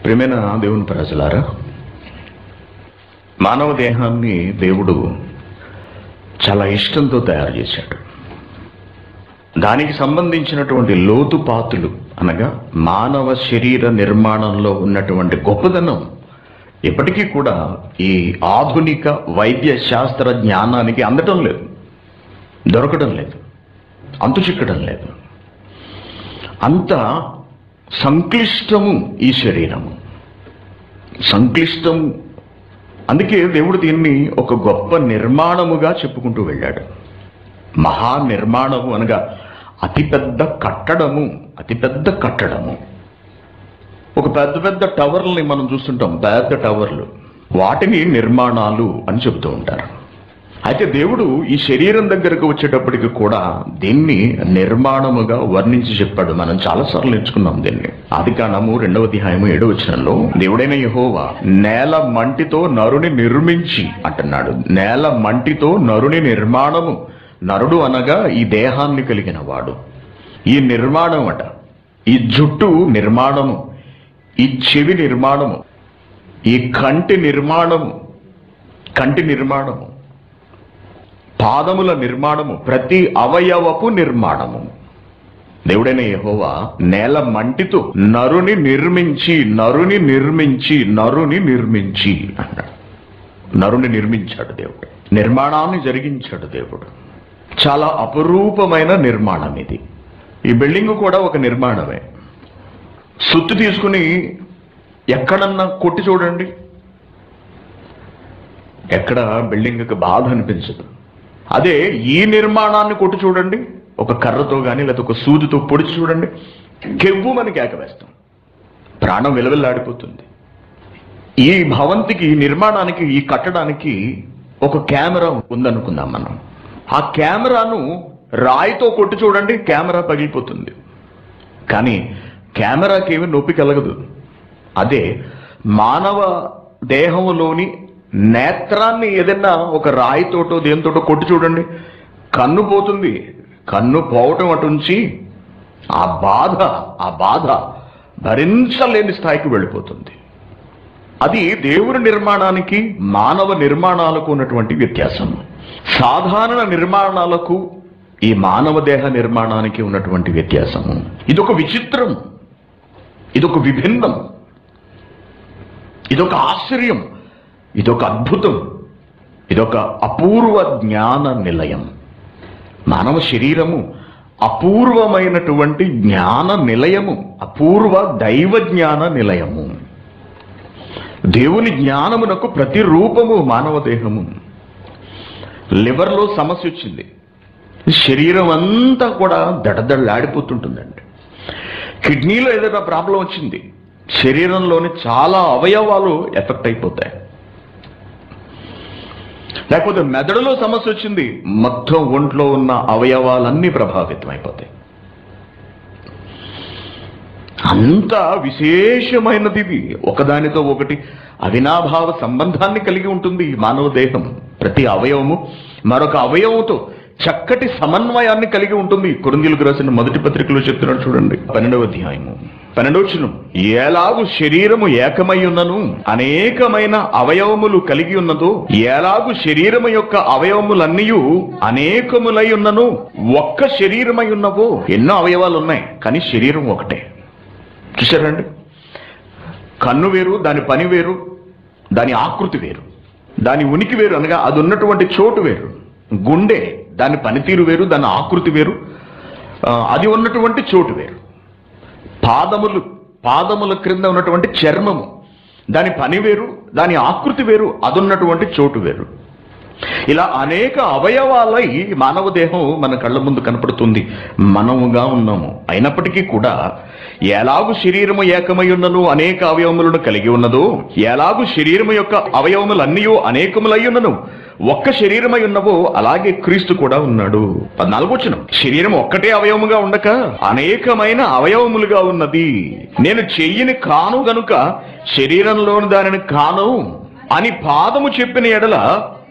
ప్రేమైన దేవుని ప్రజలారా మానవ దేహాన్ని దేవుడు చాలా ఇష్టంతో తయారు చేశాడు దానికి సంబంధించినటువంటి లోతుపాతులు అనగా మానవ శరీర నిర్మాణంలో ఉన్నటువంటి గొప్పదనం ఇప్పటికీ కూడా ఈ ఆధునిక వైద్య శాస్త్ర జ్ఞానానికి అందటం లేదు దొరకడం లేదు అంతు చిక్కడం లేదు అంత సంక్లిష్టము ఈ శరీరము సంక్లిష్టము అందుకే దేవుడు దీన్ని ఒక గొప్ప నిర్మాణముగా చెప్పుకుంటూ వెళ్ళాడు మహా నిర్మాణము అనగా అతిపెద్ద కట్టడము అతిపెద్ద కట్టడము ఒక పెద్ద పెద్ద టవర్లని మనం చూస్తుంటాం పెద్ద టవర్లు వాటిని నిర్మాణాలు అని చెబుతూ ఉంటారు అయితే దేవుడు ఈ శరీరం దగ్గరకు వచ్చేటప్పటికి కూడా దీన్ని నిర్మాణముగా వర్ణించి చెప్పాడు మనం చాలాసార్లు నేర్చుకున్నాం దీన్ని ఆది కాండము రెండవ అధ్యాయము ఏడవ వచనంలో దేవుడైన యహోవా నేల మంటితో నరుని నిర్మించి అంటున్నాడు నేల మంటితో నరుని నిర్మాణము నరుడు అనగా ఈ దేహాన్ని కలిగిన వాడు ఈ నిర్మాణం అట ఈ జుట్టు నిర్మాణము ఈ చెవి నిర్మాణము ఈ కంటి నిర్మాణము కంటి నిర్మాణము పాదముల నిర్మాణము ప్రతి అవయవపు నిర్మాణము దేవుడైన యెహోవా నేల మంటితో నరుని నిర్మించి నరుని నిర్మించి నరుని నిర్మించి అన్నాడు నరుని నిర్మించాడు దేవుడు నిర్మాణాన్ని జరిగించాడు దేవుడు చాలా అపురూపమైన నిర్మాణం ఇది ఈ బిల్డింగ్ కూడా ఒక నిర్మాణమే సుత్తు తీసుకుని ఎక్కడన్నా కొట్టి చూడండి ఎక్కడ బిల్డింగ్కి బాధ అనిపించదు అదే ఈ నిర్మాణాన్ని కొట్టి చూడండి ఒక కర్రతో కానీ లేదా ఒక సూదితో పొడిచి చూడండి కెవ్వు మనకి ఏకవేస్తాం ప్రాణం విలవిల్లాడిపోతుంది ఈ భవంతికి ఈ నిర్మాణానికి ఈ కట్టడానికి ఒక కెమెరా ఉందనుకుందాం మనం ఆ కెమెరాను రాయితో కొట్టి చూడండి కెమెరా పగిలిపోతుంది కానీ కెమెరాకి ఏమి నొప్పి కలగదు అదే మానవ దేహంలోని నేత్రాన్ని ఏదైనా ఒక రాయితోటో దేనితోటో కొట్టి చూడండి కన్ను పోతుంది కన్ను పోవటం అటుంచి ఆ బాధ ఆ బాధ భరించలేని స్థాయికి వెళ్ళిపోతుంది అది దేవుని నిర్మాణానికి మానవ నిర్మాణాలకు ఉన్నటువంటి వ్యత్యాసం సాధారణ నిర్మాణాలకు ఈ మానవ దేహ నిర్మాణానికి ఉన్నటువంటి వ్యత్యాసము ఇదొక విచిత్రం ఇదొక విభిన్నం ఇదొక ఆశ్చర్యం ఇదొక అద్భుతం ఇదొక అపూర్వ జ్ఞాన నిలయం మానవ శరీరము అపూర్వమైనటువంటి జ్ఞాన నిలయము అపూర్వ దైవ జ్ఞాన నిలయము దేవుని జ్ఞానమునకు ప్రతిరూపము మానవ దేహము లివర్లో సమస్య వచ్చింది శరీరం అంతా కూడా దడదడలాడిపోతుంటుందండి కిడ్నీలో ఏదైనా ప్రాబ్లం వచ్చింది శరీరంలోని చాలా అవయవాలు ఎఫెక్ట్ అయిపోతాయి లేకపోతే మెదడులో సమస్య వచ్చింది మొత్తం ఒంట్లో ఉన్న అవయవాలన్నీ ప్రభావితం అయిపోతాయి అంత విశేషమైనది ఇది ఒకదానితో ఒకటి అవినాభావ సంబంధాన్ని కలిగి ఉంటుంది ఈ మానవ దేహం ప్రతి అవయవము మరొక అవయవంతో చక్కటి సమన్వయాన్ని కలిగి ఉంటుంది కొరిందీలకు రాసిన మొదటి పత్రికలో చెప్తున్నాడు చూడండి పన్నెండవ అధ్యాయము పన్నెండవచనం ఎలాగు శరీరము ఏకమై ఉన్నను అనేకమైన అవయవములు కలిగి ఉన్నదో ఎలాగు శరీరము యొక్క అవయవములన్నీ అనేకములై ఉన్నను ఒక్క శరీరమై ఉన్నవో ఎన్నో అవయవాలు ఉన్నాయి కానీ శరీరం ఒకటే చూసారండి కన్ను వేరు దాని పని వేరు దాని ఆకృతి వేరు దాని ఉనికి వేరు అనగా అది ఉన్నటువంటి చోటు వేరు గుండె దాని పనితీరు వేరు దాని ఆకృతి వేరు ఆ, అది ఉన్నటువంటి చోటు వేరు పాదములు పాదముల క్రింద ఉన్నటువంటి చర్మము దాని పని వేరు దాని ఆకృతి వేరు అది ఉన్నటువంటి చోటు వేరు ఇలా అనేక అవయవాలై మానవ దేహం మన కళ్ళ ముందు కనపడుతుంది మనముగా ఉన్నాము అయినప్పటికీ కూడా ఎలాగు శరీరము ఏకమై ఉన్నను అనేక అవయవములను కలిగి ఉన్నదో ఎలాగు శరీరము యొక్క అవయవములన్నీ అనేకములై ఉన్నను ఒక్క శరీరమై ఉన్నవో అలాగే క్రీస్తు కూడా ఉన్నాడు పద్నాలుగు వచ్చిన శరీరం ఒక్కటే అవయవముగా ఉండక అనేకమైన అవయవములుగా ఉన్నది నేను చెయ్యిని కాను గనుక శరీరంలోని దానిని కాను అని పాదము చెప్పిన ఎడల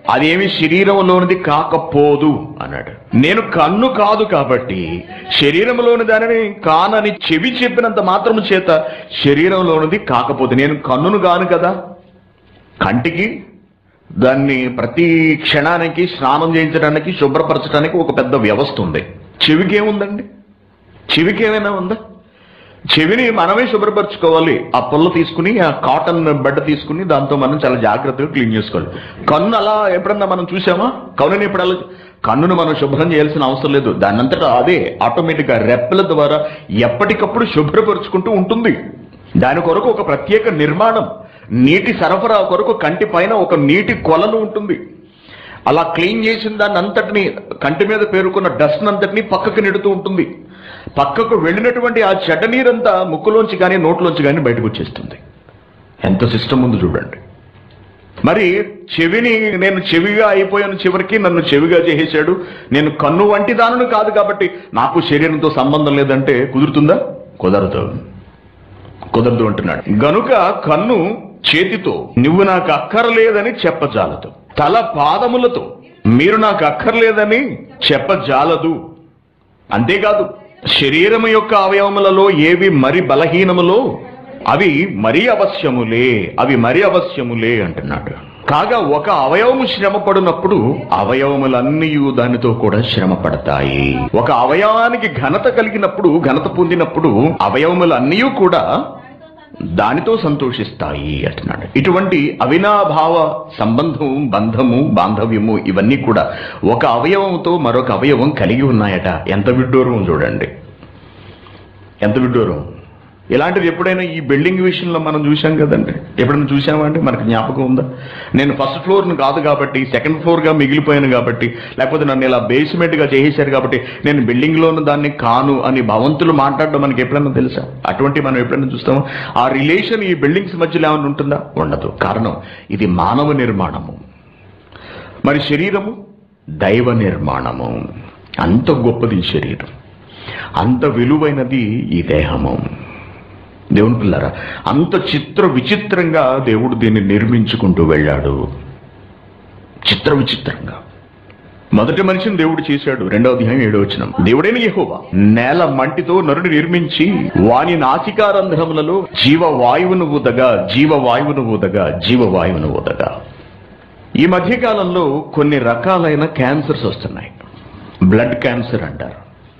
అదేమి శరీరంలోనిది కాకపోదు అన్నాడు నేను కన్ను కాదు కాబట్టి శరీరంలోని దానిని కానని చెవి చెప్పినంత మాత్రము చేత శరీరంలోనిది కాకపోతే నేను కన్నును కాను కదా కంటికి దాన్ని ప్రతి క్షణానికి స్నానం చేయించడానికి శుభ్రపరచడానికి ఒక పెద్ద వ్యవస్థ ఉంది చెవికి ఏముందండి చెవికి ఏమైనా ఉందా చెవిని మనమే శుభ్రపరచుకోవాలి ఆ పుల్ల తీసుకుని ఆ కాటన్ బెడ్ తీసుకుని దాంతో మనం చాలా జాగ్రత్తగా క్లీన్ చేసుకోవాలి కన్ను అలా ఎప్పుడన్నా మనం చూసామా కన్నుని ఎప్పుడల్లా కన్నును మనం శుభ్రం చేయాల్సిన అవసరం లేదు దానంతటా అదే ఆటోమేటిక్ గా రెప్పల ద్వారా ఎప్పటికప్పుడు శుభ్రపరుచుకుంటూ ఉంటుంది దాని కొరకు ఒక ప్రత్యేక నిర్మాణం నీటి సరఫరా కొరకు కంటి పైన ఒక నీటి కొలను ఉంటుంది అలా క్లీన్ చేసిన దాన్ని అంతటిని కంటి మీద పేరుకున్న డస్ట్ అంతటిని పక్కకు నెడుతూ ఉంటుంది పక్కకు వెళ్ళినటువంటి ఆ చెడ్డ నీరంతా ముక్కులోంచి కానీ నోట్లోంచి కానీ బయటకు వచ్చేస్తుంది ఎంత సిస్టమ్ ఉంది చూడండి మరి చెవిని నేను చెవిగా అయిపోయాను చివరికి నన్ను చెవిగా చేసేశాడు నేను కన్ను వంటి దానిని కాదు కాబట్టి నాకు శరీరంతో సంబంధం లేదంటే కుదురుతుందా కుదరదు కుదరదు అంటున్నాడు గనుక కన్ను చేతితో నువ్వు నాకు అక్కర్లేదని చెప్పజాలదు తల పాదములతో మీరు నాకు అక్కర్లేదని చెప్పజాలదు అంతేకాదు శరీరము యొక్క అవయవములలో ఏవి మరి బలహీనములో అవి మరి అవశ్యములే అవి మరి అవశ్యములే అంటున్నాడు కాగా ఒక అవయవము శ్రమ పడినప్పుడు అవయవములన్నీ దానితో కూడా శ్రమ పడతాయి ఒక అవయవానికి ఘనత కలిగినప్పుడు ఘనత పొందినప్పుడు అవయవములన్నీ కూడా దానితో సంతోషిస్తాయి అంటున్నాడు ఇటువంటి అవినాభావ సంబంధం బంధము బాంధవ్యము ఇవన్నీ కూడా ఒక అవయవంతో మరొక అవయవం కలిగి ఉన్నాయట ఎంత విడ్డూరం చూడండి ఎంత విడ్డూరం ఇలాంటిది ఎప్పుడైనా ఈ బిల్డింగ్ విషయంలో మనం చూసాం కదండి ఎప్పుడైనా చూసామా అండి మనకు జ్ఞాపకం ఉందా నేను ఫస్ట్ ఫ్లోర్ను కాదు కాబట్టి సెకండ్ ఫ్లోర్గా మిగిలిపోయాను కాబట్టి లేకపోతే నన్ను ఇలా బేస్మెంట్గా చేసేశారు కాబట్టి నేను బిల్డింగ్లోను దాన్ని కాను అని భవంతులు మాట్లాడడం మనకి ఎప్పుడైనా తెలుసా అటువంటి మనం ఎప్పుడైనా చూస్తామా ఆ రిలేషన్ ఈ బిల్డింగ్స్ మధ్యలో ఏమైనా ఉంటుందా ఉండదు కారణం ఇది మానవ నిర్మాణము మరి శరీరము దైవ నిర్మాణము అంత గొప్పది ఈ శరీరం అంత విలువైనది ఈ దేహము దేవుని పిల్లరా అంత చిత్ర విచిత్రంగా దేవుడు దీన్ని నిర్మించుకుంటూ వెళ్ళాడు చిత్ర విచిత్రంగా మొదటి మనిషిని దేవుడు చేశాడు రెండవ అధ్యాయం ఏడో వచ్చిన దేవుడైన యెహోవా నేల మంటితో నరుని నిర్మించి వాని నాసికారంధ్రములలో జీవవాయువును ఊదగా జీవవాయువును ఊదగా జీవవాయువును ఊదగా ఈ మధ్య కాలంలో కొన్ని రకాలైన క్యాన్సర్స్ వస్తున్నాయి బ్లడ్ క్యాన్సర్ అంటారు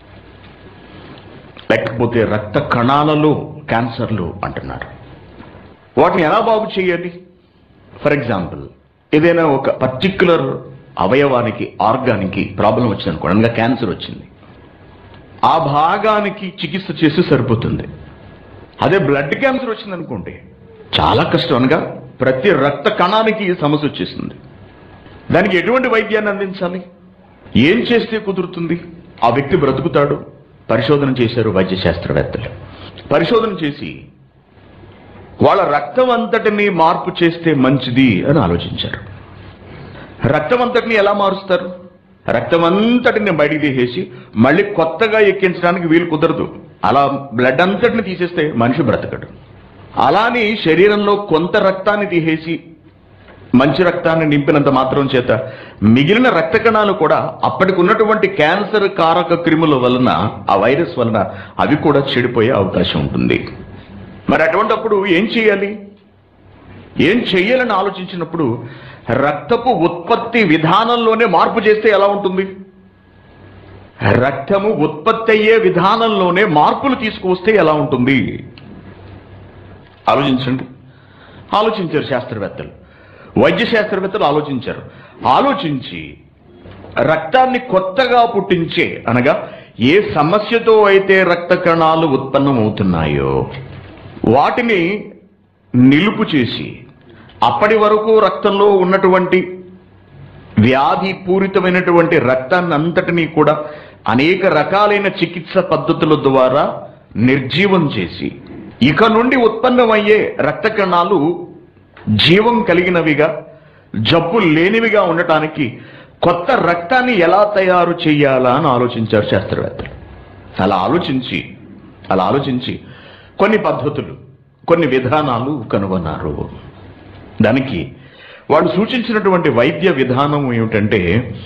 లేకపోతే రక్త కణాలలో క్యాన్సర్లు అంటున్నారు వాటిని ఎలా బాగు చేయాలి ఫర్ ఎగ్జాంపుల్ ఏదైనా ఒక పర్టిక్యులర్ అవయవానికి ఆర్గానికి ప్రాబ్లం వచ్చింది అనుకోండి అనగా క్యాన్సర్ వచ్చింది ఆ భాగానికి చికిత్స చేసి సరిపోతుంది అదే బ్లడ్ క్యాన్సర్ వచ్చింది అనుకోండి చాలా కష్టం అనగా ప్రతి రక్త కణానికి సమస్య వచ్చేసింది దానికి ఎటువంటి వైద్యాన్ని అందించాలి ఏం చేస్తే కుదురుతుంది ఆ వ్యక్తి బ్రతుకుతాడు పరిశోధన చేశారు వైద్య శాస్త్రవేత్తలు పరిశోధన చేసి వాళ్ళ రక్తం అంతటిని మార్పు చేస్తే మంచిది అని ఆలోచించారు రక్తం అంతటిని ఎలా మారుస్తారు రక్తం అంతటిని బయటికి తీసేసి మళ్ళీ కొత్తగా ఎక్కించడానికి వీలు కుదరదు అలా బ్లడ్ అంతటిని తీసేస్తే మనిషి బ్రతకడు అలాని శరీరంలో కొంత రక్తాన్ని తీసేసి మంచి రక్తాన్ని నింపినంత మాత్రం చేత మిగిలిన రక్త కణాలు కూడా అప్పటికి ఉన్నటువంటి క్యాన్సర్ కారక క్రిముల వలన ఆ వైరస్ వలన అవి కూడా చెడిపోయే అవకాశం ఉంటుంది మరి అటువంటప్పుడు ఏం చేయాలి ఏం చెయ్యాలని ఆలోచించినప్పుడు రక్తపు ఉత్పత్తి విధానంలోనే మార్పు చేస్తే ఎలా ఉంటుంది రక్తము ఉత్పత్తి అయ్యే విధానంలోనే మార్పులు తీసుకువస్తే ఎలా ఉంటుంది ఆలోచించండి ఆలోచించారు శాస్త్రవేత్తలు వైద్య శాస్త్రవేత్తలు ఆలోచించారు ఆలోచించి రక్తాన్ని కొత్తగా పుట్టించే అనగా ఏ సమస్యతో అయితే రక్త కణాలు ఉత్పన్నమవుతున్నాయో వాటిని నిలుపు చేసి అప్పటి వరకు రక్తంలో ఉన్నటువంటి వ్యాధి పూరితమైనటువంటి రక్తాన్ని అంతటినీ కూడా అనేక రకాలైన చికిత్స పద్ధతుల ద్వారా నిర్జీవం చేసి ఇక నుండి ఉత్పన్నమయ్యే రక్త కణాలు జీవం కలిగినవిగా జబ్బు లేనివిగా ఉండటానికి కొత్త రక్తాన్ని ఎలా తయారు చేయాలా అని ఆలోచించారు శాస్త్రవేత్తలు అలా ఆలోచించి అలా ఆలోచించి కొన్ని పద్ధతులు కొన్ని విధానాలు కనుగొన్నారు దానికి వాడు సూచించినటువంటి వైద్య విధానం ఏమిటంటే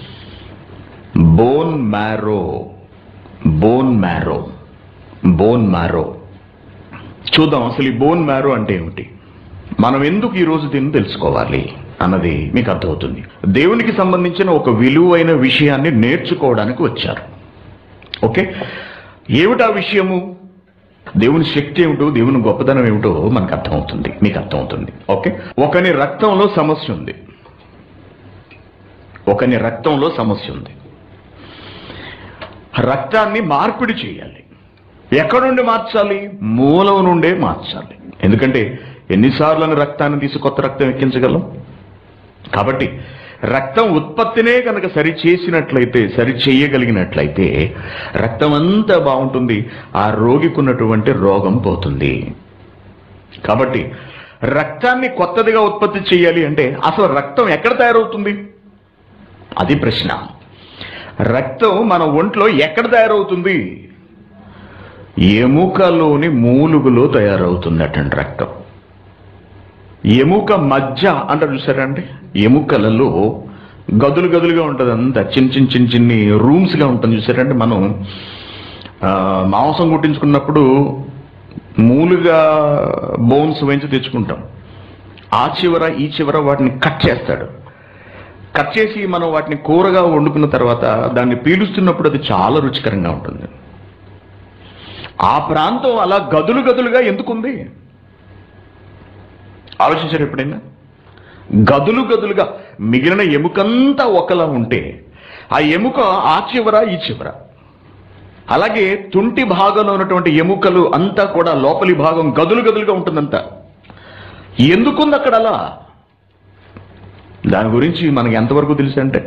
bone marrow bone marrow bone marrow చూద్దాం అసలు ఈ బోన్ మ్యారో అంటే ఏమిటి మనం ఎందుకు ఈ రోజు దీన్ని తెలుసుకోవాలి అన్నది మీకు అర్థమవుతుంది దేవునికి సంబంధించిన ఒక విలువైన విషయాన్ని నేర్చుకోవడానికి వచ్చారు ఓకే ఏమిటా విషయము దేవుని శక్తి ఏమిటో దేవుని గొప్పతనం ఏమిటో మనకు అర్థమవుతుంది మీకు అర్థమవుతుంది ఓకే ఒకని రక్తంలో సమస్య ఉంది ఒకని రక్తంలో సమస్య ఉంది రక్తాన్ని మార్పిడి చేయాలి ఎక్కడ నుండి మార్చాలి మూలం నుండే మార్చాలి ఎందుకంటే ఎన్నిసార్లు రక్తాన్ని తీసి కొత్త రక్తం ఎక్కించగలం కాబట్టి రక్తం ఉత్పత్తినే కనుక సరి చేసినట్లయితే సరి చేయగలిగినట్లయితే రక్తం అంతా బాగుంటుంది ఆ రోగికి ఉన్నటువంటి రోగం పోతుంది కాబట్టి రక్తాన్ని కొత్తదిగా ఉత్పత్తి చేయాలి అంటే అసలు రక్తం ఎక్కడ తయారవుతుంది అది ప్రశ్న రక్తం మన ఒంట్లో ఎక్కడ తయారవుతుంది ఎముకలోని మూలుగులో తయారవుతుందటండి రక్తం ఎముక మధ్య అంటారు చూసారండి ఎముకలలో గదులు గదులుగా ఉంటుంది అంతా చిన్న చిన్న చిన్న చిన్ని రూమ్స్గా ఉంటుంది చూసారంటే మనం ఆ, మాంసం కుట్టించుకున్నప్పుడు మూలుగా బోన్స్ వేయించి తెచ్చుకుంటాం ఆ చివర ఈ చివర వాటిని కట్ చేస్తాడు కట్ చేసి మనం వాటిని కూరగా వండుకున్న తర్వాత దాన్ని పీలుస్తున్నప్పుడు అది చాలా రుచికరంగా ఉంటుంది ఆ ప్రాంతం అలా గదులు గదులుగా ఎందుకుంది ఆలోచించారు ఎప్పుడైనా గదులు గదులుగా మిగిలిన ఎముకంతా ఒకలా ఉంటే ఆ ఎముక ఆ చివర ఈ చివర అలాగే తుంటి భాగంలో ఉన్నటువంటి ఎముకలు అంతా కూడా లోపలి భాగం గదులు గదులుగా ఉంటుందంతా ఎందుకుంది అక్కడ అలా దాని గురించి మనకి ఎంతవరకు తెలుసు అంటే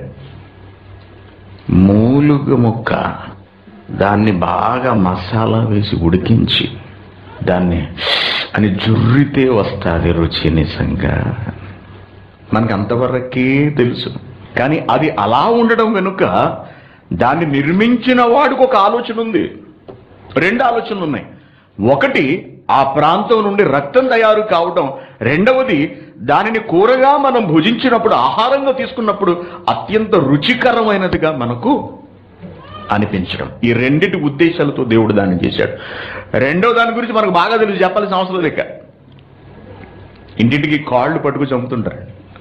మూలుగ ముక్క దాన్ని బాగా మసాలా వేసి ఉడికించి దాన్ని అని జుర్రితే వస్తుంది రుచి నిజంగా మనకు అంతవరకే తెలుసు కానీ అది అలా ఉండడం వెనుక దాన్ని నిర్మించిన వాడికి ఒక ఆలోచన ఉంది రెండు ఆలోచనలు ఉన్నాయి ఒకటి ఆ ప్రాంతం నుండి రక్తం తయారు కావటం రెండవది దానిని కూరగా మనం భుజించినప్పుడు ఆహారంగా తీసుకున్నప్పుడు అత్యంత రుచికరమైనదిగా మనకు అనిపించడం ఈ రెండిటి ఉద్దేశాలతో దేవుడు దాన్ని చేశాడు రెండో దాని గురించి మనకు బాగా తెలుసు చెప్పాల్సిన అవసరం లేక ఇంటింటికి కాళ్ళు పట్టుకు చంపుతుంటారు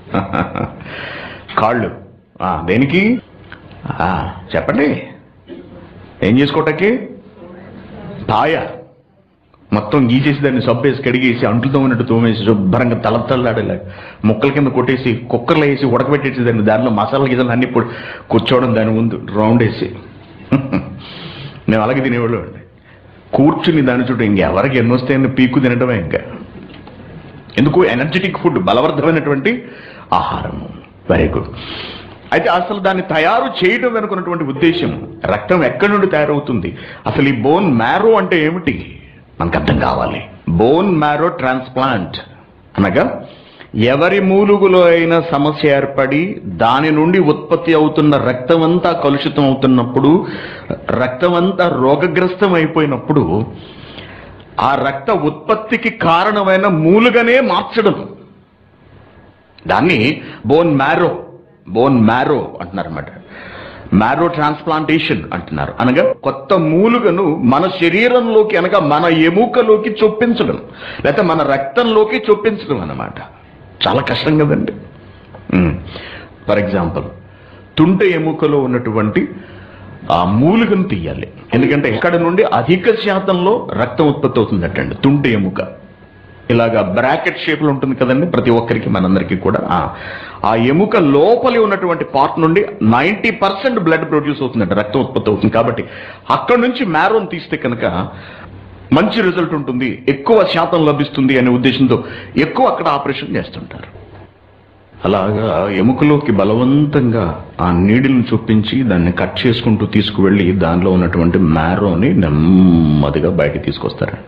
కాళ్ళు ఆ, దేనికి ఆ, చెప్పండి ఏం చేసుకోవటానికి పాయ మొత్తం గీచేసి దాన్ని సబ్బేసి కడిగేసి అంటుతో ఉన్నట్టు తోమేసి శుభ్రంగా తలతల్లాడేలా ముక్కల కింద కొట్టేసి కుక్కర్లో వేసి ఉడకబెట్టేసి దాన్ని దానిలో మసాలా గిసాలు అన్ని పొడి కూర్చోవడం దాని ముందు రౌండ్ వేసి మేము అలాగే తినేవాళ్ళు అండి కూర్చుని దాని చుట్టూ ఇంకెవరికి ఎన్ని వస్తాయని పీకు తినడమే ఇంకా ఎందుకు ఎనర్జెటిక్ ఫుడ్ బలవర్ధమైనటువంటి ఆహారము వెరీ గుడ్ అయితే అసలు దాన్ని తయారు చేయడం వెనుకున్నటువంటి ఉద్దేశం రక్తం ఎక్కడి నుండి తయారవుతుంది అసలు ఈ బోన్ మ్యారో అంటే ఏమిటి మనకు అర్థం కావాలి బోన్ మ్యారో ట్రాన్స్ప్లాంట్ అనగా ఎవరి మూలుగులో అయినా సమస్య ఏర్పడి దాని నుండి ఉత్పత్తి అవుతున్న రక్తం అంతా కలుషితం అవుతున్నప్పుడు రక్తం అంతా రోగగ్రస్తం అయిపోయినప్పుడు ఆ రక్త ఉత్పత్తికి కారణమైన మూలుగనే మార్చడం దాన్ని బోన్ మ్యారో బోన్ మ్యారో అంటున్నారు అనమాట మ్యారో ట్రాన్స్ప్లాంటేషన్ అంటున్నారు అనగా కొత్త మూలుగను మన శరీరంలోకి అనగా మన ఎముకలోకి చొప్పించడం లేకపోతే మన రక్తంలోకి చొప్పించడం అన్నమాట చాలా కష్టం కదండి ఫర్ ఎగ్జాంపుల్ తుంట ఎముకలో ఉన్నటువంటి ఆ మూలుగను తీయాలి ఎందుకంటే ఇక్కడ నుండి అధిక శాతంలో రక్తం ఉత్పత్తి అవుతుందటండి తుంట ఎముక ఇలాగా బ్రాకెట్ షేప్లో ఉంటుంది కదండి ప్రతి ఒక్కరికి మనందరికీ కూడా ఆ, ఆ ఎముక లోపలి ఉన్నటువంటి పార్ట్ నుండి నైంటీ పర్సెంట్ బ్లడ్ ప్రొడ్యూస్ అవుతుందంట రక్తం ఉత్పత్తి అవుతుంది కాబట్టి అక్కడ నుంచి మ్యారోన్ తీస్తే కనుక మంచి రిజల్ట్ ఉంటుంది ఎక్కువ శాతం లభిస్తుంది అనే ఉద్దేశంతో ఎక్కువ అక్కడ ఆపరేషన్ చేస్తుంటారు అలాగా ఎముకలోకి బలవంతంగా ఆ నీడిల్ని చూపించి దాన్ని కట్ చేసుకుంటూ తీసుకువెళ్ళి దానిలో ఉన్నటువంటి మ్యారోని నెమ్మదిగా బయటికి తీసుకొస్తారండి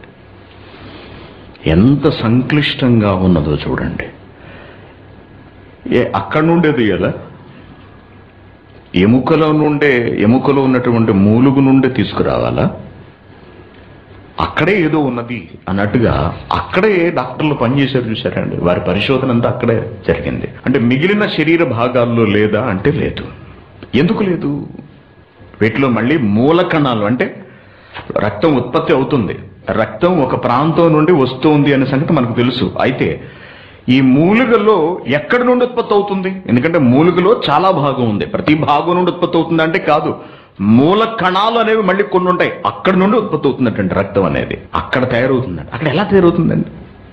ఎంత సంక్లిష్టంగా ఉన్నదో చూడండి ఏ అక్కడి నుండే తీయాలా ఎముకలో నుండే ఎముకలో ఉన్నటువంటి మూలుగు నుండే తీసుకురావాలా అక్కడే ఏదో ఉన్నది అన్నట్టుగా అక్కడే డాక్టర్లు పనిచేశారు చూశారండి వారి పరిశోధన అంతా అక్కడే జరిగింది అంటే మిగిలిన శరీర భాగాల్లో లేదా అంటే లేదు ఎందుకు లేదు వీటిలో మళ్ళీ మూల కణాలు అంటే రక్తం ఉత్పత్తి అవుతుంది రక్తం ఒక ప్రాంతం నుండి వస్తుంది అనే సంగతి మనకు తెలుసు అయితే ఈ మూలికలో ఎక్కడి నుండి ఉత్పత్తి అవుతుంది ఎందుకంటే మూలికలో చాలా భాగం ఉంది ప్రతి భాగం నుండి ఉత్పత్తి అవుతుంది అంటే కాదు మూల కణాలు అనేవి మళ్ళీ కొన్ని ఉంటాయి అక్కడి నుండి ఉత్పత్తి అవుతుందంటే రక్తం అనేది అక్కడ తయారవుతుందండి అక్కడ ఎలా తయారవుతుందండి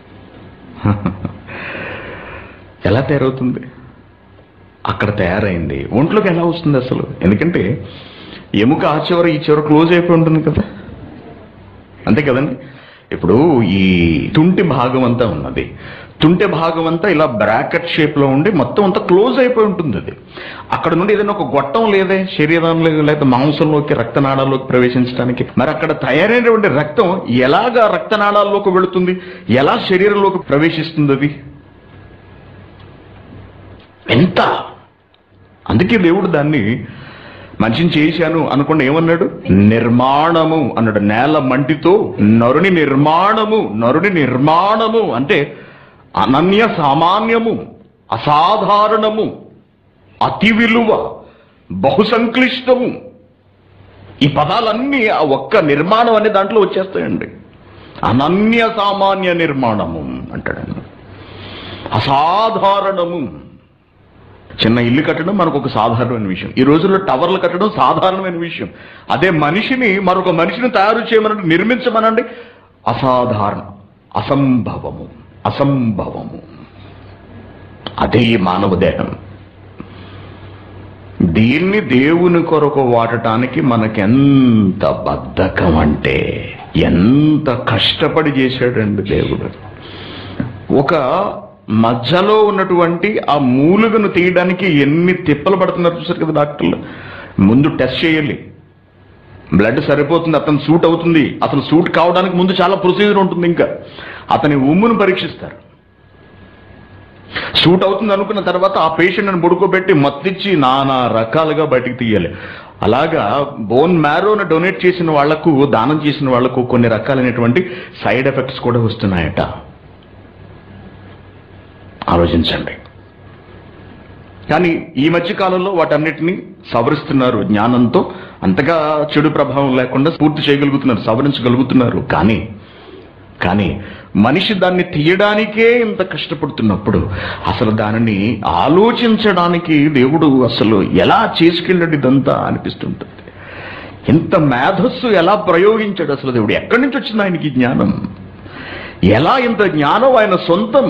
ఎలా తయారవుతుంది అక్కడ తయారైంది ఒంట్లోకి ఎలా వస్తుంది అసలు ఎందుకంటే ఎముక ఆ చివర ఈ చివర క్లోజ్ అయిపోయి ఉంటుంది కదా అంతే కదండి ఇప్పుడు ఈ తుంటి భాగం అంతా ఉన్నది తుంటి భాగం అంతా ఇలా బ్రాకెట్ షేప్ లో ఉండి మొత్తం అంతా క్లోజ్ అయిపోయి ఉంటుంది అది అక్కడ నుండి ఏదైనా ఒక గొట్టం లేదే శరీరంలో లేదా మాంసంలోకి రక్తనాళాల్లోకి ప్రవేశించడానికి మరి అక్కడ తయారైనటువంటి రక్తం ఎలాగా రక్తనాళాల్లోకి వెళుతుంది ఎలా శరీరంలోకి ప్రవేశిస్తుంది అది ఎంత అందుకే దేవుడు దాన్ని మనిషిని చేశాను అనుకుండా ఏమన్నాడు నిర్మాణము అన్నాడు నేల మంటితో నరుని నిర్మాణము నరుని నిర్మాణము అంటే అనన్య సామాన్యము అసాధారణము అతి విలువ బహుసంక్లిష్టము ఈ పదాలన్నీ ఆ ఒక్క నిర్మాణం అనే దాంట్లో వచ్చేస్తాయండి అనన్య సామాన్య నిర్మాణము అంటాడు అసాధారణము చిన్న ఇల్లు కట్టడం మనకు ఒక సాధారణమైన విషయం ఈ రోజుల్లో టవర్లు కట్టడం సాధారణమైన విషయం అదే మనిషిని మరొక మనిషిని తయారు చేయమనండి నిర్మించమనండి అసాధారణ అసంభవము అసంభవము అదే ఈ మానవ దేహం దీన్ని దేవుని కొరకు వాడటానికి మనకెంత బద్ధకం అంటే ఎంత కష్టపడి చేశాడండి దేవుడు ఒక మధ్యలో ఉన్నటువంటి ఆ మూలుగను తీయడానికి ఎన్ని తిప్పలు పడుతున్నారు చూసారు కదా డాక్టర్లు ముందు టెస్ట్ చేయాలి బ్లడ్ సరిపోతుంది అతను సూట్ అవుతుంది అసలు సూట్ కావడానికి ముందు చాలా ప్రొసీజర్ ఉంటుంది ఇంకా అతని ఉమ్మును పరీక్షిస్తారు సూట్ అవుతుంది అనుకున్న తర్వాత ఆ పేషెంట్ని పడుకోబెట్టి మత్తిచ్చి నానా రకాలుగా బయటికి తీయాలి అలాగా బోన్ మ్యారోను డొనేట్ చేసిన వాళ్లకు దానం చేసిన వాళ్లకు కొన్ని రకాలైనటువంటి సైడ్ ఎఫెక్ట్స్ కూడా వస్తున్నాయట ఆలోచించండి కానీ ఈ మధ్య కాలంలో వాటన్నిటిని సవరిస్తున్నారు జ్ఞానంతో అంతగా చెడు ప్రభావం లేకుండా పూర్తి చేయగలుగుతున్నారు సవరించగలుగుతున్నారు కానీ కానీ మనిషి దాన్ని తీయడానికే ఇంత కష్టపడుతున్నప్పుడు అసలు దానిని ఆలోచించడానికి దేవుడు అసలు ఎలా చేసుకెళ్ళాడు ఇదంతా అనిపిస్తుంటుంది ఇంత మేధస్సు ఎలా ప్రయోగించాడు అసలు దేవుడు ఎక్కడి నుంచి వచ్చింది ఆయనకి ఈ జ్ఞానం ఎలా ఇంత జ్ఞానం ఆయన సొంతం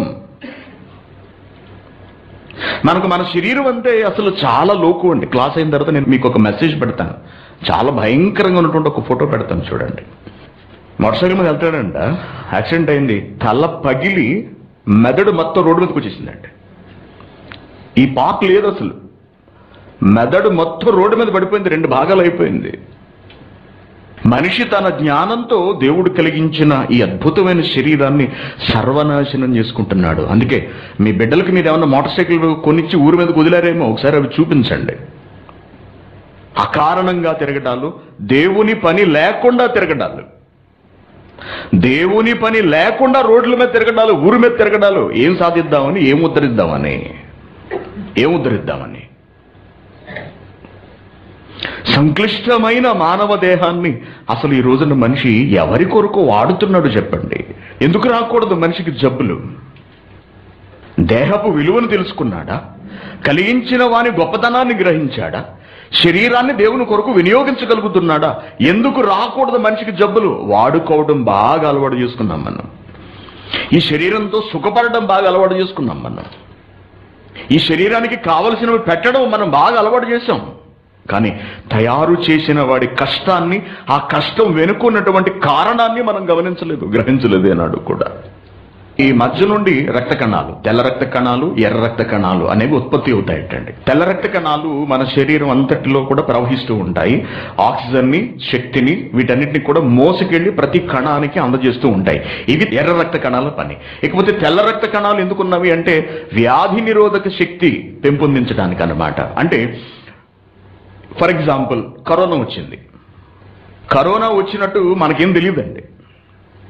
మనకు మన శరీరం అంటే అసలు చాలా లోకు అండి క్లాస్ అయిన తర్వాత నేను మీకు ఒక మెసేజ్ పెడతాను చాలా భయంకరంగా ఉన్నటువంటి ఒక ఫోటో పెడతాను చూడండి మోటార్ సైకిల్ మీద వెళ్తాడంట యాక్సిడెంట్ అయింది తల పగిలి మెదడు మొత్తం రోడ్డు మీదకి వచ్చేసిందండి ఈ పార్ట్ లేదు అసలు మెదడు మొత్తం రోడ్డు మీద పడిపోయింది రెండు భాగాలు అయిపోయింది మనిషి తన జ్ఞానంతో దేవుడు కలిగించిన ఈ అద్భుతమైన శరీరాన్ని సర్వనాశనం చేసుకుంటున్నాడు అందుకే మీ బిడ్డలకి మీరు ఏమన్నా మోటార్ సైకిల్ కొనిచ్చి ఊరి మీద కుదిలారేమో ఒకసారి అవి చూపించండి అకారణంగా తిరగడాలు దేవుని పని లేకుండా తిరగడాలు దేవుని పని లేకుండా రోడ్ల మీద తిరగడాలు ఊరి మీద తిరగడాలు ఏం సాధిద్దామని ఏం ఉద్ధరిద్దామని ఏం ఉద్ధరిద్దామని సంక్లిష్టమైన మానవ దేహాన్ని అసలు ఈ రోజున మనిషి ఎవరి కొరకు వాడుతున్నాడు చెప్పండి ఎందుకు రాకూడదు మనిషికి జబ్బులు దేహపు విలువను తెలుసుకున్నాడా కలిగించిన వాని గొప్పతనాన్ని గ్రహించాడా శరీరాన్ని దేవుని కొరకు వినియోగించగలుగుతున్నాడా ఎందుకు రాకూడదు మనిషికి జబ్బులు వాడుకోవడం బాగా అలవాటు చేసుకున్నాం మనం ఈ శరీరంతో సుఖపడడం బాగా అలవాటు చేసుకున్నాం మనం ఈ శరీరానికి కావలసినవి పెట్టడం మనం బాగా అలవాటు చేశాం కానీ తయారు చేసిన వాడి కష్టాన్ని ఆ కష్టం వెనుకున్నటువంటి కారణాన్ని మనం గమనించలేదు గ్రహించలేదు అన్నాడు కూడా ఈ మధ్య నుండి రక్త కణాలు తెల్ల రక్త కణాలు ఎర్ర రక్త కణాలు అనేవి ఉత్పత్తి అవుతాయటండి తెల్ల రక్త కణాలు మన శరీరం అంతటిలో కూడా ప్రవహిస్తూ ఉంటాయి ఆక్సిజన్ ని శక్తిని వీటన్నిటిని కూడా మోసుకెళ్లి ప్రతి కణానికి అందజేస్తూ ఉంటాయి ఇది ఎర్ర రక్త కణాల పని ఇకపోతే తెల్ల రక్త కణాలు ఎందుకున్నవి అంటే వ్యాధి నిరోధక శక్తి పెంపొందించడానికి అన్నమాట అంటే ఫర్ ఎగ్జాంపుల్ కరోనా వచ్చింది కరోనా వచ్చినట్టు మనకేం తెలియదండి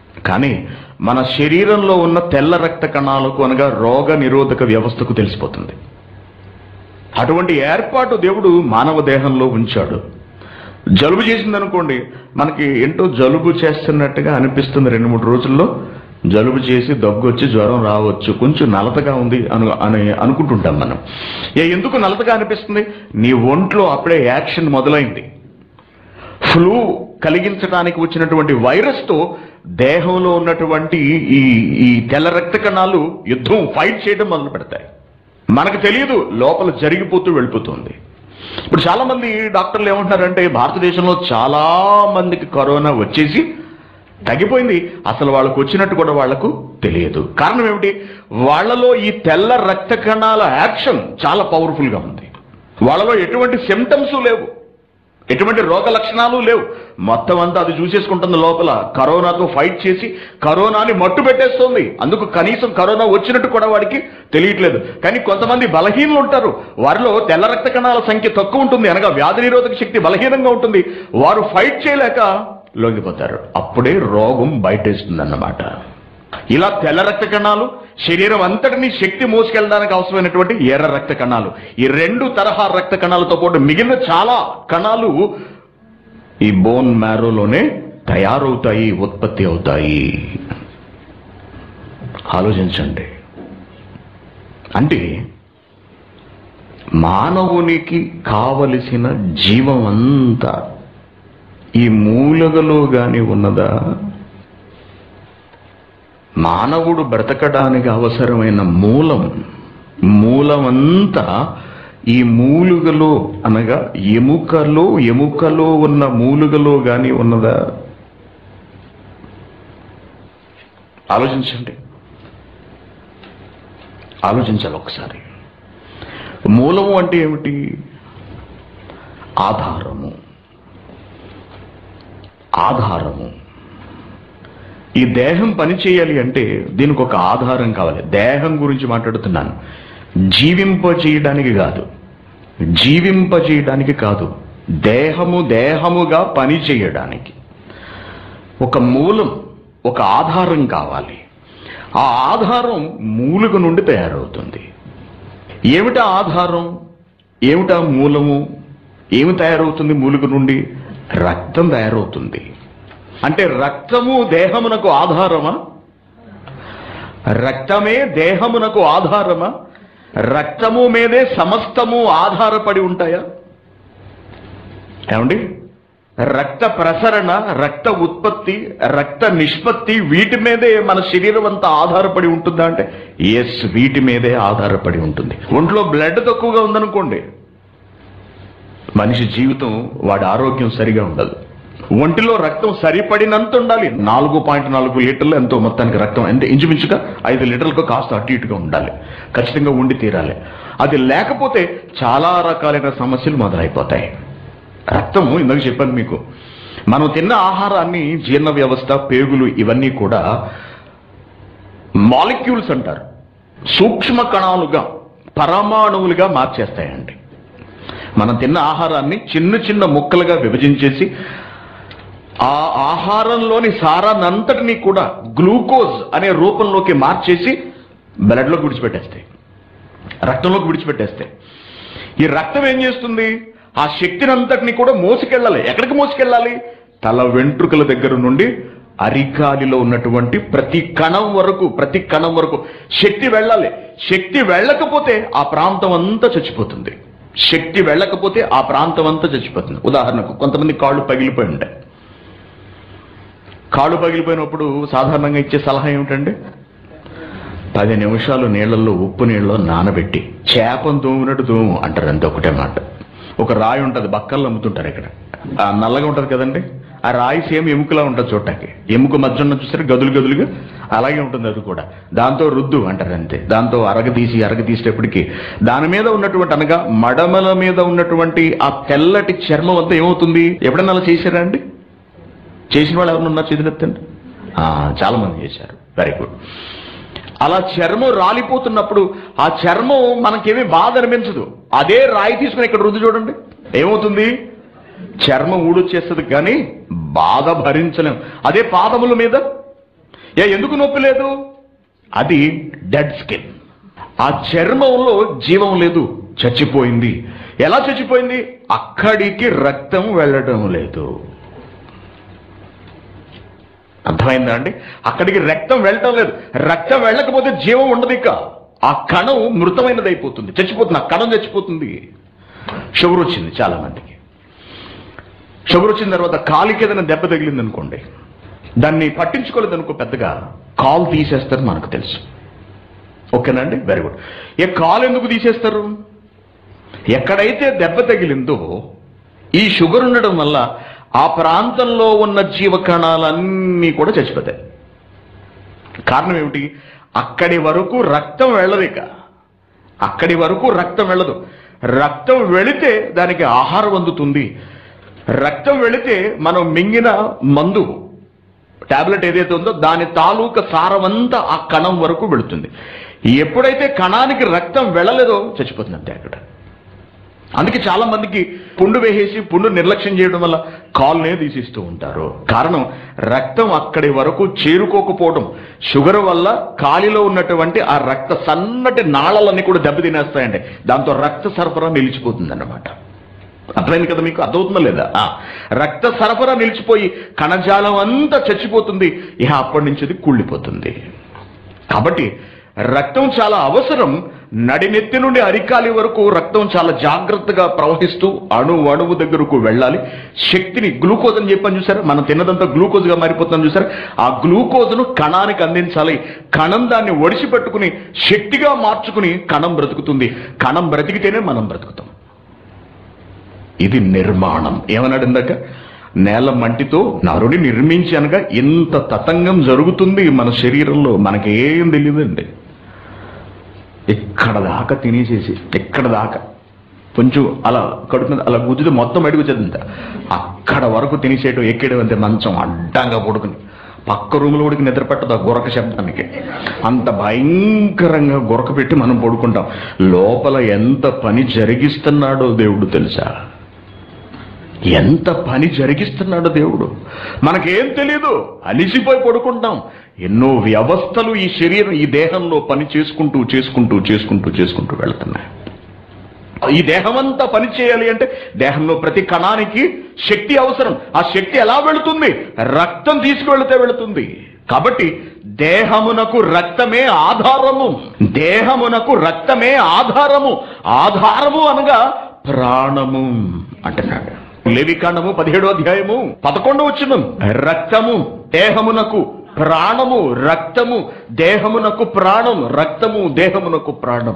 కానీ మన శరీరంలో ఉన్న తెల్ల రక్త కణాలకు అనగా రోగ నిరోధక వ్యవస్థకు తెలిసిపోతుంది అటువంటి ఏర్పాటు దేవుడు మానవ దేహంలో ఉంచాడు జలుబు చేసిందనుకోండి మనకి ఏంటో జలుబు చేస్తున్నట్టుగా అనిపిస్తుంది రెండు మూడు రోజుల్లో జలుబు చేసి దగ్గు వచ్చి జ్వరం రావచ్చు కొంచెం నలతగా ఉంది అను అని అనుకుంటుంటాం మనం ఏ ఎందుకు నలతగా అనిపిస్తుంది నీ ఒంట్లో అప్పుడే యాక్షన్ మొదలైంది ఫ్లూ కలిగించడానికి వచ్చినటువంటి వైరస్తో దేహంలో ఉన్నటువంటి ఈ ఈ తెల్ల రక్త కణాలు యుద్ధం ఫైట్ చేయడం మొదలు పెడతాయి మనకు తెలియదు లోపల జరిగిపోతూ వెళ్ళిపోతుంది ఇప్పుడు చాలా మంది డాక్టర్లు ఏమంటున్నారంటే భారతదేశంలో చాలా మందికి కరోనా వచ్చేసి తగ్గిపోయింది అసలు వాళ్ళకు వచ్చినట్టు కూడా వాళ్లకు తెలియదు కారణం ఏమిటి వాళ్ళలో ఈ తెల్ల రక్త కణాల యాక్షన్ చాలా పవర్ఫుల్ గా ఉంది వాళ్ళలో ఎటువంటి సిమ్టమ్స్ లేవు ఎటువంటి రోగ లక్షణాలు లేవు మొత్తం అంతా అది చూసేసుకుంటుంది లోపల కరోనాతో ఫైట్ చేసి కరోనాని మట్టు పెట్టేస్తుంది అందుకు కనీసం కరోనా వచ్చినట్టు కూడా వాడికి తెలియట్లేదు కానీ కొంతమంది బలహీనలు ఉంటారు వారిలో తెల్ల రక్త కణాల సంఖ్య తక్కువ ఉంటుంది అనగా వ్యాధి నిరోధక శక్తి బలహీనంగా ఉంటుంది వారు ఫైట్ చేయలేక లొంగిపోతారు అప్పుడే రోగం బయటేస్తుందన్నమాట ఇలా తెల్ల రక్త కణాలు శరీరం అంతటిని శక్తి మోసుకెళ్ళడానికి అవసరమైనటువంటి ఎర్ర రక్త కణాలు ఈ రెండు తరహా రక్త కణాలతో పాటు మిగిలిన చాలా కణాలు ఈ బోన్ మ్యారోలోనే తయారవుతాయి ఉత్పత్తి అవుతాయి ఆలోచించండి అంటే మానవునికి కావలసిన జీవం అంతా ఈ మూలగలో గాని ఉన్నదా మానవుడు బ్రతకడానికి అవసరమైన మూలం మూలమంతా ఈ మూలుగలో అనగా ఎముకలో ఎముకలో ఉన్న మూలుగలో గాని ఉన్నదా ఆలోచించండి ఆలోచించాలి ఒకసారి మూలము అంటే ఏమిటి ఆధారము ఆధారము ఈ దేహం పని చేయాలి అంటే దీనికి ఒక ఆధారం కావాలి దేహం గురించి మాట్లాడుతున్నాను జీవింప చేయడానికి కాదు జీవింప చేయడానికి కాదు దేహము దేహముగా పని చేయడానికి ఒక మూలం ఒక ఆధారం కావాలి ఆ ఆధారం మూలుగ నుండి తయారవుతుంది ఏమిటా ఆధారం ఏమిటా మూలము ఏమి తయారవుతుంది మూలుగ నుండి రక్తం తయారవుతుంది అంటే రక్తము దేహమునకు ఆధారమా రక్తమే దేహమునకు ఆధారమా రక్తము మీదే సమస్తము ఆధారపడి ఉంటాయా ఏమండి రక్త ప్రసరణ రక్త ఉత్పత్తి రక్త నిష్పత్తి వీటి మీదే మన శరీరం అంతా ఆధారపడి ఉంటుందా అంటే ఎస్ వీటి మీదే ఆధారపడి ఉంటుంది ఒంట్లో బ్లడ్ తక్కువగా ఉందనుకోండి మనిషి జీవితం వాడి ఆరోగ్యం సరిగా ఉండదు ఒంటిలో రక్తం సరిపడినంత ఉండాలి నాలుగు పాయింట్ నాలుగు లీటర్లు ఎంతో మొత్తానికి రక్తం ఎంత ఇంచుమించుగా ఐదు లీటర్లకు కాస్త అటు ఇటుగా ఉండాలి ఖచ్చితంగా ఉండి తీరాలి అది లేకపోతే చాలా రకాలైన సమస్యలు మొదలైపోతాయి రక్తము ఇందాక చెప్పాను మీకు మనం తిన్న ఆహారాన్ని జీర్ణ వ్యవస్థ పేగులు ఇవన్నీ కూడా మాలిక్యూల్స్ అంటారు సూక్ష్మ కణాలుగా పరమాణువులుగా మార్చేస్తాయండి మనం తిన్న ఆహారాన్ని చిన్న చిన్న ముక్కలుగా విభజించేసి ఆ ఆహారంలోని సారాన్నంతటినీ కూడా గ్లూకోజ్ అనే రూపంలోకి మార్చేసి బ్లడ్లోకి విడిచిపెట్టేస్తాయి రక్తంలోకి విడిచిపెట్టేస్తాయి ఈ రక్తం ఏం చేస్తుంది ఆ శక్తిని అంతటిని కూడా మోసుకెళ్ళాలి ఎక్కడికి మోసుకెళ్ళాలి తల వెంట్రుకల దగ్గర నుండి అరికాలిలో ఉన్నటువంటి ప్రతి కణం వరకు ప్రతి కణం వరకు శక్తి వెళ్ళాలి శక్తి వెళ్ళకపోతే ఆ ప్రాంతం అంతా చచ్చిపోతుంది శక్తి వెళ్ళకపోతే ఆ ప్రాంతం అంతా చచ్చిపోతుంది ఉదాహరణకు కొంతమంది కాళ్ళు పగిలిపోయి ఉంటాయి కాళ్ళు పగిలిపోయినప్పుడు సాధారణంగా ఇచ్చే సలహా ఏమిటండి పది నిమిషాలు నీళ్ళల్లో ఉప్పు నీళ్ళలో నానబెట్టి చేపను తోమినట్టు తోము అంటారు అంతే ఒకటే మాట ఒక రాయి ఉంటుంది బక్కల్లో అమ్ముతుంటారు ఇక్కడ ఆ నల్లగా ఉంటుంది కదండి ఆ రాయి సేమ్ ఎముకలా ఉంటుంది చూడటానికి ఎముక మధ్య ఉన్న చూసారు గదులు గదులుగా అలాగే ఉంటుంది అది కూడా దాంతో రుద్దు అంటారు అంతే దాంతో అరగ తీసి అరగ తీసేటప్పటికి దాని మీద ఉన్నటువంటి అనగా మడమల మీద ఉన్నటువంటి ఆ తెల్లటి చర్మం అంతా ఏమవుతుంది ఎప్పుడైనా అలా చేశారా అండి చేసిన వాళ్ళు ఎవరు ఉన్నారు చేతులెత్తండి ఆ, చాలా మంది చేశారు వెరీ గుడ్ అలా చర్మం రాలిపోతున్నప్పుడు ఆ చర్మం మనకేమీ బాధ అనిపించదు అదే రాయి తీసుకుని ఇక్కడ రుద్దు చూడండి ఏమవుతుంది చర్మం ఊడొచ్చేస్తుంది కానీ బాధ భరించలేం అదే పాదముల మీద ఏ ఎందుకు నొప్పి లేదు అది డెడ్ స్కిన్ ఆ చర్మంలో జీవం లేదు చచ్చిపోయింది ఎలా చచ్చిపోయింది అక్కడికి రక్తం వెళ్ళడం లేదు అర్థమైందా అండి అక్కడికి రక్తం వెళ్ళటం లేదు రక్తం వెళ్ళకపోతే జీవం ఉండదు ఇక ఆ కణం మృతమైనది అయిపోతుంది చచ్చిపోతుంది ఆ కణం చచ్చిపోతుంది షుగర్ వచ్చింది చాలా మందికి షుగర్ వచ్చిన తర్వాత కాలికి ఏదైనా దెబ్బ తగిలింది అనుకోండి దాన్ని పట్టించుకోలేదు అనుకో పెద్దగా కాలు తీసేస్తారు మనకు తెలుసు ఓకేనండి వెరీ గుడ్ ఏ కాలు ఎందుకు తీసేస్తారు ఎక్కడైతే దెబ్బ తగిలిందో ఈ షుగర్ ఉండడం వల్ల ఆ ప్రాంతంలో ఉన్న జీవ కణాలన్నీ కూడా చచ్చిపోతాయి కారణం ఏమిటి అక్కడి వరకు రక్తం వెళ్ళదిక అక్కడి వరకు రక్తం వెళ్ళదు రక్తం వెళితే దానికి ఆహారం అందుతుంది రక్తం వెళితే మనం మింగిన మందు టాబ్లెట్ ఏదైతే ఉందో దాని తాలూకా సారమంతా ఆ కణం వరకు వెళుతుంది ఎప్పుడైతే కణానికి రక్తం వెళ్ళలేదో చచ్చిపోతుంది అంతే అక్కడ అందుకే చాలా మందికి పుండు వేసేసి పుండు నిర్లక్ష్యం చేయడం వల్ల కాల్నే తీసిస్తూ ఉంటారు కారణం రక్తం అక్కడి వరకు చేరుకోకపోవడం షుగర్ వల్ల కాలిలో ఉన్నటువంటి ఆ రక్త సన్నటి నాళలన్నీ కూడా దెబ్బతినేస్తాయండి దాంతో రక్త సరఫరా నిలిచిపోతుంది అన్నమాట అర్థమైంది కదా మీకు అర్థమవుతుందా లేదా ఆ, రక్త సరఫరా నిలిచిపోయి కణజాలం అంతా చచ్చిపోతుంది ఇక అప్పటి నుంచి అది కూలిపోతుంది కాబట్టి రక్తం చాలా అవసరం నడినెత్తి నుండి అరికాలి వరకు రక్తం చాలా జాగ్రత్తగా ప్రవహిస్తూ అణు అణువు దగ్గరకు వెళ్ళాలి శక్తిని గ్లూకోజ్ అని చెప్పని చూసారా మనం తిన్నదంతా గ్లూకోజ్గా మారిపోతుందని చూసారా ఆ గ్లూకోజ్ను కణానికి అందించాలి కణం దాన్ని ఒడిసి పెట్టుకుని శక్తిగా మార్చుకుని కణం బ్రతుకుతుంది కణం బ్రతికితేనే మనం బ్రతుకుతాం ఇది నిర్మాణం ఏమన్నాడు ఇందాక నేల మంటితో నరుని నిర్మించి అనగా ఇంత తతంగం జరుగుతుంది మన శరీరంలో మనకేం తెలియదండి ఇక్కడ దాకా తినేసేసి ఇక్కడ దాకా కొంచెం అలా కడుపు మీద అలా గుద్దితే మొత్తం బయటకు వచ్చేదంత అక్కడ వరకు తినేసేయటం ఎక్కేయడం అంతే మంచం అడ్డంగా పడుకుని పక్క రూములో ఉడికి నిద్ర పెట్టదు ఆ గురక శబ్దానికి అంత భయంకరంగా గురక పెట్టి మనం పడుకుంటాం లోపల ఎంత పని జరిగిస్తున్నాడో దేవుడు తెలుసా ఎంత పని జరిగిస్తున్నాడు దేవుడు మనకేం తెలియదు అలిసిపోయి పడుకుంటాం ఎన్నో వ్యవస్థలు ఈ శరీరం ఈ దేహంలో పని చేసుకుంటూ చేసుకుంటూ చేసుకుంటూ చేసుకుంటూ వెళ్తున్నాయి ఈ దేహం అంతా పని చేయాలి అంటే దేహంలో ప్రతి కణానికి శక్తి అవసరం ఆ శక్తి ఎలా వెళుతుంది రక్తం తీసుకువెళితే వెళుతుంది కాబట్టి దేహమునకు రక్తమే ఆధారము దేహమునకు రక్తమే ఆధారము ఆధారము అనగా ప్రాణము అంటున్నాడు లేవికాండము పదిహేడో అధ్యాయము పదకొండు వచ్చిన రక్తము దేహమునకు ప్రాణము రక్తము దేహమునకు ప్రాణం రక్తము దేహమునకు ప్రాణం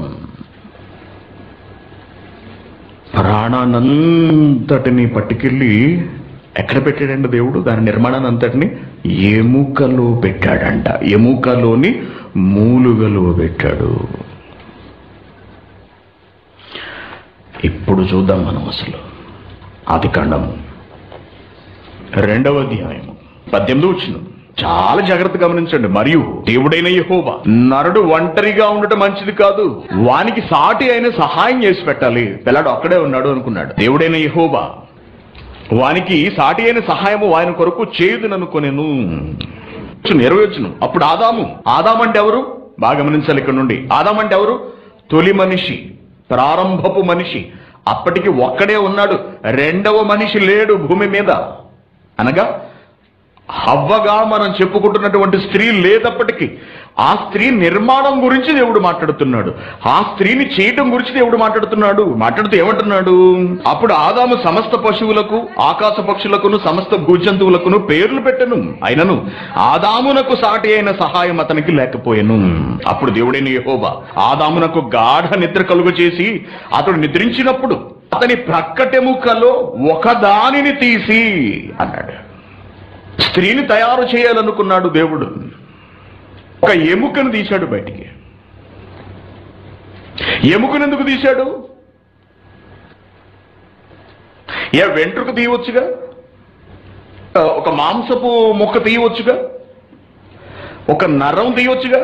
ప్రాణానంతటిని పట్టుకెళ్ళి ఎక్కడ పెట్టాడండి దేవుడు దాని నిర్మాణాన్ని అంతటిని ఎముకలో పెట్టాడంట ఎముకలోని మూలుగలో పెట్టాడు ఇప్పుడు చూద్దాం మనం అసలు ఆది కాండము రెండవ అధ్యాయము పద్దెనిమిది వచ్చిన చాలా జాగ్రత్త గమనించండి మరియు దేవుడైన యెహోవా నరుడు ఒంటరిగా ఉండటం మంచిది కాదు వానికి సాటి అయిన సహాయం చేసి పెట్టాలి పిల్లాడు అక్కడే ఉన్నాడు అనుకున్నాడు దేవుడైన యెహోవా వానికి సాటి అయిన సహాయము ఆయన కొరకు చేయుదుననుకొనెను నెరవేర్చును అప్పుడు ఆదాము ఆదాం అంటే ఎవరు బాగా గమనించాలి ఇక్కడ నుండి ఆదాం అంటే ఎవరు తొలి మనిషి ప్రారంభపు మనిషి అప్పటికి ఒక్కడే ఉన్నాడు రెండవ మనిషి లేడు భూమి మీద అనగా హవ్వగా మనం చెప్పుకుంటున్నటువంటి స్త్రీ లేదప్పటికీ ఆ స్త్రీ నిర్మాణం గురించి దేవుడు మాట్లాడుతున్నాడు ఆ స్త్రీని చేయటం గురించి దేవుడు మాట్లాడుతున్నాడు మాట్లాడుతూ ఏమంటున్నాడు అప్పుడు ఆదాము సమస్త పశువులకు ఆకాశ పక్షులకును సమస్త భూజంతువులకును పేర్లు పెట్టను అయినను ఆదామునకు సాటి అయిన సహాయం అతనికి లేకపోయాను అప్పుడు దేవుడైన యెహోవా ఆదామునకు గాఢ నిద్ర కలుగు చేసి అతడు నిద్రించినప్పుడు అతని ప్రక్కటెముకలో ఒకదానిని తీసి అన్నాడు స్త్రీని తయారు చేయాలనుకున్నాడు దేవుడు ఒక ఎముకను తీశాడు బయటికి ఎముకను ఎందుకు తీశాడు ఏ వెంట్రుక తీయవచ్చుగా ఆ, ఒక మాంసపు ముక్క తీయవచ్చుగా ఒక నరం తీయవచ్చుగా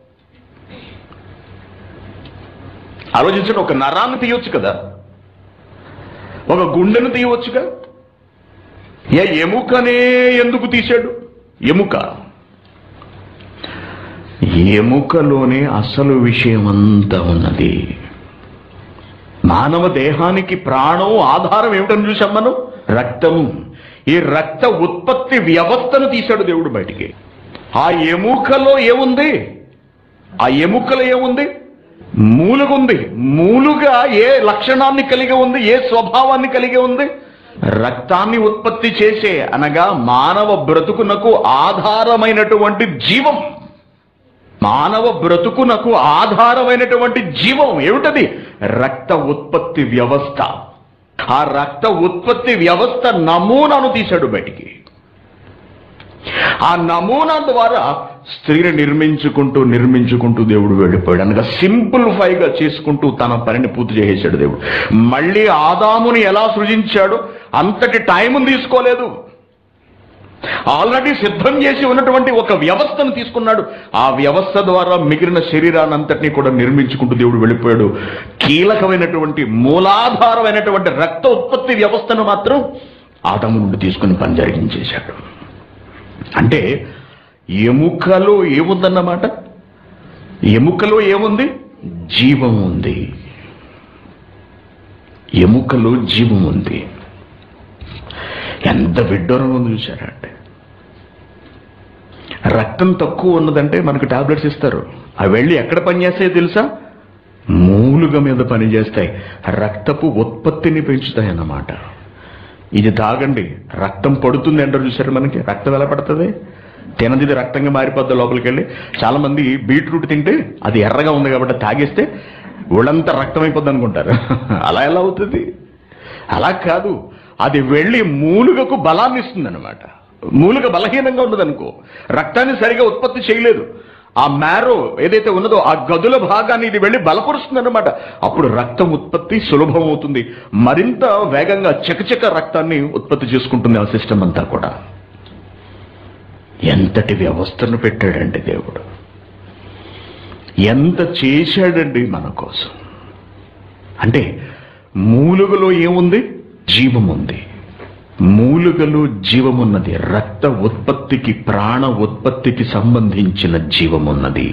ఆలోచించండి ఒక నరాన్ని తీయొచ్చు కదా ఒక గుండెను తీయవచ్చుగా ఏ ఎముకనే ఎందుకు తీశాడు ఎముక ఎముకలోనే అసలు విషయం అంతా ఉన్నది మానవ దేహానికి ప్రాణం ఆధారం ఏమిటని చూసాం మనం రక్తము ఈ రక్త ఉత్పత్తి వ్యవస్థను తీశాడు దేవుడు బయటికి ఆ ఎముకలో ఏముంది ఆ ఎముకలో ఏముంది మూలుగుంది మూలుగా ఏ లక్షణాన్ని కలిగి ఉంది ఏ స్వభావాన్ని కలిగి ఉంది రక్తాన్ని ఉత్పత్తి చేసే అనగా మానవ బ్రతుకునకు ఆధారమైనటువంటి జీవం మానవ బ్రతుకునకు ఆధారమైనటువంటి జీవం ఏమిటది రక్త ఉత్పత్తి వ్యవస్థ ఆ రక్త ఉత్పత్తి వ్యవస్థ నమూనాను తీశాడు బయటికి ఆ నమూనా ద్వారా స్త్రీని నిర్మించుకుంటూ నిర్మించుకుంటూ దేవుడు వెళ్ళిపోయాడు అనగా సింప్లిఫై గా చేసుకుంటూ తన పనిని పూర్తి చేసేసాడు దేవుడు మళ్ళీ ఆదాముని ఎలా సృజించాడు అంతటి టైం తీసుకోలేదు ఆల్రెడీ సిద్ధం చేసి ఉన్నటువంటి ఒక వ్యవస్థను తీసుకున్నాడు ఆ వ్యవస్థ ద్వారా మిగిలిన శరీరాన్ని అంతటినీ కూడా నిర్మించుకుంటూ దేవుడు వెళ్ళిపోయాడు కీలకమైనటువంటి మూలాధారమైనటువంటి రక్త ఉత్పత్తి వ్యవస్థను మాత్రం ఆదము నుండి తీసుకుని పని జరిగించేశాడు అంటే ఎముకలో ఏముందన్నమాట ఎముకలో ఏముంది జీవం ఉంది ఎముకలో జీవం ఉంది ఎంత విడ్డూరం ఉంది చూసారా అంటే రక్తం తక్కువ ఉన్నదంటే మనకు టాబ్లెట్స్ ఇస్తారు అవి వెళ్ళి ఎక్కడ పనిచేస్తాయో తెలుసా మూలుగ మీద పనిచేస్తాయి రక్తపు ఉత్పత్తిని పెంచుతాయి అన్నమాట ఇది తాగండి రక్తం పడుతుంది అంటారు చూసారు మనకి రక్తం ఎలా పడుతుంది తినది ఇది రక్తంగా మారిపోద్ది లోపలికి వెళ్ళి చాలా మంది బీట్రూట్ తింటే అది ఎర్రగా ఉంది కాబట్టి తాగేస్తే ఒళ్ళంతా రక్తం అయిపోద్ది అనుకుంటారు అలా ఎలా అవుతుంది అలా కాదు అది వెళ్ళి మూలుగకు బలాన్ని ఇస్తుంది అనమాట మూలుగ బలహీనంగా ఉన్నదనుకో రక్తాన్ని సరిగా ఉత్పత్తి చేయలేదు ఆ మ్యారో ఏదైతే ఉన్నదో ఆ గదుల భాగాన్ని ఇది వెళ్ళి బలపరుస్తుంది అనమాట అప్పుడు రక్తం ఉత్పత్తి సులభం అవుతుంది మరింత వేగంగా చకచక రక్తాన్ని ఉత్పత్తి చేసుకుంటుంది ఆ సిస్టమ్ అంతా కూడా ఎంతటి వ్యవస్థను పెట్టాడండి దేవుడు ఎంత చేశాడండి మన కోసం అంటే మూలుగలో ఏముంది జీవం ఉంది మూలుగలో జీవమున్నది రక్త ఉత్పత్తికి ప్రాణ ఉత్పత్తికి సంబంధించిన జీవమున్నది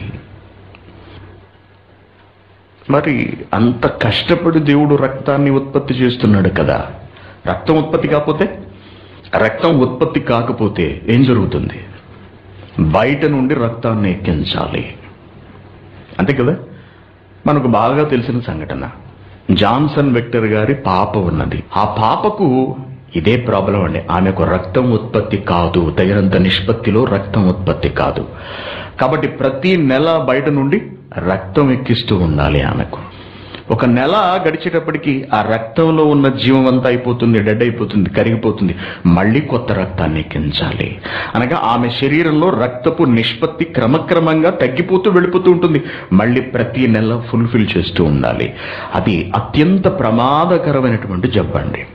మరి అంత కష్టపడి దేవుడు రక్తాన్ని ఉత్పత్తి చేస్తున్నాడు కదా రక్తం ఉత్పత్తి కాకపోతే రక్తం ఉత్పత్తి కాకపోతే ఏం జరుగుతుంది బయట నుండి రక్తాన్ని ఎక్కించాలి అంతే కదా మనకు బాగా తెలిసిన సంఘటన జాన్సన్ వెక్టర్ గారి పాప ఉన్నది ఆ పాపకు ఇదే ప్రాబ్లం అండి ఆమెకు రక్తం ఉత్పత్తి కాదు తగినంత నిష్పత్తిలో రక్తం ఉత్పత్తి కాదు కాబట్టి ప్రతి నెల బయట నుండి రక్తం ఎక్కిస్తూ ఉండాలి ఆమెకు ఒక నెల గడిచేటప్పటికి ఆ రక్తంలో ఉన్న జీవం అంతా అయిపోతుంది డెడ్ అయిపోతుంది కరిగిపోతుంది మళ్ళీ కొత్త రక్తాన్ని ఎక్కించాలి అనగా ఆమె శరీరంలో రక్తపు నిష్పత్తి క్రమక్రమంగా తగ్గిపోతూ వెళ్ళిపోతూ ఉంటుంది మళ్ళీ ప్రతి నెల ఫుల్ఫిల్ చేస్తూ ఉండాలి అది అత్యంత ప్రమాదకరమైనటువంటి జబ్బండి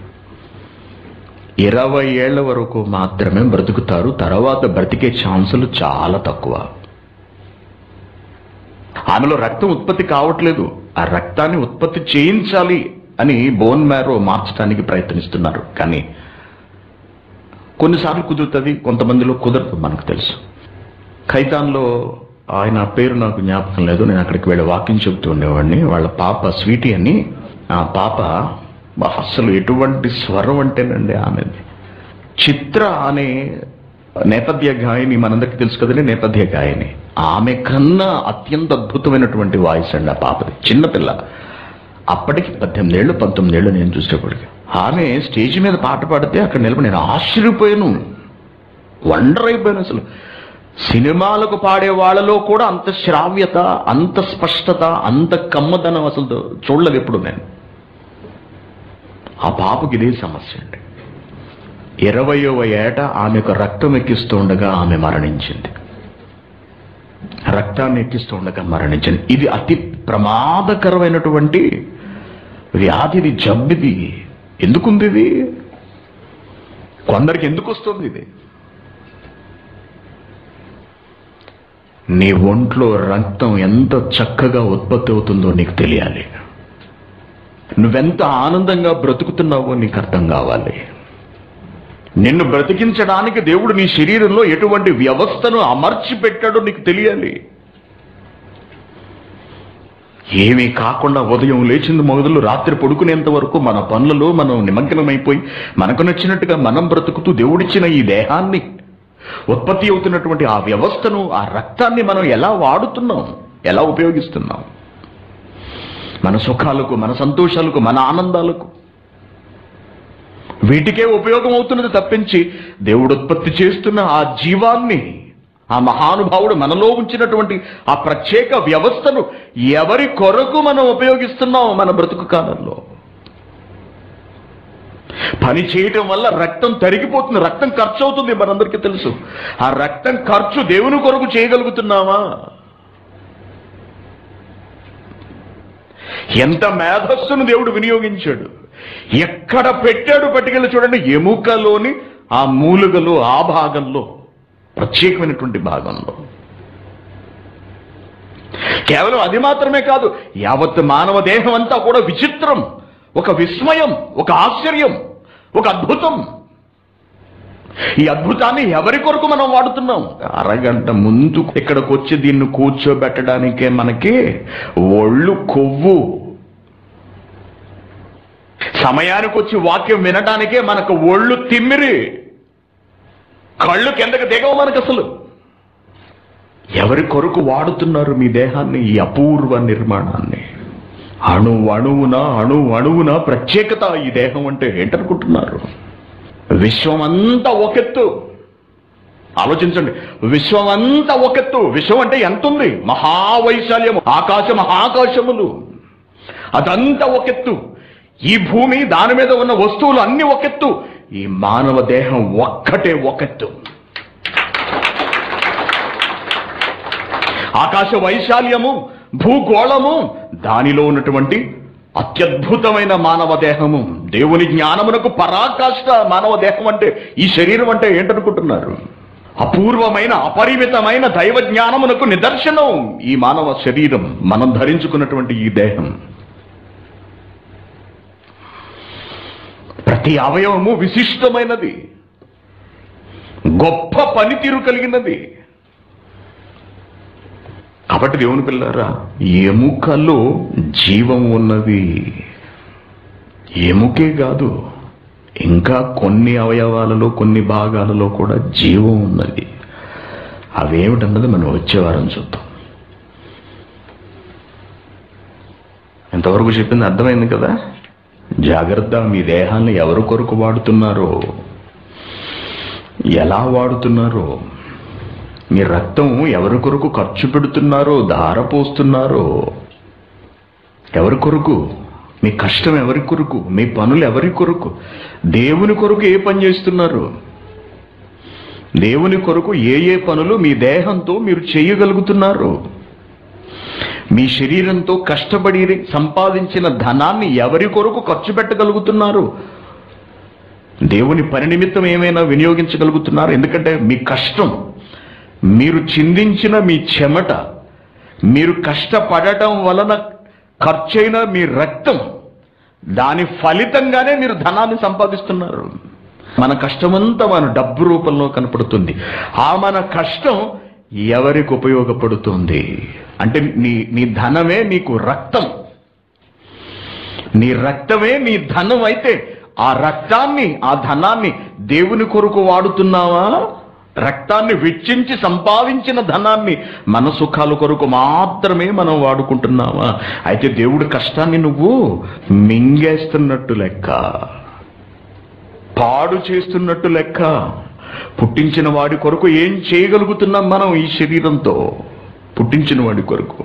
ఇరవై ఏళ్ల వరకు మాత్రమే బ్రతుకుతారు తర్వాత బ్రతికే ఛాన్సులు చాలా తక్కువ ఆమెలో రక్తం ఉత్పత్తి కావట్లేదు ఆ రక్తాన్ని ఉత్పత్తి చేయించాలి అని బోన్ మ్యారో మార్చడానికి ప్రయత్నిస్తున్నారు కానీ కొన్నిసార్లు కుదురుతుంది కొంతమందిలో కుదరదు మనకు తెలుసు ఖైతాన్లో ఆయన పేరు నాకు జ్ఞాపకం లేదు నేను అక్కడికి వెళ్ళి వాకింగ్ చెబుతూ ఉండేవాడిని వాళ్ళ పాప స్వీటీ అని ఆ పాప అసలు ఎటువంటి స్వరం అంటేనండి ఆమెది చిత్ర అనే నేపథ్య గాయని మనందరికీ తెలుసు కదండి నేపథ్య గాయని ఆమె కన్నా అత్యంత అద్భుతమైనటువంటి వాయిస్ అండి ఆ పాపది చిన్నపిల్ల అప్పటికి పద్దెనిమిది ఏళ్ళు పంతొమ్మిది ఏళ్ళు నేను చూసేప్పటికి ఆమె స్టేజ్ మీద పాట పాడితే అక్కడ నిలబడి నేను ఆశ్చర్యపోయాను వండర్ అయిపోయాను అసలు సినిమాలకు పాడే వాళ్ళలో కూడా అంత శ్రావ్యత అంత స్పష్టత అంత కమ్మదనం అసలు చూడలేదు ఎప్పుడు నేను ఆ పాపకి ఇదే సమస్య అండి ఇరవయవ ఏట ఆమెకు రక్తం ఎక్కిస్తూ ఉండగా ఆమె మరణించింది రక్తాన్ని ఎక్కిస్తూ ఉండగా మరణించింది ఇది అతి ప్రమాదకరమైనటువంటి వ్యాధిది జబ్బిది ఎందుకుంది ఇది కొందరికి ఎందుకు వస్తుంది ఇది నీ ఒంట్లో రక్తం ఎంత చక్కగా ఉత్పత్తి అవుతుందో నీకు తెలియాలి నువ్వెంత ఆనందంగా బ్రతుకుతున్నావో నీకు అర్థం కావాలి నిన్ను బ్రతికించడానికి దేవుడు నీ శరీరంలో ఎటువంటి వ్యవస్థను అమర్చి పెట్టాడో నీకు తెలియాలి ఏమీ కాకుండా ఉదయం లేచింది మొదలు రాత్రి పడుకునేంత వరకు మన పనులలో మనం నిమగ్నమైపోయి మనకు నచ్చినట్టుగా మనం బ్రతుకుతూ దేవుడిచ్చిన ఈ దేహాన్ని ఉత్పత్తి అవుతున్నటువంటి ఆ వ్యవస్థను ఆ రక్తాన్ని మనం ఎలా వాడుతున్నాం ఎలా ఉపయోగిస్తున్నాం మన సుఖాలకు మన సంతోషాలకు మన ఆనందాలకు వీటికే ఉపయోగం అవుతున్నది తప్పించి దేవుడు ఉత్పత్తి చేస్తున్న ఆ జీవాన్ని ఆ మహానుభావుడు మనలో ఉంచినటువంటి ఆ ప్రత్యేక వ్యవస్థను ఎవరి కొరకు మనం ఉపయోగిస్తున్నాం మన బ్రతుకు కాలంలో పని చేయటం వల్ల రక్తం తరిగిపోతుంది రక్తం ఖర్చు అవుతుంది మనందరికీ తెలుసు ఆ రక్తం ఖర్చు దేవుని కొరకు చేయగలుగుతున్నామా ఎంత మేధస్సును దేవుడు వినియోగించాడు ఎక్కడ పెట్టాడు పట్టుకెళ్ళి చూడండి ఎముకలోని ఆ మూలుగలో ఆ భాగంలో ప్రత్యేకమైనటువంటి భాగంలో కేవలం అది మాత్రమే కాదు యావత్ మానవ దేహం అంతా కూడా విచిత్రం ఒక విస్మయం ఒక ఆశ్చర్యం ఒక అద్భుతం ఈ అద్భుతాన్ని ఎవరి కొరకు మనం వాడుతున్నాం అరగంట ముందు ఇక్కడికి వచ్చి దీన్ని కూర్చోబెట్టడానికే మనకి ఒళ్ళు కొవ్వు సమయానికి వచ్చి వాక్యం వినడానికే మనకు ఒళ్ళు తిమ్మిరి కళ్ళు కిందకి దిగవు మనకు అసలు ఎవరి కొరకు వాడుతున్నారు మీ దేహాన్ని ఈ అపూర్వ నిర్మాణాన్ని అణు అణువున అణు అణువున ప్రత్యేకత ఈ దేహం అంటే ఏంటనుకుంటున్నారు విశ్వం అంతా ఒకెత్తు ఆలోచించండి విశ్వం అంతా ఒకెత్తు విశ్వం అంటే ఎంత ఉంది మహావైశాల్యము ఆకాశ మహాకాశములు అదంతా ఒకెత్తు ఈ భూమి దాని మీద ఉన్న వస్తువులు అన్ని ఒకెత్తు ఈ మానవ దేహం ఒక్కటే ఒకెత్తు ఆకాశ వైశాల్యము భూగోళము దానిలో ఉన్నటువంటి అత్యద్భుతమైన మానవ దేహము దేవుని జ్ఞానమునకు పరాకాష్ట మానవ దేహం అంటే ఈ శరీరం అంటే ఏంటనుకుంటున్నారు అపూర్వమైన అపరిమితమైన దైవ జ్ఞానమునకు నిదర్శనం ఈ మానవ శరీరం మనం ధరించుకున్నటువంటి ఈ దేహం ప్రతి అవయవము విశిష్టమైనది గొప్ప పనితీరు కలిగినది కాబట్టి దేవుని పిల్లారా ఎముకలో జీవం ఉన్నది ఎముకే కాదు ఇంకా కొన్ని అవయవాలలో కొన్ని భాగాలలో కూడా జీవం ఉన్నది అవేమిటన్నది మనం వచ్చే వారం చూద్దాం ఎంతవరకు చెప్పింది అర్థమైంది కదా జాగ్రత్త మీ దేహాన్ని ఎవరి కొరకు వాడుతున్నారో ఎలా వాడుతున్నారో మీ రక్తం ఎవరి కొరకు ఖర్చు పెడుతున్నారో ధార పోస్తున్నారో ఎవరి కొరకు మీ కష్టం ఎవరి కొరకు మీ పనులు ఎవరి కొరకు దేవుని కొరకు ఏ పని చేస్తున్నారు దేవుని కొరకు ఏ ఏ పనులు మీ దేహంతో మీరు చేయగలుగుతున్నారు మీ శరీరంతో కష్టపడి సంపాదించిన ధనాన్ని ఎవరి కొరకు ఖర్చు పెట్టగలుగుతున్నారు దేవుని పని నిమిత్తం ఏమైనా వినియోగించగలుగుతున్నారు ఎందుకంటే మీ కష్టం మీరు చిందించిన మీ చెమట మీరు కష్టపడటం వలన ఖర్చైన మీ రక్తం దాని ఫలితంగానే మీరు ధనాన్ని సంపాదిస్తున్నారు మన కష్టమంతా మన డబ్బు రూపంలో కనపడుతుంది ఆ మన కష్టం ఎవరికి ఉపయోగపడుతుంది అంటే నీ నీ ధనమే నీకు రక్తం నీ రక్తమే నీ ధనం అయితే ఆ రక్తాన్ని ఆ ధనాన్ని దేవుని కొరకు వాడుతున్నావా రక్తాన్ని వెచ్చించి సంపాదించిన ధనాన్ని మన సుఖాల కొరకు మాత్రమే మనం వాడుకుంటున్నావా అయితే దేవుడి కష్టాన్ని నువ్వు మింగేస్తున్నట్టు లెక్క పాడు చేస్తున్నట్టు లెక్క పుట్టించిన వాడి కొరకు ఏం చేయగలుగుతున్నాం మనం ఈ శరీరంతో పుట్టించిన వాడి కొరకు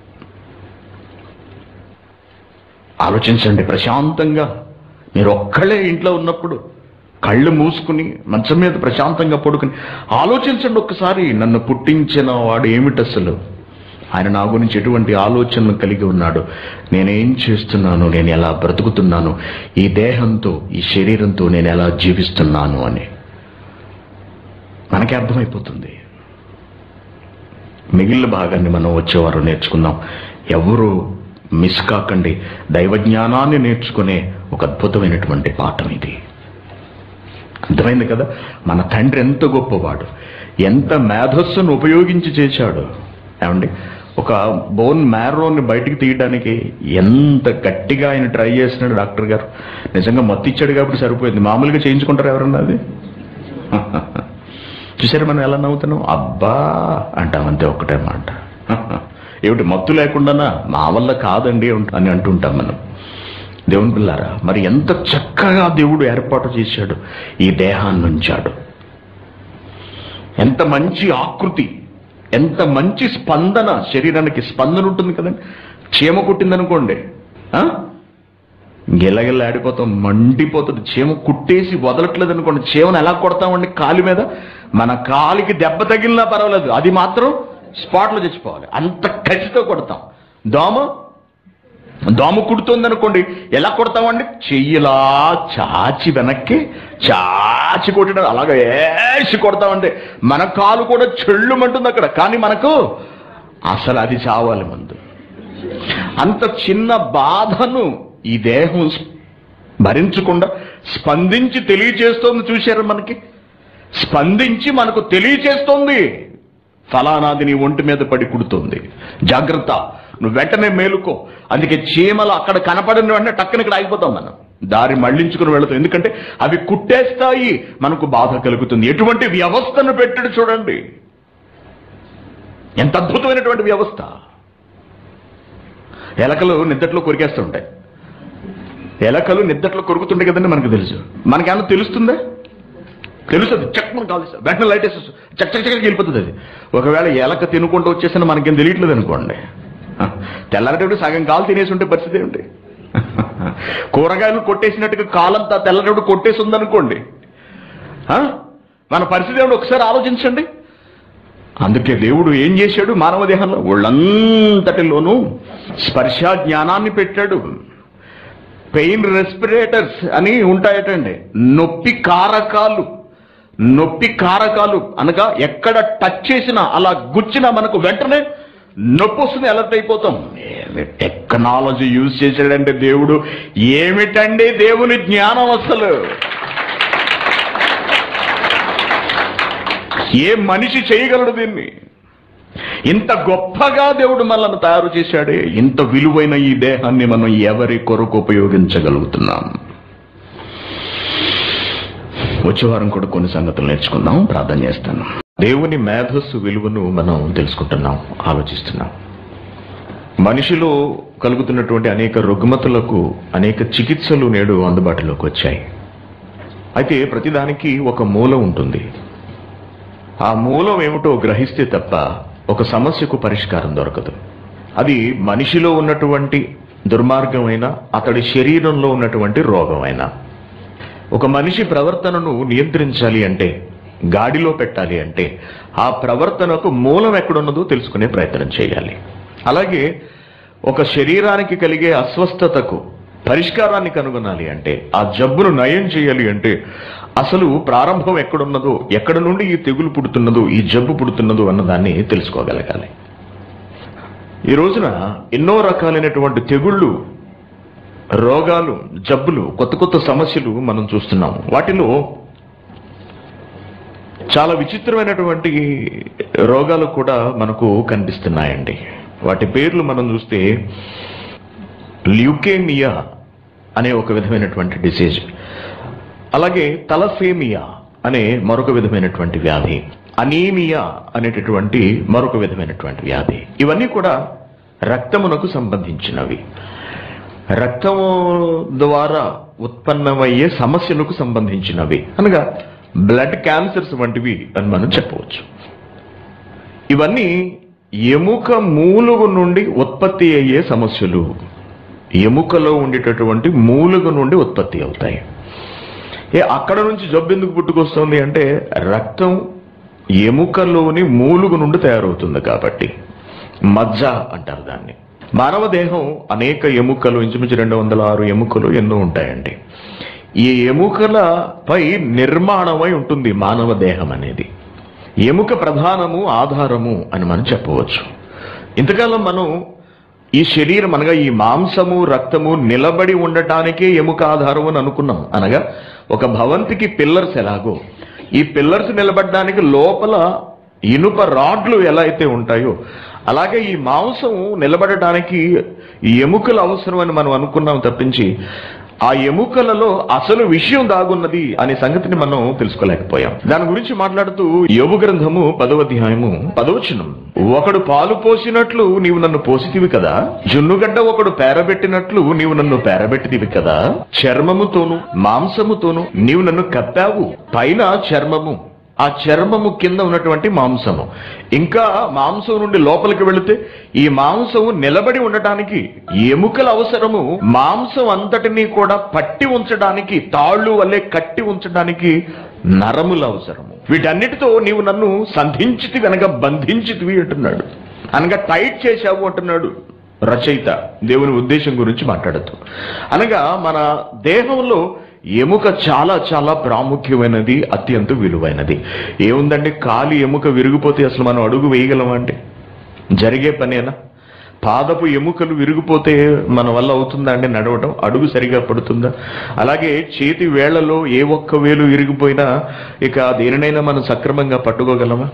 ఆలోచించండి ప్రశాంతంగా మీరు ఒక్కళ్ళే ఇంట్లో ఉన్నప్పుడు కళ్ళు మూసుకుని మంచం మీద ప్రశాంతంగా పడుకుని ఆలోచించండి ఒక్కసారి నన్ను పుట్టించిన వాడు ఏమిటి అసలు ఆయన నా గురించి ఎటువంటి ఆలోచనలు కలిగి ఉన్నాడు నేనేం చేస్తున్నాను నేను ఎలా బ్రతుకుతున్నాను ఈ దేహంతో ఈ శరీరంతో నేను ఎలా జీవిస్తున్నాను అని మనకి అర్థమైపోతుంది మిగిలిన భాగాన్ని మనం వచ్చేవారు నేర్చుకుందాం ఎవరు మిస్ కాకండి దైవ జ్ఞానాన్ని నేర్చుకునే ఒక అద్భుతమైనటువంటి పాఠం ఇది అర్థమైంది కదా మన తండ్రి ఎంత గొప్పవాడు ఎంత మేధస్సును ఉపయోగించి చేశాడు ఏమండి ఒక బోన్ మ్యారోని బయటికి తీయడానికి ఎంత గట్టిగా ఆయన ట్రై చేస్తున్నాడు డాక్టర్ గారు నిజంగా మత్తు ఇచ్చాడు కాబట్టి సరిపోయింది మామూలుగా చేయించుకుంటారు ఎవరన్నా అది చూసారు మనం ఎలా నవ్వుతున్నాం అబ్బా అంటాం అంతే ఒకటే మాట ఏమిటి మత్తు లేకుండానా మా వల్ల కాదండి అని అంటుంటాం మనం దేవుని పిల్లారా మరి ఎంత చక్కగా దేవుడు ఏర్పాటు చేశాడు ఈ దేహాన్ని ఉంచాడు ఎంత మంచి ఆకృతి ఎంత మంచి స్పందన శరీరానికి స్పందన ఉంటుంది కదండి చీమ కుట్టిందనుకోండి ఆ? గిలగిల ఆడిపోతాం మండిపోతుంది చీమ కుట్టేసి వదలట్లేదు అనుకోండి చీమను ఎలా కొడతామండి కాలి మీద మన కాలికి దెబ్బ తగిలినా పర్వాలేదు అది మాత్రం స్పాట్లో చచ్చిపోవాలి అంత కసితో కొడతాం దోమ దోమ కుడుతుంది అనుకోండి ఎలా కొడతామండి చెయ్యిలా చాచి వెనక్కి చాచి కొట్టడం అలాగ ఏసి కొడతామంటే మన కాలు కూడా చెళ్ళుమంటుంది అక్కడ కానీ మనకు అసలు అది చావాలి ముందు అంత చిన్న బాధను ఈ దేహం భరించకుండా స్పందించి తెలియచేస్తోంది చూశారు మనకి స్పందించి మనకు తెలియచేస్తోంది ఫలానాది నీ ఒంటి మీద పడి కుడుతుంది జాగ్రత్త నువ్వు వెంటనే మేలుకో అందుకే చీమలు అక్కడ కనపడిన వెంటనే టక్కన ఇక్కడ ఆగిపోతాం మనం దారి మళ్లించుకుని వెళతాం ఎందుకంటే అవి కుట్టేస్తాయి మనకు బాధ కలుగుతుంది ఎటువంటి వ్యవస్థను పెట్టాడు చూడండి ఎంత అద్భుతమైనటువంటి వ్యవస్థ ఎలకలు నిద్దట్లో కొరికేస్తుంటాయి ఎలకలు నిద్దట్లో కొరుకుతుంటాయి కదండి మనకు తెలుసు మనకేమన్నా తెలుస్తుందా తెలుస్తుంది చక్ మనం కాల్ చేస్తాం వెంటనే లైట్ వేసేస్తుంది చక్ చక్ చక్కకి వెళ్ళిపోతుంది అది ఒకవేళ ఎలక తినుకుంటూ వచ్చేసిన మనకేం తెలియట్లేదు అనుకోండి తెల్లరటప్పుడు సగం కాలు తినేసి ఉంటే పరిస్థితి ఏమిటి కూరగాయలు కొట్టేసినట్టుగా కాలంతా తెల్లరటప్పుడు కొట్టేసి ఉందనుకోండి ఆ? మన పరిస్థితి ఏమిటి ఒకసారి ఆలోచించండి అందుకే దేవుడు ఏం చేశాడు మానవ దేహంలో ఒళ్ళంతటిలోనూ స్పర్శ జ్ఞానాన్ని పెట్టాడు పెయిన్ రెస్పిరేటర్స్ అని ఉంటాయటండి నొప్పి కారకాలు నొప్పి కారకాలు అనగా ఎక్కడ టచ్ చేసినా అలా గుచ్చినా మనకు వెంటనే నొప్పి వస్తుంది అలర్ట్ అయిపోతాం ఏమి టెక్నాలజీ యూజ్ చేశాడంటే దేవుడు ఏమిటండి దేవుని జ్ఞానం అసలు ఏ మనిషి చేయగలడు దీన్ని ఇంత గొప్పగా దేవుడు మనల్ని తయారు చేశాడే ఇంత విలువైన ఈ దేహాన్ని మనం ఎవరి కొరకు ఉపయోగించగలుగుతున్నాం వచ్చే వారం కూడా కొన్ని సంగతులు నేర్చుకుందాం ప్రార్థన చేస్తాను దేవుని మేధస్సు విలువను మనం తెలుసుకుంటున్నాం ఆలోచిస్తున్నాం మనిషిలో కలుగుతున్నటువంటి అనేక రుగ్మతలకు అనేక చికిత్సలు నేడు అందుబాటులోకి వచ్చాయి అయితే ప్రతిదానికి ఒక మూలం ఉంటుంది ఆ మూలం ఏమిటో గ్రహిస్తే తప్ప ఒక సమస్యకు పరిష్కారం దొరకదు అది మనిషిలో ఉన్నటువంటి దుర్మార్గమైన అతడి శరీరంలో ఉన్నటువంటి రోగమైనా ఒక మనిషి ప్రవర్తనను నియంత్రించాలి అంటే గాడిలో పెట్టాలి అంటే ఆ ప్రవర్తనకు మూలం ఎక్కడున్నదో తెలుసుకునే ప్రయత్నం చేయాలి అలాగే ఒక శరీరానికి కలిగే అస్వస్థతకు పరిష్కారాన్ని కనుగొనాలి అంటే ఆ జబ్బును నయం చేయాలి అంటే అసలు ప్రారంభం ఎక్కడున్నదో ఎక్కడ నుండి ఈ తెగులు పుడుతున్నదో ఈ జబ్బు పుడుతున్నదో అన్నదాన్ని తెలుసుకోగలగాలి ఈ రోజున ఎన్నో రకాలైనటువంటి తెగుళ్ళు రోగాలు జబ్బులు కొత్త కొత్త సమస్యలు మనం చూస్తున్నాం వాటిలో చాలా విచిత్రమైనటువంటి రోగాలు కూడా మనకు కనిపిస్తున్నాయండి వాటి పేర్లు మనం చూస్తే ల్యూకేమియా అనే ఒక విధమైనటువంటి డిసీజ్ అలాగే తలఫేమియా అనే మరొక విధమైనటువంటి వ్యాధి అనీమియా అనేటటువంటి మరొక విధమైనటువంటి వ్యాధి ఇవన్నీ కూడా రక్తమునకు సంబంధించినవి రక్తము ద్వారా ఉత్పన్నమయ్యే సమస్యలకు సంబంధించినవి అనగా బ్లడ్ క్యాన్సర్స్ వంటివి అని మనం చెప్పవచ్చు ఇవన్నీ ఎముక మూలుగు నుండి ఉత్పత్తి అయ్యే సమస్యలు ఎముకలో ఉండేటటువంటి మూలుగు నుండి ఉత్పత్తి అవుతాయి ఏ అక్కడ నుంచి జబ్బు ఎందుకు పుట్టుకొస్తుంది అంటే రక్తం ఎముకలోని మూలుగు నుండి తయారవుతుంది కాబట్టి మజ్జ అంటారు దాన్ని మానవ దేహం అనేక ఎముకలు ఇంచుమించు రెండు వందల ఆరు ఎముకలు ఎన్నో ఉంటాయండి ఈ ఎముకలపై నిర్మాణమై ఉంటుంది మానవ దేహం అనేది ఎముక ప్రధానము ఆధారము అని మనం చెప్పవచ్చు ఇంతకాలం మనం ఈ శరీరం అనగా ఈ మాంసము రక్తము నిలబడి ఉండటానికే ఎముక ఆధారం అని అనుకున్నాం అనగా ఒక భవంతికి పిల్లర్స్ ఎలాగో ఈ పిల్లర్స్ నిలబడడానికి లోపల ఇనుప రాడ్లు ఎలా అయితే ఉంటాయో అలాగే ఈ మాంసం నిలబడటానికి ఎముకలు అవసరం అని మనం అనుకున్నాం తప్పించి ఆ ఎముకలలో అసలు విషయం దాగున్నది అనే సంగతిని మనం తెలుసుకోలేకపోయాం దాని గురించి మాట్లాడుతూ యోగు గ్రంథము పదవ అధ్యాయము పదవచనం ఒకడు పాలు పోసినట్లు నీవు నన్ను పోసితివి కదా జున్నుగడ్డ ఒకడు పేరబెట్టినట్లు నీవు నన్ను పేరబెట్టితివి కదా చర్మముతోను మాంసముతోను నీవు నన్ను కప్పావు పైన చర్మము ఆ చర్మము కింద ఉన్నటువంటి మాంసము ఇంకా మాంసం నుండి లోపలికి వెళితే ఈ మాంసం నిలబడి ఉండటానికి ఎముకల అవసరము మాంసం అంతటినీ కూడా పట్టి ఉంచడానికి తాళ్ళు వల్లే కట్టి ఉంచడానికి నరముల అవసరము వీటన్నిటితో నీవు నన్ను సంధించితివి అనగా బంధించితివి అంటున్నాడు అనగా టైట్ చేశావు అంటున్నాడు రచయిత దేవుని ఉద్దేశం గురించి మాట్లాడుతూ అనగా మన దేహంలో ఎముక చాలా చాలా ప్రాముఖ్యమైనది అత్యంత విలువైనది ఏముందండి కాలి ఎముక విరిగిపోతే అసలు మనం అడుగు వేయగలమా అంటే జరిగే పనేనా పాదపు ఎముకలు విరిగిపోతే మన వల్ల అవుతుందా అండి నడవటం అడుగు సరిగా పడుతుందా అలాగే చేతి వేళ్లలో ఏ ఒక్క వేలు విరిగిపోయినా ఇక దేనినైనా మనం సక్రమంగా పట్టుకోగలమా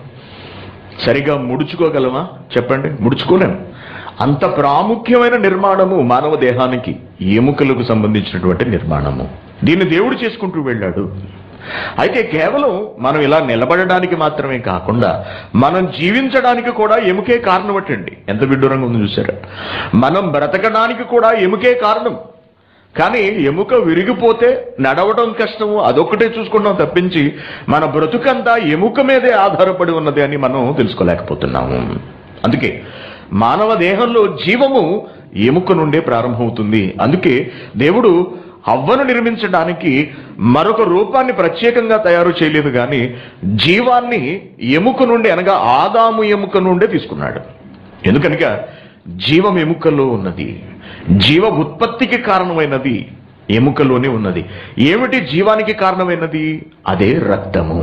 సరిగా ముడుచుకోగలమా చెప్పండి ముడుచుకోలేము అంత ప్రాముఖ్యమైన నిర్మాణము మానవ దేహానికి ఎముకలకు సంబంధించినటువంటి నిర్మాణము దీన్ని దేవుడు చేసుకుంటూ వెళ్ళాడు అయితే కేవలం మనం ఇలా నిలబడడానికి మాత్రమే కాకుండా మనం జీవించడానికి కూడా ఎముకే కారణం అటండి ఎంత విడ్డూరంగా ఉంది చూసారా మనం బ్రతకడానికి కూడా ఎముకే కారణం కానీ ఎముక విరిగిపోతే నడవడం కష్టము అదొక్కటే చూసుకుంటాం తప్పించి మన బ్రతుకంతా ఎముక మీదే ఆధారపడి ఉన్నది అని మనం తెలుసుకోలేకపోతున్నాము అందుకే మానవ దేహంలో జీవము ఎముక నుండే ప్రారంభమవుతుంది అందుకే దేవుడు అవ్వను నిర్మించడానికి మరొక రూపాన్ని ప్రత్యేకంగా తయారు చేయలేదు కానీ జీవాన్ని ఎముక నుండి అనగా ఆదాము ఎముక నుండే తీసుకున్నాడు ఎందుకనగా జీవం ఎముకలో ఉన్నది జీవ ఉత్పత్తికి కారణమైనది ఎముకలోనే ఉన్నది ఏమిటి జీవానికి కారణమైనది అదే రక్తము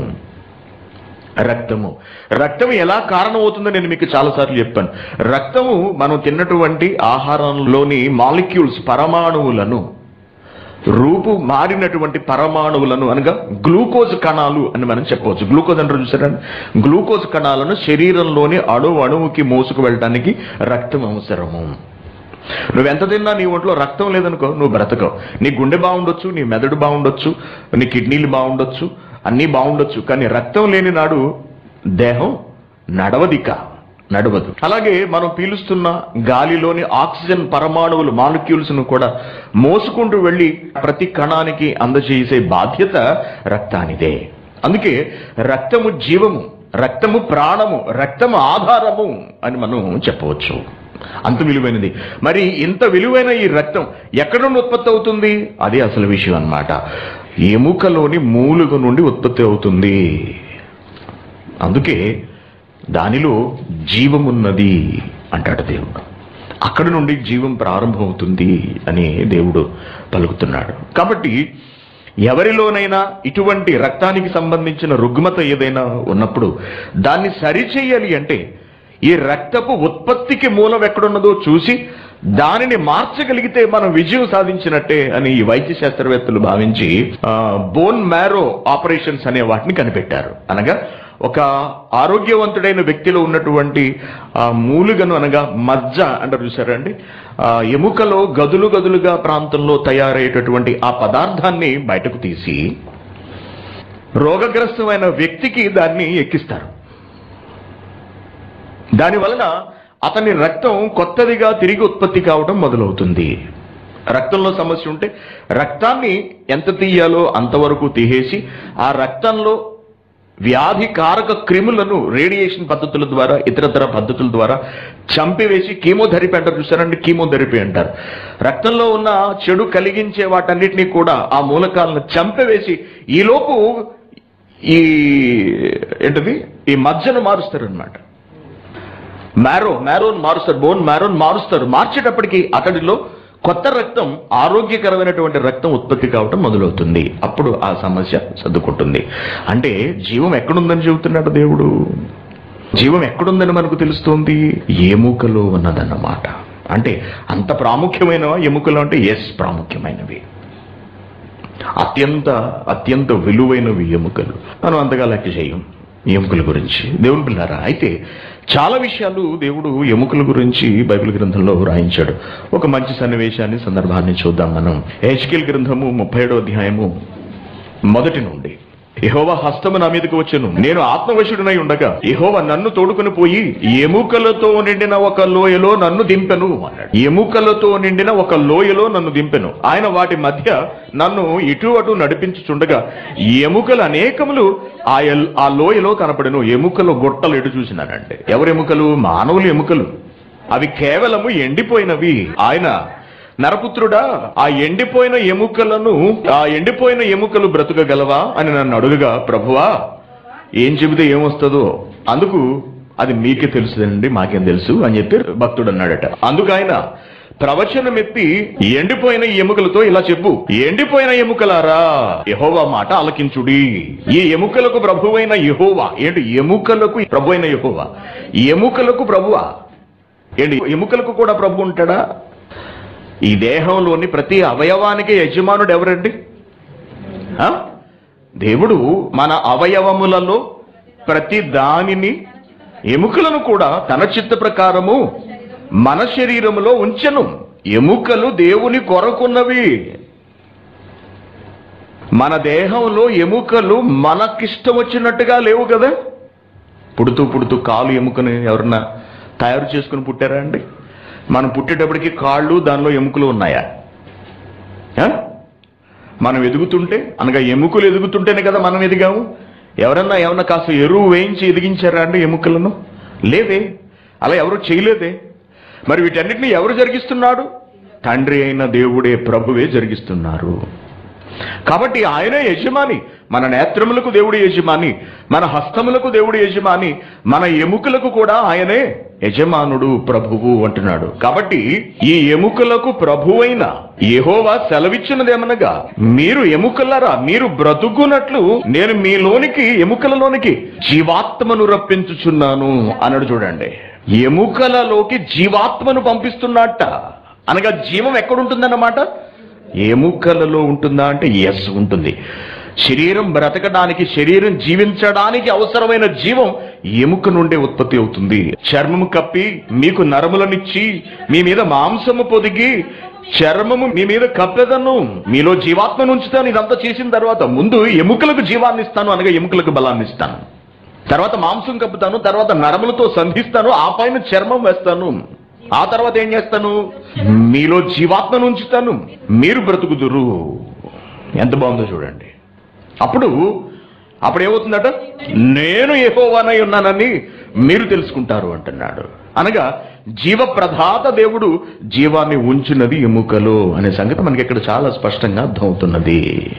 రక్తము రక్తం ఎలా కారణమవుతుందో నేను మీకు చాలాసార్లు చెప్పాను రక్తము మనం తిన్నటువంటి ఆహారంలోని మాలిక్యూల్స్ పరమాణువులను రూపు మారినటువంటి పరమాణువులను అనగా గ్లూకోజ్ కణాలు అని మనం చెప్పవచ్చు గ్లూకోజ్ అంటారు చూసారా గ్లూకోజ్ కణాలను శరీరంలోని అణువు అణువుకి మోసుకు వెళ్ళడానికి రక్తం అవసరము నువ్వు ఎంత తిన్నా నీ ఒంట్లో రక్తం లేదనుకో నువ్వు బ్రతకవు నీ గుండె బాగుండొచ్చు నీ మెదడు బాగుండొచ్చు నీ కిడ్నీలు బాగుండొచ్చు అన్నీ బాగుండొచ్చు కానీ రక్తం లేని నాడు దేహం నడవదిక నడవదు అలాగే మనం పీలుస్తున్న గాలిలోని ఆక్సిజన్ పరమాణువులు మాలిక్యూల్స్ ను కూడా మోసుకుంటూ వెళ్ళి ప్రతి కణానికి అందజేసే బాధ్యత రక్తానిదే అందుకే రక్తము జీవము రక్తము ప్రాణము రక్తము ఆధారము అని మనం చెప్పవచ్చు అంత విలువైనది మరి ఇంత విలువైన ఈ రక్తం ఎక్కడ నుండి ఉత్పత్తి అవుతుంది అదే అసలు విషయం అన్నమాట ఎముకలోని మూలుగ నుండి ఉత్పత్తి అవుతుంది అందుకే దానిలో జీవమున్నది అంటాడు దేవుడు అక్కడ నుండి జీవం ప్రారంభమవుతుంది అని దేవుడు పలుకుతున్నాడు కాబట్టి ఎవరిలోనైనా ఇటువంటి రక్తానికి సంబంధించిన రుగ్మత ఏదైనా ఉన్నప్పుడు దాన్ని సరిచేయాలి అంటే ఈ రక్తపు ఉత్పత్తికి మూలం ఎక్కడున్నదో చూసి దానిని మార్చగలిగితే మనం విజయం సాధించినట్టే అని ఈ వైద్య శాస్త్రవేత్తలు భావించి బోన్ మ్యారో ఆపరేషన్స్ అనే వాటిని కనిపెట్టారు అనగా ఒక ఆరోగ్యవంతుడైన వ్యక్తిలో ఉన్నటువంటి ఆ మూలుగను అనగా మజ్జ అంటారు చూసారండి ఆ ఎముకలో గదులు గదులుగా ప్రాంతంలో తయారయ్యేటటువంటి ఆ పదార్థాన్ని బయటకు తీసి రోగగ్రస్తమైన వ్యక్తికి దాన్ని ఎక్కిస్తారు దాని వలన అతని రక్తం కొత్తదిగా తిరిగి ఉత్పత్తి కావడం మొదలవుతుంది రక్తంలో సమస్య ఉంటే రక్తాన్ని ఎంత తీయాలో అంతవరకు తీసేసి ఆ రక్తంలో వ్యాధి కారక క్రిములను రేడియేషన్ పద్ధతుల ద్వారా ఇతరతర పద్ధతుల ద్వారా చంపివేసి కీమోథెరపీ అంటారు చూసారండి కీమోథెరపీ అంటారు రక్తంలో ఉన్న చెడు కలిగించే వాటన్నిటినీ కూడా ఆ మూలకాలను చంపివేసి ఈలోపు ఈ ఏంటది ఈ మజ్జను మారుస్తారు అనమాట మ్యారో మ్యారోన్ మారుస్తారు బోన్ మ్యారోన్ మారుస్తారు మార్చేటప్పటికి అతడిలో కొత్త రక్తం ఆరోగ్యకరమైనటువంటి రక్తం ఉత్పత్తి కావటం మొదలవుతుంది అప్పుడు ఆ సమస్య సర్దుకుంటుంది అంటే జీవం ఎక్కడుందని చెబుతున్నాడు దేవుడు జీవం ఎక్కడుందని మనకు తెలుస్తోంది ఎముకలో ఉన్నదన్నమాట అంటే అంత ప్రాముఖ్యమైన ఎముకలు అంటే ఎస్ ప్రాముఖ్యమైనవి అత్యంత అత్యంత విలువైనవి ఎముకలు మనం అంతగా లెక్క చేయం ఎముకల గురించి దేవుని పిల్లారా అయితే చాలా విషయాలు దేవుడు ఎముకల గురించి బైబిల్ గ్రంథంలో రాయించాడు ఒక మంచి సన్నివేశాన్ని సందర్భాన్ని చూద్దాం మనం హెచ్కేల్ గ్రంథము ముప్పై అధ్యాయము మొదటి నుండి యెహోవా హస్తము నా మీదకి వచ్చెను నేను ఆత్మవశుడినై ఉండగా యెహోవా నన్ను తోడుకుని పోయి ఎముకలతో నిండిన ఒక లోయలో నన్ను దింపెను అన్నాడు ఎముకలతో నిండిన ఒక లోయలో నన్ను దింపెను ఆయన వాటి మధ్య నన్ను ఇటు అటు నడిపించుచుండగా ఎముకలు అనేకములు ఆ ఎల్- ఆ లోయలో కనపడెను ఎముకలు గొట్టలు ఎటు చూసినానంటే ఎవరు ఎముకలు మానవులు ఎముకలు అవి కేవలము ఎండిపోయినవి ఆయన నరపుత్రుడా ఆ ఎండిపోయిన ఎముకలను ఆ ఎండిపోయిన ఎముకలు బ్రతుకగలవా అని నన్ను అడుగుగా ప్రభువా ఏం చెబితే ఏమొస్తుందో అందుకు అది మీకే తెలుసుదండి మాకేం తెలుసు అని చెప్పి భక్తుడు అన్నాడట అందుకు ఆయన ప్రవచనం ఎత్తి ఎండిపోయిన ఈ ఎముకలతో ఇలా చెప్పు ఎండిపోయిన ఎముకలారా యహోవా మాట ఆలకించుడి ఈ ఎముకలకు ప్రభువైన యహోవా ఏంటి ఎముకలకు ప్రభు అయిన యహోవా ఎముకలకు ప్రభువా ఏంటి ఎముకలకు కూడా ప్రభు ఉంటాడా ఈ దేహంలోని ప్రతి అవయవానికి యజమానుడు ఎవరండి ఆ? దేవుడు మన అవయవములలో ప్రతి దానిని ఎముకలను కూడా తన చిత్త ప్రకారము మన శరీరములో ఉంచెను ఎముకలు దేవుని కొరకున్నవి మన దేహంలో ఎముకలు మనకిష్టం వచ్చినట్టుగా లేవు కదా పుడుతూ పుడుతూ కాలు ఎముకని ఎవరన్నా తయారు చేసుకుని పుట్టారా అండి మనం పుట్టేటప్పటికి కాళ్ళు దానిలో ఎముకలు ఉన్నాయా ఆ? మనం ఎదుగుతుంటే అనగా ఎముకలు ఎదుగుతుంటేనే కదా మనం ఎదిగాము ఎవరన్నా ఏమన్నా కాస్త ఎరువు వేయించి ఎదిగించారా అండి ఎముకలను లేదే అలా ఎవరు చేయలేదే మరి వీటన్నిటిని ఎవరు జరిగిస్తున్నాడు తండ్రి అయిన దేవుడే ప్రభువే జరిగిస్తున్నారు కాబట్టి ఆయనే యజమాని మన నేత్రములకు దేవుడు యజమాని మన హస్తములకు దేవుడు యజమాని మన ఎముకలకు కూడా ఆయనే యజమానుడు ప్రభువు అంటున్నాడు కాబట్టి ఈ ఎముకలకు ప్రభువైన యెహోవా సెలవిచ్చినదేమనగా మీరు ఎముకలరా మీరు బ్రతుకున్నట్లు నేను మీలోనికి ఎముకలలోనికి జీవాత్మను రప్పించుచున్నాను అన్నాడు చూడండి ఎముకలలోకి జీవాత్మను పంపిస్తున్నట్ట అనగా జీవం ఎక్కడుంటుందన్నమాట ఎముకలలో ఉంటుందా అంటే ఎస్ ఉంటుంది శరీరం బ్రతకడానికి శరీరం జీవించడానికి అవసరమైన జీవం ఎముక నుండే ఉత్పత్తి అవుతుంది చర్మము కప్పి మీకు నరములనిచ్చి మీ మీద మాంసము పొదిగి చర్మము మీ మీద కప్పెదను మీలో జీవాత్మను ఉంచుతాను ఇదంతా చేసిన తర్వాత ముందు ఎముకలకు జీవాన్ని ఇస్తాను అనగా ఎముకలకు బలాన్ని ఇస్తాను తర్వాత మాంసం కప్పుతాను తర్వాత నరములతో సంధిస్తాను ఆ పైన చర్మం వేస్తాను ఆ తర్వాత ఏం చేస్తాను మీలో జీవాత్మను ఉంచుతాను మీరు బ్రతుకుదురు ఎంత బాగుందో చూడండి అప్పుడు అప్పుడు ఏమవుతుందట నేను యెహోవానై ఉన్నానని మీరు తెలుసుకుంటారు అంటున్నాడు అనగా జీవప్రదాత దేవుడు జీవాన్ని ఉంచినది ఎముకలు అనే సంగతి మనకి ఇక్కడ చాలా స్పష్టంగా అర్థమవుతున్నది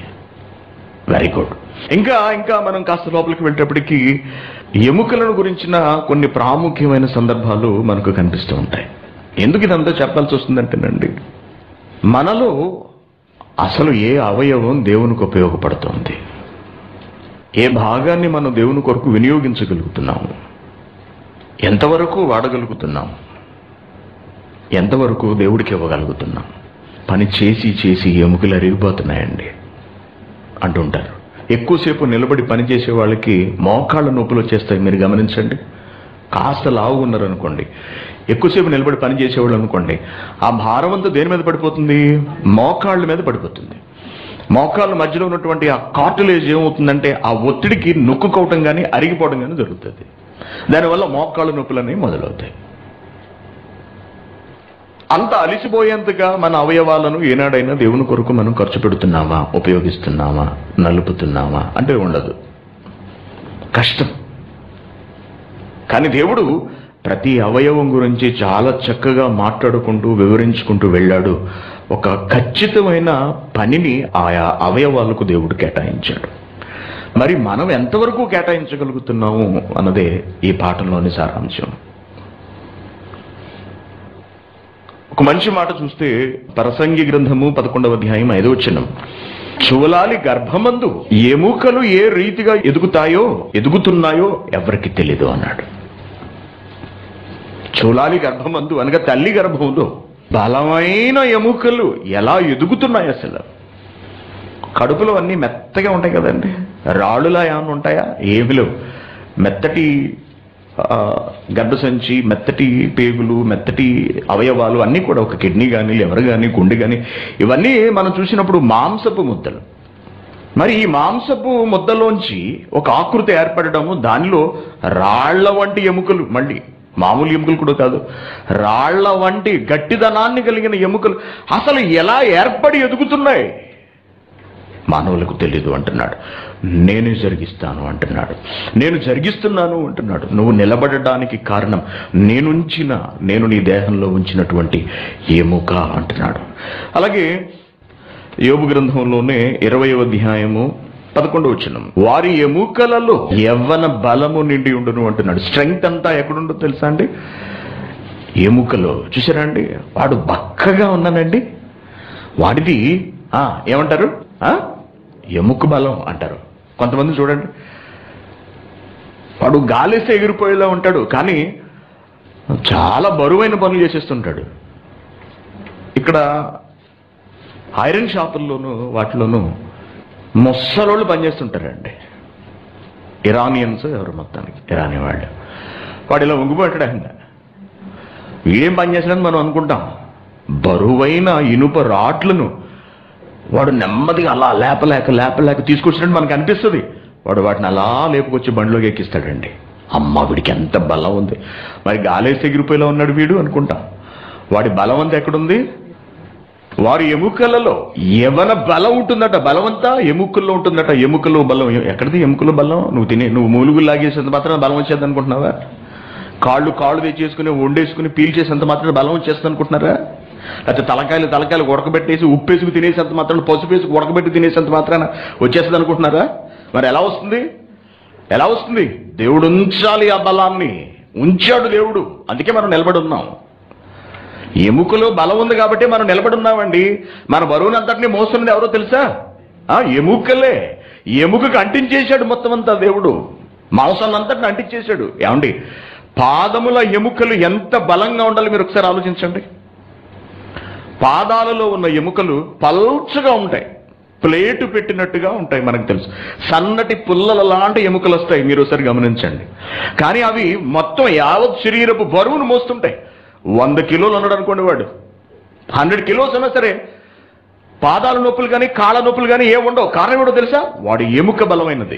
వెరీ గుడ్ ఇంకా ఇంకా మనం కాస్త లోపలికి వెళ్ళేటప్పటికి ఎముకలను గురించిన కొన్ని ప్రాముఖ్యమైన సందర్భాలు మనకు కనిపిస్తూ ఉంటాయి ఎందుకు ఇదంతా చెప్పాల్సి వస్తుందంటేనండి మనలో అసలు ఏ అవయవం దేవునికి ఉపయోగపడుతుంది ఏ భాగాన్ని మనం దేవుని కొరకు వినియోగించగలుగుతున్నాము ఎంతవరకు వాడగలుగుతున్నాం ఎంతవరకు దేవుడికి ఇవ్వగలుగుతున్నాం పని చేసి చేసి ఎముకలు అరిగిపోతున్నాయండి అంటుంటారు ఎక్కువసేపు నిలబడి పనిచేసే వాళ్ళకి మోకాళ్ళ నొప్పులు వచ్చేస్తాయి మీరు గమనించండి కాస్త లావు ఉన్నారనుకోండి ఎక్కువసేపు నిలబడి పని చేసేవాళ్ళు అనుకోండి ఆ భారం అంతా దేని మీద పడిపోతుంది మోకాళ్ళ మీద పడిపోతుంది మోకాళ్ళ మధ్యలో ఉన్నటువంటి ఆ కార్టిలేజ్ ఏమవుతుందంటే ఆ ఒత్తిడికి నొక్కుకోవటం కానీ అరిగిపోవడం కానీ జరుగుతుంది దానివల్ల మోకాళ్ళ నొప్పులు అనేవి మొదలవుతాయి అంత అలిసిపోయేంతగా మన అవయవాలను ఏనాడైనా దేవుని కొరకు మనం ఖర్చు పెడుతున్నామా ఉపయోగిస్తున్నామా నలుపుతున్నామా అంటే ఉండదు కష్టం కానీ దేవుడు ప్రతి అవయవం గురించి చాలా చక్కగా మాట్లాడుకుంటూ వివరించుకుంటూ వెళ్ళాడు ఒక ఖచ్చితమైన పనిని ఆయా అవయవాలకు దేవుడు కేటాయించాడు మరి మనం ఎంతవరకు కేటాయించగలుగుతున్నాము అన్నదే ఈ పాఠంలోని సారాంశం ఒక మంచి మాట చూస్తే పరసంగి గ్రంథము పదకొండవ అధ్యాయం ఐదో వచనం చూలాలి గర్భమందు ఎముకలు ఏ రీతిగా ఎదుగుతాయో ఎదుగుతున్నాయో ఎవరికి తెలీదు అన్నాడు చూలాలి గర్భమందు అనగా తల్లి గర్భంలో బలమైన ఎముకలు ఎలా ఎదుగుతున్నాయి అసలు కడుపులో అన్ని మెత్తగా ఉంటాయి కదండి రాళ్ళులా ఏమైనా ఉంటాయా ఏమి లేవు మెత్తటి ఆ, గర్భసంచి మెత్తటి పేగులు మెత్తటి అవయవాలు అన్నీ కూడా ఒక కిడ్నీ కానీ లివర్ కానీ గుండె కానీ ఇవన్నీ మనం చూసినప్పుడు మాంసపు ముద్దలు మరి ఈ మాంసపు ముద్దలోంచి ఒక ఆకృతి ఏర్పడడము దానిలో రాళ్ల వంటి ఎముకలు మళ్ళీ మామూలు ఎముకలు కూడా కాదు రాళ్ల వంటి గట్టిదనాన్ని కలిగిన ఎముకలు అసలు ఎలా ఏర్పడి ఎదుగుతున్నాయి మానవులకు తెలియదు అంటున్నాడు నేనే జరిగిస్తాను అంటున్నాడు నేను జరిగిస్తున్నాను అంటున్నాడు నువ్వు నిలబడడానికి కారణం నేనుంచిన నేను నీ దేహంలో ఉంచినటువంటి ఎముక అంటున్నాడు అలాగే యోగు గ్రంథంలోనే ఇరవై అధ్యాయము పదకొండు వచ్చిన వారి ఎముకలలో యవ్వన బలము నిండి ఉండును అంటున్నాడు స్ట్రెంగ్త్ అంతా ఎక్కడుండో తెలుసా అండి ఎముకలో చూసారా అండి వాడు బక్కగా ఉన్నానండి వాడిది ఆ, ఏమంటారు ఆ? ఎముక బలం అంటారు కొంతమంది చూడండి వాడు గాలేస్తే ఎగిరిపోయేలా ఉంటాడు కానీ చాలా బరువైన పనులు చేసేస్తుంటాడు ఇక్కడ ఐరన్ షాపుల్లోనూ వాటిలోనూ ముసలోళ్ళు పనిచేస్తుంటారండి ఇరానియన్స్ ఎవరు మొత్తానికి ఇరానీ వాళ్ళు వాడు ఇలా ఉంగిపోయాడు ఆయన వీడేం పని చేసినని మనం అనుకుంటాం బరువైన ఇనుప రాట్లను వాడు నెమ్మదిగా అలా లేపలేక లేపలేక తీసుకొచ్చినట్టు మనకు అనిపిస్తుంది వాడు వాటిని అలా లేపుకొచ్చి బండిలోకి ఎక్కిస్తాడండి అమ్మ వీడికి ఎంత బలం ఉంది మరి గాలేసి ఎగిరిపోయేలా ఉన్నాడు వీడు అనుకుంటాం వాడి బలం అంతా ఎక్కడుంది వారి ఎముకలలో యవన బలం ఉంటుందట బలమంతా ఎముకల్లో ఉంటుందట ఎముకలో బలం ఎక్కడిది ఎముకలో బలం నువ్వు తినే నువ్వు మూలుగులు లాగేసేంత మాత్రం బలం వచ్చేది అనుకుంటున్నావా కాళ్ళు కాళ్ళు తెచ్చేసుకుని వండేసుకుని పీల్చేసేంత మాత్రం బలం వచ్చేస్తుంది అనుకుంటున్నారా లేకపోతే తలకాయలు తలకాయలు ఉడకబెట్టేసి ఉప్పేసుకు తినేసేంత మాత్రం పసుపు వేసి ఉడకబెట్టి తినేసేంత మాత్రాన వచ్చేస్తుంది అనుకుంటున్నారా మరి ఎలా వస్తుంది ఎలా వస్తుంది దేవుడు ఉంచాలి ఆ బలాన్ని ఉంచాడు దేవుడు అందుకే మనం నిలబడి ఉన్నాం ఎముకలో బలం ఉంది కాబట్టి మనం నిలబడి ఉన్నామండి మన బరువుని అంతటినీ మోస్తున్నది ఎవరో తెలుసా ఆ ఎముకలే ఎముకకు అంటించేశాడు మొత్తం అంతా దేవుడు మాంసాన్ని అంతటిని అంటించేశాడు ఏమండి పాదముల ఎముకలు ఎంత బలంగా ఉండాలి మీరు ఒకసారి ఆలోచించండి పాదాలలో ఉన్న ఎముకలు పల్చగా ఉంటాయి ప్లేటు పెట్టినట్టుగా ఉంటాయి మనకు తెలుసు సన్నటి పుల్లల లాంటి ఎముకలు వస్తాయి మీరు ఒకసారి గమనించండి కానీ అవి మొత్తం యావత్ శరీరపు బరువును మోస్తుంటాయి వంద కిలోలు ఉన్నాడు అనుకోండి వాడు హండ్రెడ్ కిలోస్ ఉన్నా సరే పాదాల నొప్పులు కానీ కాళ్ళ నొప్పులు కానీ ఏ ఉండవు కారణం ఏమిటో తెలుసా వాడి ఎముక బలమైనది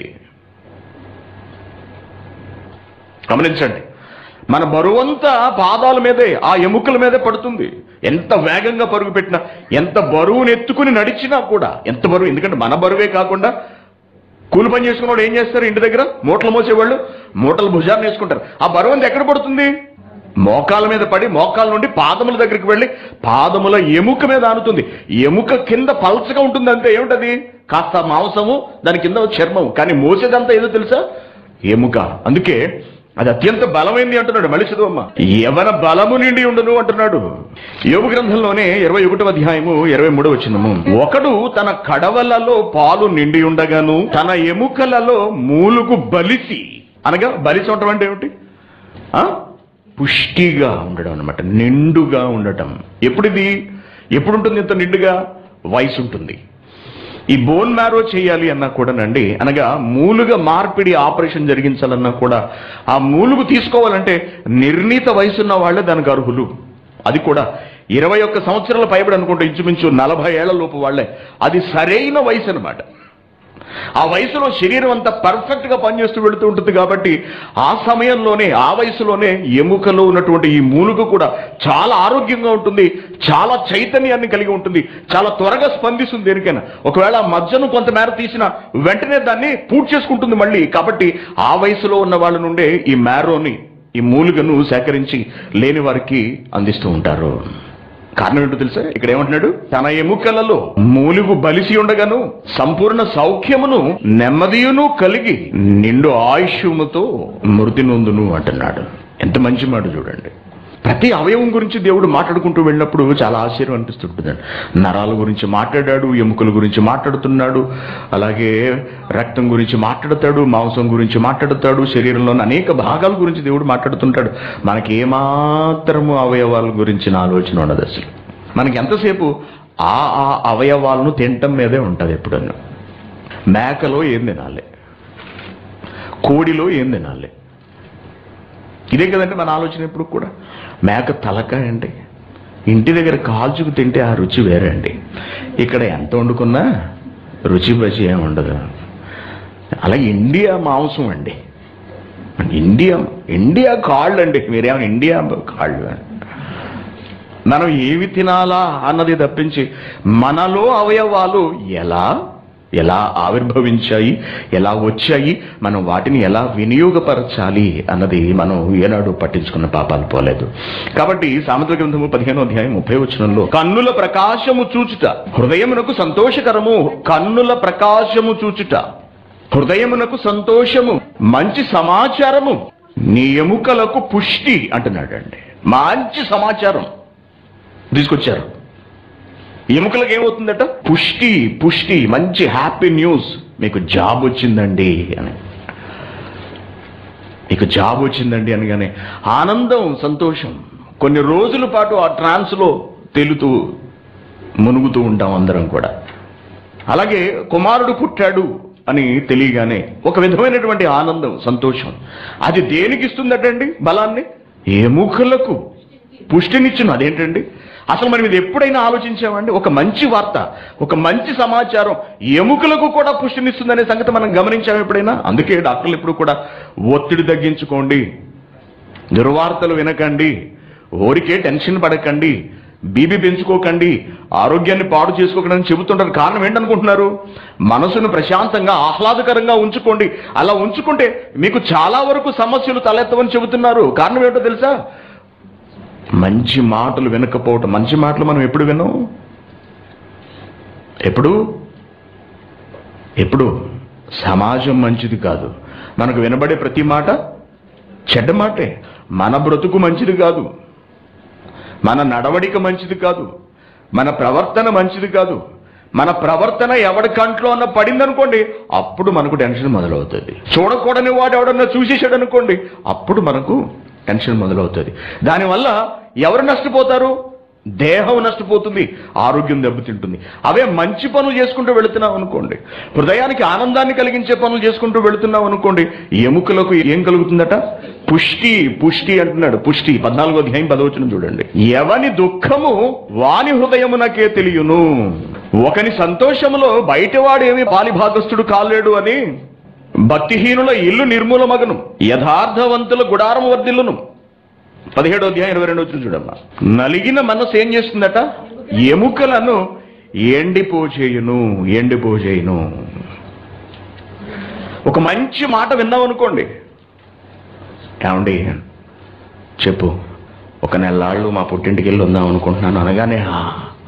గమనించండి మన బరువంతా పాదాల మీదే ఆ ఎముకల మీదే పడుతుంది ఎంత వేగంగా పరుగు పెట్టినా ఎంత బరువును ఎత్తుకుని నడిచినా కూడా ఎంత బరువు ఎందుకంటే మన బరువే కాకుండా కూలి పని చేసుకున్నవాడు ఏం చేస్తారు ఇంటి దగ్గర మూటలు మోసేవాళ్ళు మూటలు భుజాన్ని వేసుకుంటారు ఆ బరువు అంతా ఎక్కడ పడుతుంది మోకాల మీద పడి మోకాల నుండి పాదముల దగ్గరికి వెళ్ళి పాదముల ఎముక మీద ఆనుతుంది ఎముక కింద పల్చగా ఉంటుంది అంతే ఏమిటది కాస్త మాంసము దాని కింద చర్మం కానీ మోసేదంతా ఏదో తెలుసా ఎముక అందుకే అది అత్యంత బలమైంది అంటున్నాడు మళ్ళీ చదువమ్మ యవన బలము నిండి ఉండును అంటున్నాడు యోగ గ్రంథంలోనే ఇరవై ఒకటో అధ్యాయము ఇరవై మూడో వచ్చినము ఒకడు తన కడవలలో పాలు నిండి ఉండగాను తన ఎముకలలో మూలుగు బలిసి అనగా బలిసి ఉండటం అంటే ఏమిటి ఆ? పుష్టిగా ఉండడం అన్నమాట నిండుగా ఉండటం ఎప్పుడు ఇది ఎప్పుడు ఉంటుంది ఇంత నిండుగా వయసు ఉంటుంది ఈ బోన్ మ్యారో చేయాలి అన్నా కూడానండి అనగా మూలుగ మార్పిడి ఆపరేషన్ జరిగించాలన్నా కూడా ఆ మూలుగు తీసుకోవాలంటే నిర్ణీత వయసున్న వాళ్ళే దానికి అర్హులు అది కూడా ఇరవై ఒక్క సంవత్సరాల పైబడి అనుకుంటే ఇంచుమించు నలభై ఏళ్ల లోపు వాళ్ళే అది సరైన వయసు అన్నమాట ఆ వయసులో శరీరం అంతా పర్ఫెక్ట్ గా పనిచేస్తూ వెళుతూ ఉంటుంది కాబట్టి ఆ సమయంలోనే ఆ వయసులోనే ఎముకలో ఉన్నటువంటి ఈ మూలుగు కూడా చాలా ఆరోగ్యంగా ఉంటుంది చాలా చైతన్యాన్ని కలిగి ఉంటుంది చాలా త్వరగా స్పందిస్తుంది దేనికైనా ఒకవేళ ఆ మజ్జను కొంతమేర తీసిన వెంటనే దాన్ని పూర్తి చేసుకుంటుంది మళ్ళీ కాబట్టి ఆ వయసులో ఉన్న వాళ్ళ నుండే ఈ మ్యారోని ఈ మూలుగను సేకరించి లేని వారికి అందిస్తూ ఉంటారు కారణం ఏంటో తెలుసా ఇక్కడ ఏమంటున్నాడు తన ఎముకలలో మూలుగు బలిసి ఉండగాను సంపూర్ణ సౌఖ్యమును నెమ్మదియును కలిగి నిండు ఆయుష్యముతో మృతి నొందును అంటున్నాడు ఎంత మంచి మాట చూడండి ప్రతి అవయవం గురించి దేవుడు మాట్లాడుకుంటూ వెళ్ళినప్పుడు చాలా ఆశ్చర్యం అనిపిస్తుంటుందండి నరాల గురించి మాట్లాడాడు ఎముకల గురించి మాట్లాడుతున్నాడు అలాగే రక్తం గురించి మాట్లాడతాడు మాంసం గురించి మాట్లాడతాడు శరీరంలోని అనేక భాగాల గురించి దేవుడు మాట్లాడుతుంటాడు మనకి ఏమాత్రము అవయవాల గురించిన ఆలోచన ఉండదు అసలు మనకి ఎంతసేపు ఆ ఆ అవయవాలను తినటం మీదే ఉంటుంది ఎప్పుడన్నా మేకలో ఏం తినాలి కోడిలో ఏం తినాలి ఇదే కదండి మన ఆలోచన ఎప్పుడు కూడా మేక తలకాయ అండి ఇంటి దగ్గర కాల్చుకు తింటే ఆ రుచి వేరే అండి ఇక్కడ ఎంత వండుకున్నా రుచి బచి ఏమి ఉండదు అలాగే ఇండియా మాంసం అండి ఇండియా ఇండియా కాళ్ళు అండి మీరేమో ఇండియా కాళ్ళు మనం ఏవి తినాలా అన్నది తప్పించి మనలో అవయవాలు ఎలా ఎలా ఆవిర్భవించాయి ఎలా వచ్చాయి మనం వాటిని ఎలా వినియోగపరచాలి అన్నది మనం ఏనాడు పట్టించుకున్న పాపాలు పోలేదు కాబట్టి సామెత్ర గ్రంథము పదిహేనో అధ్యాయం ముప్పై వచనంలో కన్నుల ప్రకాశము చూచుట హృదయమునకు సంతోషకరము కన్నుల ప్రకాశము చూచుట హృదయమునకు సంతోషము మంచి సమాచారము నీ ఎముకలకు పుష్టి అంటున్నాడండి మంచి సమాచారం తీసుకొచ్చారు ఎముకలకు ఏమవుతుందట పుష్టి పుష్టి మంచి హ్యాపీ న్యూస్ మీకు జాబ్ వచ్చిందండి అని మీకు జాబ్ వచ్చిందండి అనగానే ఆనందం సంతోషం కొన్ని రోజుల పాటు ఆ ట్రాన్స్లో తేలుతూ మునుగుతూ ఉంటాం అందరం కూడా అలాగే కుమారుడు పుట్టాడు అని తెలియగానే ఒక విధమైనటువంటి ఆనందం సంతోషం అది దేనికి ఇస్తుందటండి బలాన్ని ఎముకలకు పుష్టినిచ్చును అదేంటండి అసలు మనం ఇది ఎప్పుడైనా ఆలోచించామండి ఒక మంచి వార్త ఒక మంచి సమాచారం ఎముకలకు కూడా పుష్టినిస్తుందనే సంగతి మనం గమనించాము ఎప్పుడైనా అందుకే డాక్టర్లు ఇప్పుడు కూడా ఒత్తిడి తగ్గించుకోండి దుర్వార్తలు వినకండి ఊరికే టెన్షన్ పడకండి బీపీ పెంచుకోకండి ఆరోగ్యాన్ని పాడు చేసుకోకండి అని చెబుతుంటారు కారణం ఏంటనుకుంటున్నారు మనసును ప్రశాంతంగా ఆహ్లాదకరంగా ఉంచుకోండి అలా ఉంచుకుంటే మీకు చాలా వరకు సమస్యలు తలెత్తవని చెబుతున్నారు కారణం ఏంటో తెలుసా మంచి మాటలు వినకపోవటం మంచి మాటలు మనం ఎప్పుడు విన్నాం ఎప్పుడు ఎప్పుడు సమాజం మంచిది కాదు మనకు వినబడే ప్రతి మాట చెడ్డ మాటే మన బ్రతుకు మంచిది కాదు మన నడవడిక మంచిది కాదు మన ప్రవర్తన మంచిది కాదు మన ప్రవర్తన ఎవడి కంట్లో అన్న పడిందనుకోండి అప్పుడు మనకు టెన్షన్ మొదలవుతుంది చూడకూడని వాడు ఎవడన్నా చూసేసాడు అనుకోండి అప్పుడు మనకు టెన్షన్ మొదలవుతుంది దానివల్ల ఎవరు నష్టపోతారు దేహం నష్టపోతుంది ఆరోగ్యం దెబ్బతింటుంది అవే మంచి పనులు చేసుకుంటూ వెళుతున్నాం అనుకోండి హృదయానికి ఆనందాన్ని కలిగించే పనులు చేసుకుంటూ వెళుతున్నాం అనుకోండి ఎముకలకు ఏం కలుగుతుందట పుష్టి పుష్టి అంటున్నాడు పుష్టి పద్నాలుగో అధ్యాయం పదవచనం చూడండి ఎవని దుఃఖము వాని హృదయమునకే తెలియను ఒకని సంతోషములో బయటవాడు ఏమి పాలిభాగస్తుడు కాలేడు అని భక్తిహీనుల ఇల్లు నిర్మూలమగను యథార్థవంతుల గుడారం వర్ధిల్లును పదిహేడో అధ్యాయం ఇరవై రెండు వచ్చిన చూడమ్మా నలిగిన మనసు ఏం చేస్తుందట ఎముకలను ఎండిపోచేయును ఎండిపోచేయును ఒక మంచి మాట విన్నాం అనుకోండి ఏమండి చెప్పు ఒక నెలాళ్ళు మా పుట్టింటికి వెళ్ళి ఉందాం అనుకుంటున్నాను అనగానే "ఆ."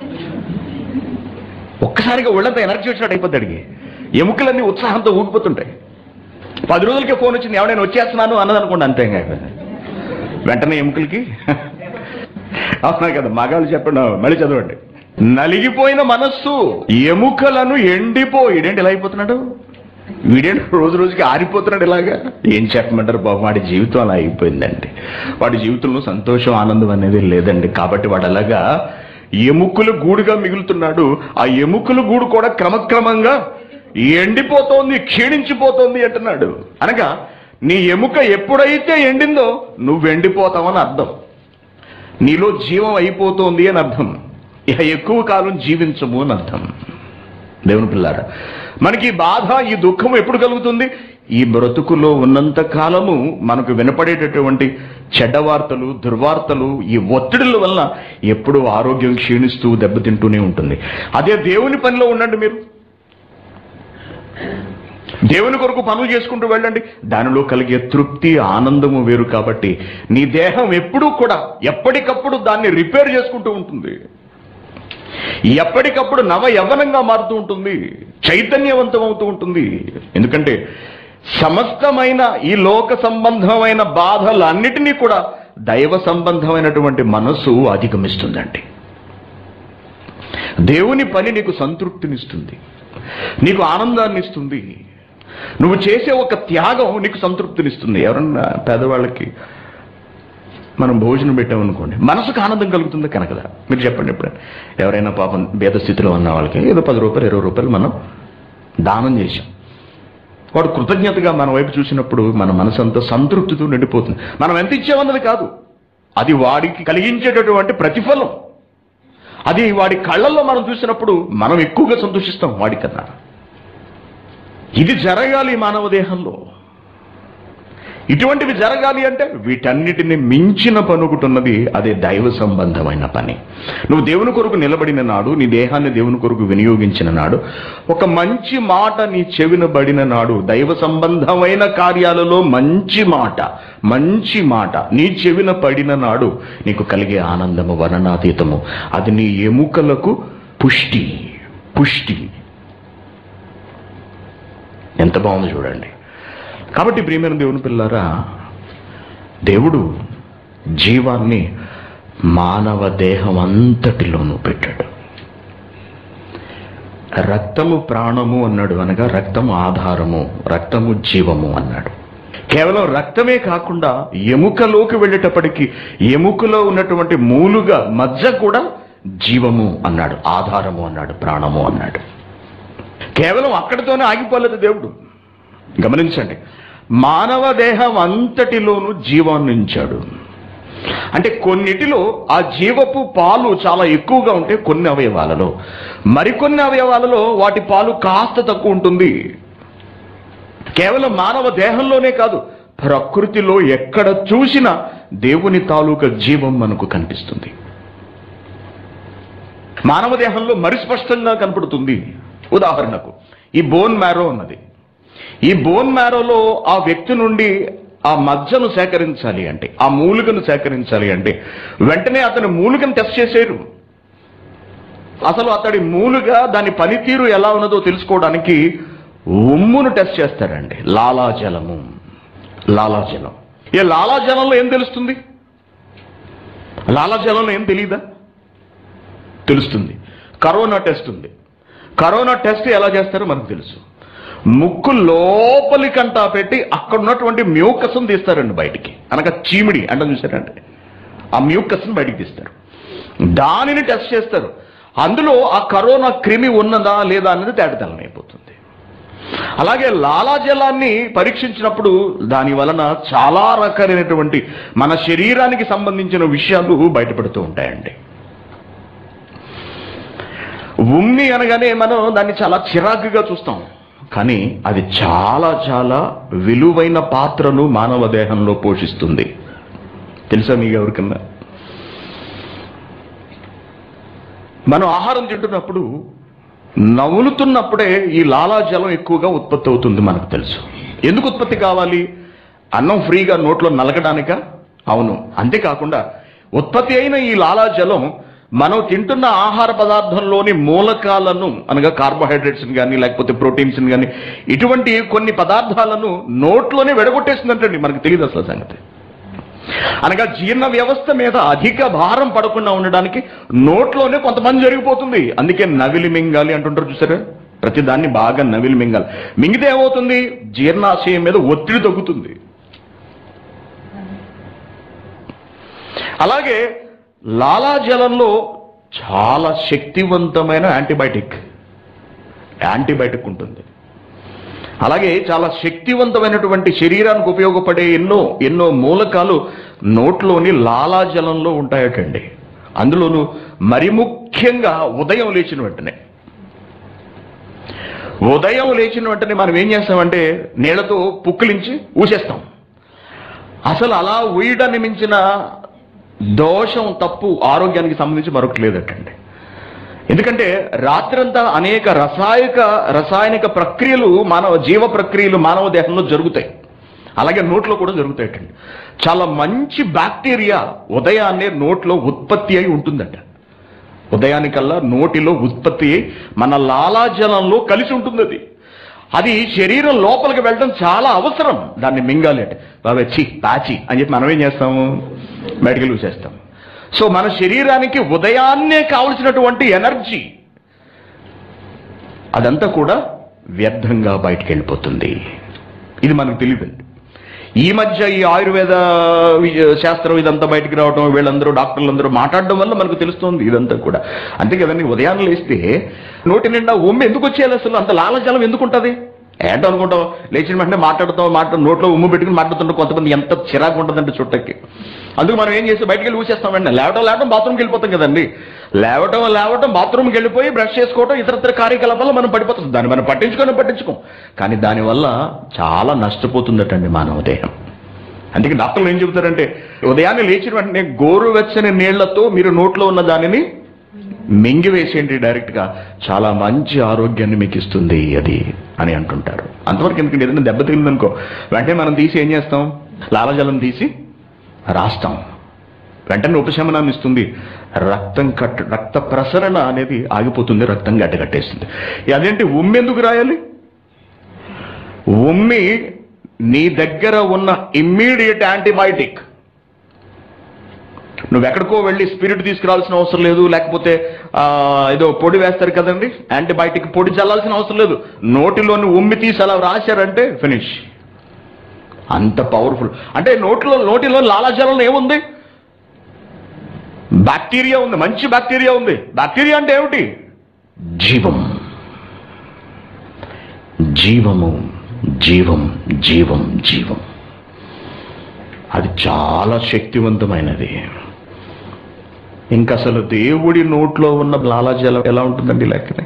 ఒక్కసారిగా ఒళ్ళంతా ఎనర్జీ వచ్చినట్టు అయిపోద్ది అడిగి ఎముకలన్నీ ఉత్సాహంతో ఊగిపోతుంటాయి పది రోజులకే ఫోన్ వచ్చింది ఎవడైనా వచ్చేస్తున్నాను అన్నదనుకోండి అంతే ఇంకా అయిపోయింది. వెంటనే ఎముకలకి అవునా కదా మగాళ్ళు చెప్పండి మళ్ళీ చదవండి నలిగిపోయిన మనస్సు ఎముకలను ఎండిపో ఇదేంటి ఇలా అయిపోతున్నాడు వీడేంటి రోజు రోజుకి ఆరిపోతున్నాడు ఇలాగా ఏం చెప్పమంటారు బాబు వాడి జీవితం అలా అయిపోయిందండి వాడి జీవితంలో సంతోషం ఆనందం అనేది లేదండి కాబట్టి వాడు అలాగా ఎముకల గూడుగా మిగులుతున్నాడు ఆ ఎముకల గూడు కూడా క్రమక్రమంగా ఎండిపోతోంది క్షీణించిపోతోంది అంటున్నాడు అనగా నీ ఎముక ఎప్పుడైతే ఎండిందో నువ్వు ఎండిపోతావని అర్థం నీలో జీవం అయిపోతోంది అని అర్థం ఇక ఎక్కువ కాలం జీవించము అని అర్థం దేవుని పిల్లారా మనకి ఈ బాధ ఈ దుఃఖం ఎప్పుడు కలుగుతుంది ఈ బ్రతుకులో ఉన్నంత కాలము మనకు వినపడేటటువంటి చెడ్డ వార్తలు దుర్వార్తలు ఈ ఒత్తిడిల వల్ల ఎప్పుడు ఆరోగ్యం క్షీణిస్తూ దెబ్బతింటూనే ఉంటుంది అదే దేవుని పనిలో ఉండండి మీరు దేవుని కొరకు పనులు చేసుకుంటూ వెళ్ళండి దానిలో కలిగే తృప్తి ఆనందము వేరు కాబట్టి నీ దేహం ఎప్పుడూ కూడా ఎప్పటికప్పుడు దాన్ని రిపేర్ చేసుకుంటూ ఉంటుంది ఎప్పటికప్పుడు నవ యవ్వనంగా మారుతూ ఉంటుంది చైతన్యవంతం అవుతూ ఉంటుంది ఎందుకంటే సమస్తమైన ఈ లోక సంబంధమైన బాధలన్నిటినీ కూడా దైవ సంబంధమైనటువంటి మనస్సు అధిగమిస్తుందండి దేవుని పని నీకు సంతృప్తినిస్తుంది నీకు ఆనందాన్ని ఇస్తుంది నువ్వు చేసే ఒక త్యాగం నీకు సంతృప్తినిస్తుంది ఎవరన్నా పేదవాళ్ళకి మనం భోజనం పెట్టామనుకోండి మనసుకు ఆనందం కలుగుతుంది కనుకదా మీరు చెప్పండి ఎప్పుడైనా ఎవరైనా పాపం భేద స్థితిలో ఉన్న వాళ్ళకి ఏదో పది రూపాయలు ఇరవై రూపాయలు మనం దానం చేశాం వాడు కృతజ్ఞతగా మన వైపు చూసినప్పుడు మన మనసు అంతా సంతృప్తితో నిండిపోతుంది మనం ఎంత ఇచ్చామన్నది కాదు అది వాడికి కలిగించేటటువంటి ప్రతిఫలం అది వాడి కళ్ళల్లో మనం చూసినప్పుడు మనం ఎక్కువగా సంతోషిస్తాం వాడికన్నా ఇది జరగాలి మానవ దేహంలో ఇటువంటివి జరగాలి అంటే వీటన్నిటిని మించిన పనుకుతున్నది అదే దైవ సంబంధమైన పని నువ్వు దేవుని కొరకు నిలబడిన నాడు నీ దేహాన్ని దేవుని కొరకు వినియోగించిన నాడు ఒక మంచి మాట నీ చెవిన బడిన నాడు దైవ సంబంధమైన కార్యాలలో మంచి మాట మంచి మాట నీ చెవిన పడిన నాడు నీకు కలిగే ఆనందము వర్ణనాతీతము అది నీ ఎముకలకు పుష్టి పుష్టి ఎంత బాగుంది చూడండి కాబట్టి ప్రియమైన దేవుని పిల్లారా దేవుడు జీవాన్ని మానవ దేహం అంతటిలోనూ పెట్టాడు రక్తము ప్రాణము అన్నాడు అనగా రక్తము ఆధారము రక్తము జీవము అన్నాడు కేవలం రక్తమే కాకుండా ఎముకలోకి వెళ్ళేటప్పటికి ఎముకలో ఉన్నటువంటి మూలుగా మజ్జ కూడా జీవము అన్నాడు ఆధారము అన్నాడు ప్రాణము అన్నాడు కేవలం అక్కడితోనే ఆగిపోలేదు దేవుడు గమనించండి మానవ దేహం అంతటిలోనూ జీవాన్ని ఉంచాడు అంటే కొన్నిటిలో ఆ జీవపు పాలు చాలా ఎక్కువగా ఉంటే కొన్ని అవయవాలలో మరికొన్ని అవయవాలలో వాటి పాలు కాస్త తక్కువ ఉంటుంది కేవలం మానవ దేహంలోనే కాదు ప్రకృతిలో ఎక్కడ చూసినా దేవుని తాలూకా జీవం మనకు కనిపిస్తుంది మానవ దేహంలో మరి స్పష్టంగా కనపడుతుంది ఉదాహరణకు ఈ బోన్ మ్యారో ఉన్నది ఈ బోన్ మ్యారోలో ఆ వ్యక్తి నుండి ఆ మజ్జను సేకరించాలి అంటే ఆ మూలికను సేకరించాలి అంటే వెంటనే అతని మూలికను టెస్ట్ చేశారు అసలు అతడి మూలుగా దాని పనితీరు ఎలా ఉన్నదో తెలుసుకోవడానికి ఉమ్మును టెస్ట్ చేస్తారండి లాలాజలము లాలాజలం ఏ లాలాజలంలో ఏం తెలుస్తుంది లాలాజలంలో ఏం తెలియదా తెలుస్తుంది కరోనా టెస్ట్ ఉంది కరోనా టెస్ట్ ఎలా చేస్తారో మనకు తెలుసు ముక్కు లోపలి కంటా పెట్టి అక్కడ ఉన్నటువంటి మ్యూకస్ను తీస్తారండి బయటికి అనగా చీమిడి అంటే చూసారండి ఆ మ్యూకస్ని బయటికి తీస్తారు దానిని టెస్ట్ చేస్తారు అందులో ఆ కరోనా క్రిమి ఉన్నదా లేదా అనేది తేటతెల్లమైపోతుంది అలాగే లాలాజలాన్ని పరీక్షించినప్పుడు దాని వలన చాలా రకాలైనటువంటి మన శరీరానికి సంబంధించిన విషయాలు బయటపడుతూ ఉంటాయండి ఉమ్మి అనగానే మనం దాన్ని చాలా చిరాకుగా చూస్తాం కానీ అది చాలా చాలా విలువైన పాత్రను మానవ దేహంలో పోషిస్తుంది తెలుసా మీకు ఎవరికన్నా మనం ఆహారం తింటున్నప్పుడు నవ్వులుతున్నప్పుడే ఈ లాలాజలం ఎక్కువగా ఉత్పత్తి అవుతుంది మనకు తెలుసు ఎందుకు ఉత్పత్తి కావాలి అన్నం ఫ్రీగా నోట్లో నలగడానిక అవును అంతేకాకుండా ఉత్పత్తి అయిన ఈ లాలాజలం మనం తింటున్న ఆహార పదార్థంలోని మూలకాలను అనగా కార్బోహైడ్రేట్స్ కానీ లేకపోతే ప్రోటీన్స్ కానీ ఇటువంటి కొన్ని పదార్థాలను నోట్లోనే వెడగొట్టేస్తుందంటండి మనకు తెలియదు అసలు సంగతి అనగా జీర్ణ వ్యవస్థ మీద అధిక భారం పడకుండా ఉండడానికి నోట్లోనే కొంతమంది జరిగిపోతుంది అందుకే నవిలి మింగాలి అంటుంటారు చూసారా ప్రతి దాన్ని బాగా నవిలి మింగాలి మింగితే ఏమవుతుంది జీర్ణాశయం మీద ఒత్తిడి తగ్గుతుంది అలాగే లాలాజలంలో చాలా శక్తివంతమైన యాంటీబయాటిక్ యాంటీబయాటిక్ ఉంటుంది అలాగే చాలా శక్తివంతమైనటువంటి శరీరానికి ఉపయోగపడే ఎన్నో ఎన్నో మూలకాలు నోట్లోని లాలాజలంలో ఉంటాయటండి అందులోనూ మరి ముఖ్యంగా ఉదయం లేచిన వెంటనే ఉదయం లేచిన వెంటనే మనం ఏం చేస్తామంటే నీళ్లతో పుక్కిలించి ఊసేస్తాం అసలు అలా ఊయడాన్ని మించిన దోషం తప్పు ఆరోగ్యానికి సంబంధించి మరొకటి లేదటండి ఎందుకంటే రాత్రంతా అనేక రసాయక రసాయనిక ప్రక్రియలు మానవ జీవ ప్రక్రియలు మానవ దేహంలో జరుగుతాయి అలాగే నోట్లో కూడా జరుగుతాయటండి చాలా మంచి బ్యాక్టీరియా ఉదయాన్నే నోట్లో ఉత్పత్తి అయి ఉంటుందట ఉదయానికల్లా నోటిలో ఉత్పత్తి అయి మన లాలాజలంలో కలిసి ఉంటుంది అది అది శరీరం లోపలికి వెళ్ళడం చాలా అవసరం దాన్ని మింగాలి అంటే బాబా చి పాచి అని చెప్పి మనం ఏం చేస్తాము మెడికల్ యూజ్ చేస్తాం సో మన శరీరానికి ఉదయాన్నే కావలసినటువంటి ఎనర్జీ అదంతా కూడా వ్యర్థంగా బయటికి వెళ్ళిపోతుంది ఇది మనకు తెలియదండి ఈ మధ్య ఈ ఆయుర్వేద వి- శాస్త్రం ఇదంతా బయటికి రావడం వీళ్ళందరూ డాక్టర్లు అందరూ మాట్లాడడం వల్ల మనకు తెలుస్తుంది ఇదంతా కూడా అంతే కదండి ఉదయాన్నే లేస్తే నోటి నిండా ఉమ్మి ఎందుకు వచ్చేయాలి అసలు అంత లాలజలం ఎందుకు ఉంటుంది ఏంటో అనుకుంటావు లేచిన వెంటనే మాట్లాడుతావు మాట్లాడు నోట్లో ఉమ్ము పెట్టుకుని మాట్లాడుతుంటే కొంతమంది ఎంత చిరాకు ఉంటుందంటే చుట్టకి అందుకు మనం ఏం చేసి బయటికి వెళ్ళి ఊసేస్తాం వెంటనే లేవటం లేవటం బాత్రూమ్కి వెళ్ళిపోతాం కదండి లేవటం లేవటం బాత్రూమ్కి వెళ్ళిపోయి బ్రష్ చేసుకోవటం ఇతరత్ర కార్యకలాపాలు మనం పడిపోతుంది దాన్ని మనం పట్టించుకొని పట్టించుకోం కానీ దానివల్ల చాలా నష్టపోతుందటండి మానవ దేహం అందుకే డాక్టర్లు ఏం చెబుతారంటే ఉదయాన్నే లేచిన వెంటనే గోరువెచ్చని నీళ్లతో మీరు నోట్లో ఉన్న దానిని మింగివేసేయండి డైరెక్ట్గా చాలా మంచి ఆరోగ్యాన్ని మీకు ఇస్తుంది అది అని అంటుంటారు అంతవరకు ఎందుకంటే ఏదైనా దెబ్బ తగిలిందనుకో వెంటనే మనం తీసి ఏం చేస్తాం లాలజలం తీసి రాస్తాం వెంటనే ఉపశమనాన్ని ఇస్తుంది రక్తం కట్ రక్త ప్రసరణ అనేది ఆగిపోతుంది రక్తం గడ్డగట్టేస్తుంది అదేంటి ఉమ్మి ఎందుకు రాయాలి ఉమ్మి నీ దగ్గర ఉన్న ఇమ్మీడియట్ యాంటీబయాటిక్ నువ్వు ఎక్కడికో వెళ్ళి స్పిరిట్ తీసుకురావాల్సిన అవసరం లేదు లేకపోతే ఆ, ఏదో పొడి వేస్తారు కదండి యాంటీబయాటిక్ పొడి చల్లాల్సిన అవసరం లేదు నోటిలోని ఉమ్మి తీసి అలా రాశారంటే ఫినిష్ అంత పవర్ఫుల్ అంటే నోటిలో నోటిలో లాలాజలంలో ఏముంది బ్యాక్టీరియా ఉంది మంచి బ్యాక్టీరియా ఉంది బ్యాక్టీరియా అంటే ఏమిటి జీవం జీవము జీవం జీవం జీవం అది చాలా శక్తివంతమైనది ఇంకా అసలు దేవుడి నోట్లో ఉన్న లాలాజలం ఎలా ఉంటుందండి లెక్కనే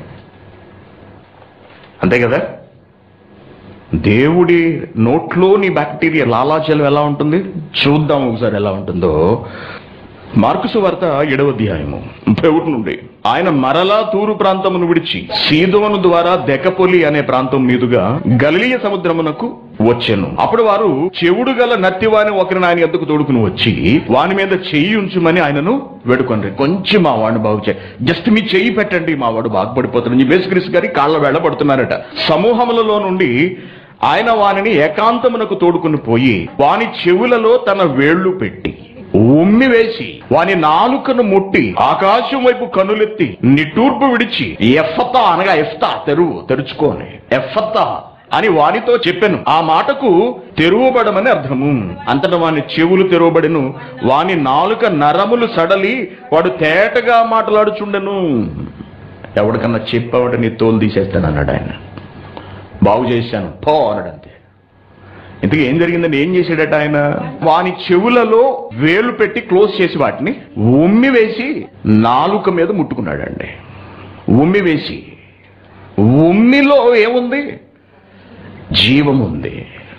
అంతే కదా దేవుడి నోట్లోని బ్యాక్టీరియా లాలాజలం ఎలా ఉంటుంది చూద్దాం ఒకసారి ఎలా ఉంటుందో మార్కుసు వార్త ఏడవ అధ్యాయము ముప్పై ఒకటి నుండి ఆయన మరలా తూరు ప్రాంతమును విడిచి సీదోను ద్వారా దెకపొలి అనే ప్రాంతం మీదుగా గలిలియ సముద్రమునకు వచ్చెను అప్పుడు వారు చెవుడు గల నత్తివాని ఒకరిని ఆయన ఎద్దుకు తోడుకుని వచ్చి వాని మీద చెయ్యి ఉంచుమని ఆయనను వేడుకొండ్రి కొంచెం మా వాడిని బాగు చేయి జస్ట్ మీ చెయ్యి పెట్టండి మా వాడు బాగుపడిపోతాడు యేసుక్రీస్తు గారి కాళ్ళ వేళ పడుతున్నారట సమూహములలో నుండి ఆయన వానిని ఏకాంతమునకు తోడుకుని పోయి వాని చెవులలో తన వేళ్లు పెట్టి ఉమ్మి వేసి వాని నాలుకను ముట్టి ఆకాశం వైపు కనులెత్తి నిట్టూర్పు విడిచి ఎఫ్ఫతా అనగా ఎఫ్తా తెరువు తెరుచుకోని ఎఫ్ఫతా అని వానితో చెప్పాను ఆ మాటకు తెరువబడమని అర్థము అంతట వాని చెవులు తెరవబడిను వాని నాలుక నరములు సడలి వాడు తేటగా మాట్లాడుచుండెను ఎవరికన్నా చెప్పావట నీ తోలు తీసేస్తాను అన్నాడు ఆయన బాగు చేశాను పో అన్నాడు అంతే ఇంతకీ ఏం జరిగిందండి ఏం చేశాడట ఆయన వాని చెవులలో వేలు పెట్టి క్లోజ్ చేసి వాటిని ఉమ్మి వేసి నాలుక మీద ముట్టుకున్నాడండి ఉమ్మి వేసి ఉమ్మిలో ఏముంది జీవం ఉంది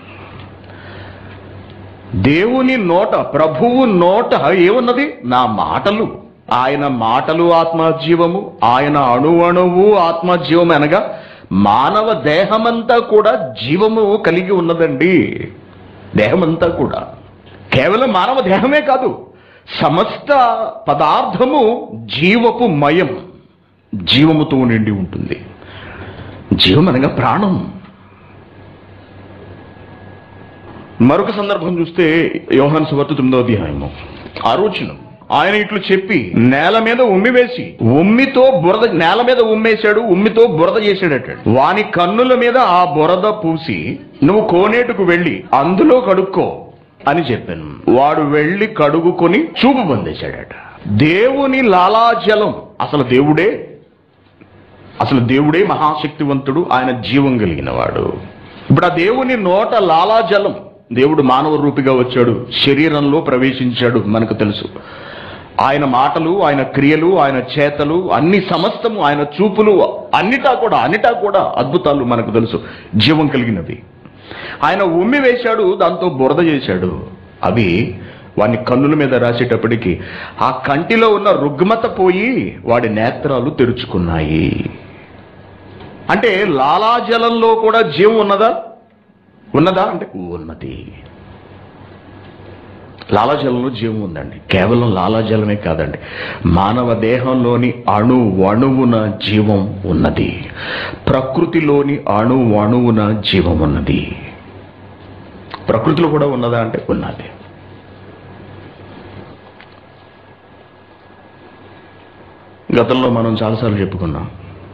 దేవుని నోట ప్రభువు నోట ఏమున్నది నా మాటలు ఆయన మాటలు ఆత్మజీవము ఆయన అణువణువు ఆత్మజీవం అనగా మానవ దేహమంతా కూడా జీవము కలిగి ఉన్నదండి దేహమంతా కూడా కేవలం మానవ దేహమే కాదు సమస్త పదార్థము జీవపు మయం జీవముతో నిండి ఉంటుంది జీవం అనగా ప్రాణం మరొక సందర్భం చూస్తే యోహాన్ సువార్త తొమ్మిదో అధ్యాయము ఆరోచనం ఆయన ఇట్లు చెప్పి నేల మీద ఉమ్మి వేసి ఉమ్మితో బురద నేల మీద ఉమ్మేశాడు ఉమ్మితో బురద చేసాడట వాని కన్నుల మీద ఆ బురద పూసి నువ్వు కోనేటుకు వెళ్ళి అందులో కడుక్కో అని చెప్పాను వాడు వెళ్ళి కడుగుకొని చూపు పొందేశాడట దేవుని లాలాజలం అసలు దేవుడే అసలు దేవుడే మహాశక్తివంతుడు ఆయన జీవం కలిగిన వాడు ఇప్పుడు ఆ దేవుని నోట లాలాజలం దేవుడు మానవ రూపిగా వచ్చాడు శరీరంలో ప్రవేశించాడు మనకు తెలుసు ఆయన మాటలు ఆయన క్రియలు ఆయన చేతలు అన్ని సమస్తము ఆయన చూపులు అన్నిటా కూడా అన్నిటా కూడా అద్భుతాలు మనకు తెలుసు జీవం కలిగినవి ఆయన ఉమ్మి వేశాడు దాంతో బురద చేశాడు అవి వాని కన్నుల మీద రాసేటప్పటికి ఆ కంటిలో ఉన్న రుగ్మత పోయి వాడి నేత్రాలు తెరుచుకున్నాయి అంటే లాలాజలంలో కూడా జీవం ఉన్నదా ఉన్నదా అంటే ఉన్నది లాలాజలంలో జీవం ఉందండి కేవలం లాలాజలమే కాదండి మానవ దేహంలోని అణు అణువున జీవం ఉన్నది ప్రకృతిలోని అణు అణువున జీవం ఉన్నది ప్రకృతిలో కూడా ఉన్నదా అంటే ఉన్నది గతంలో మనం చాలాసార్లు చెప్పుకున్నాం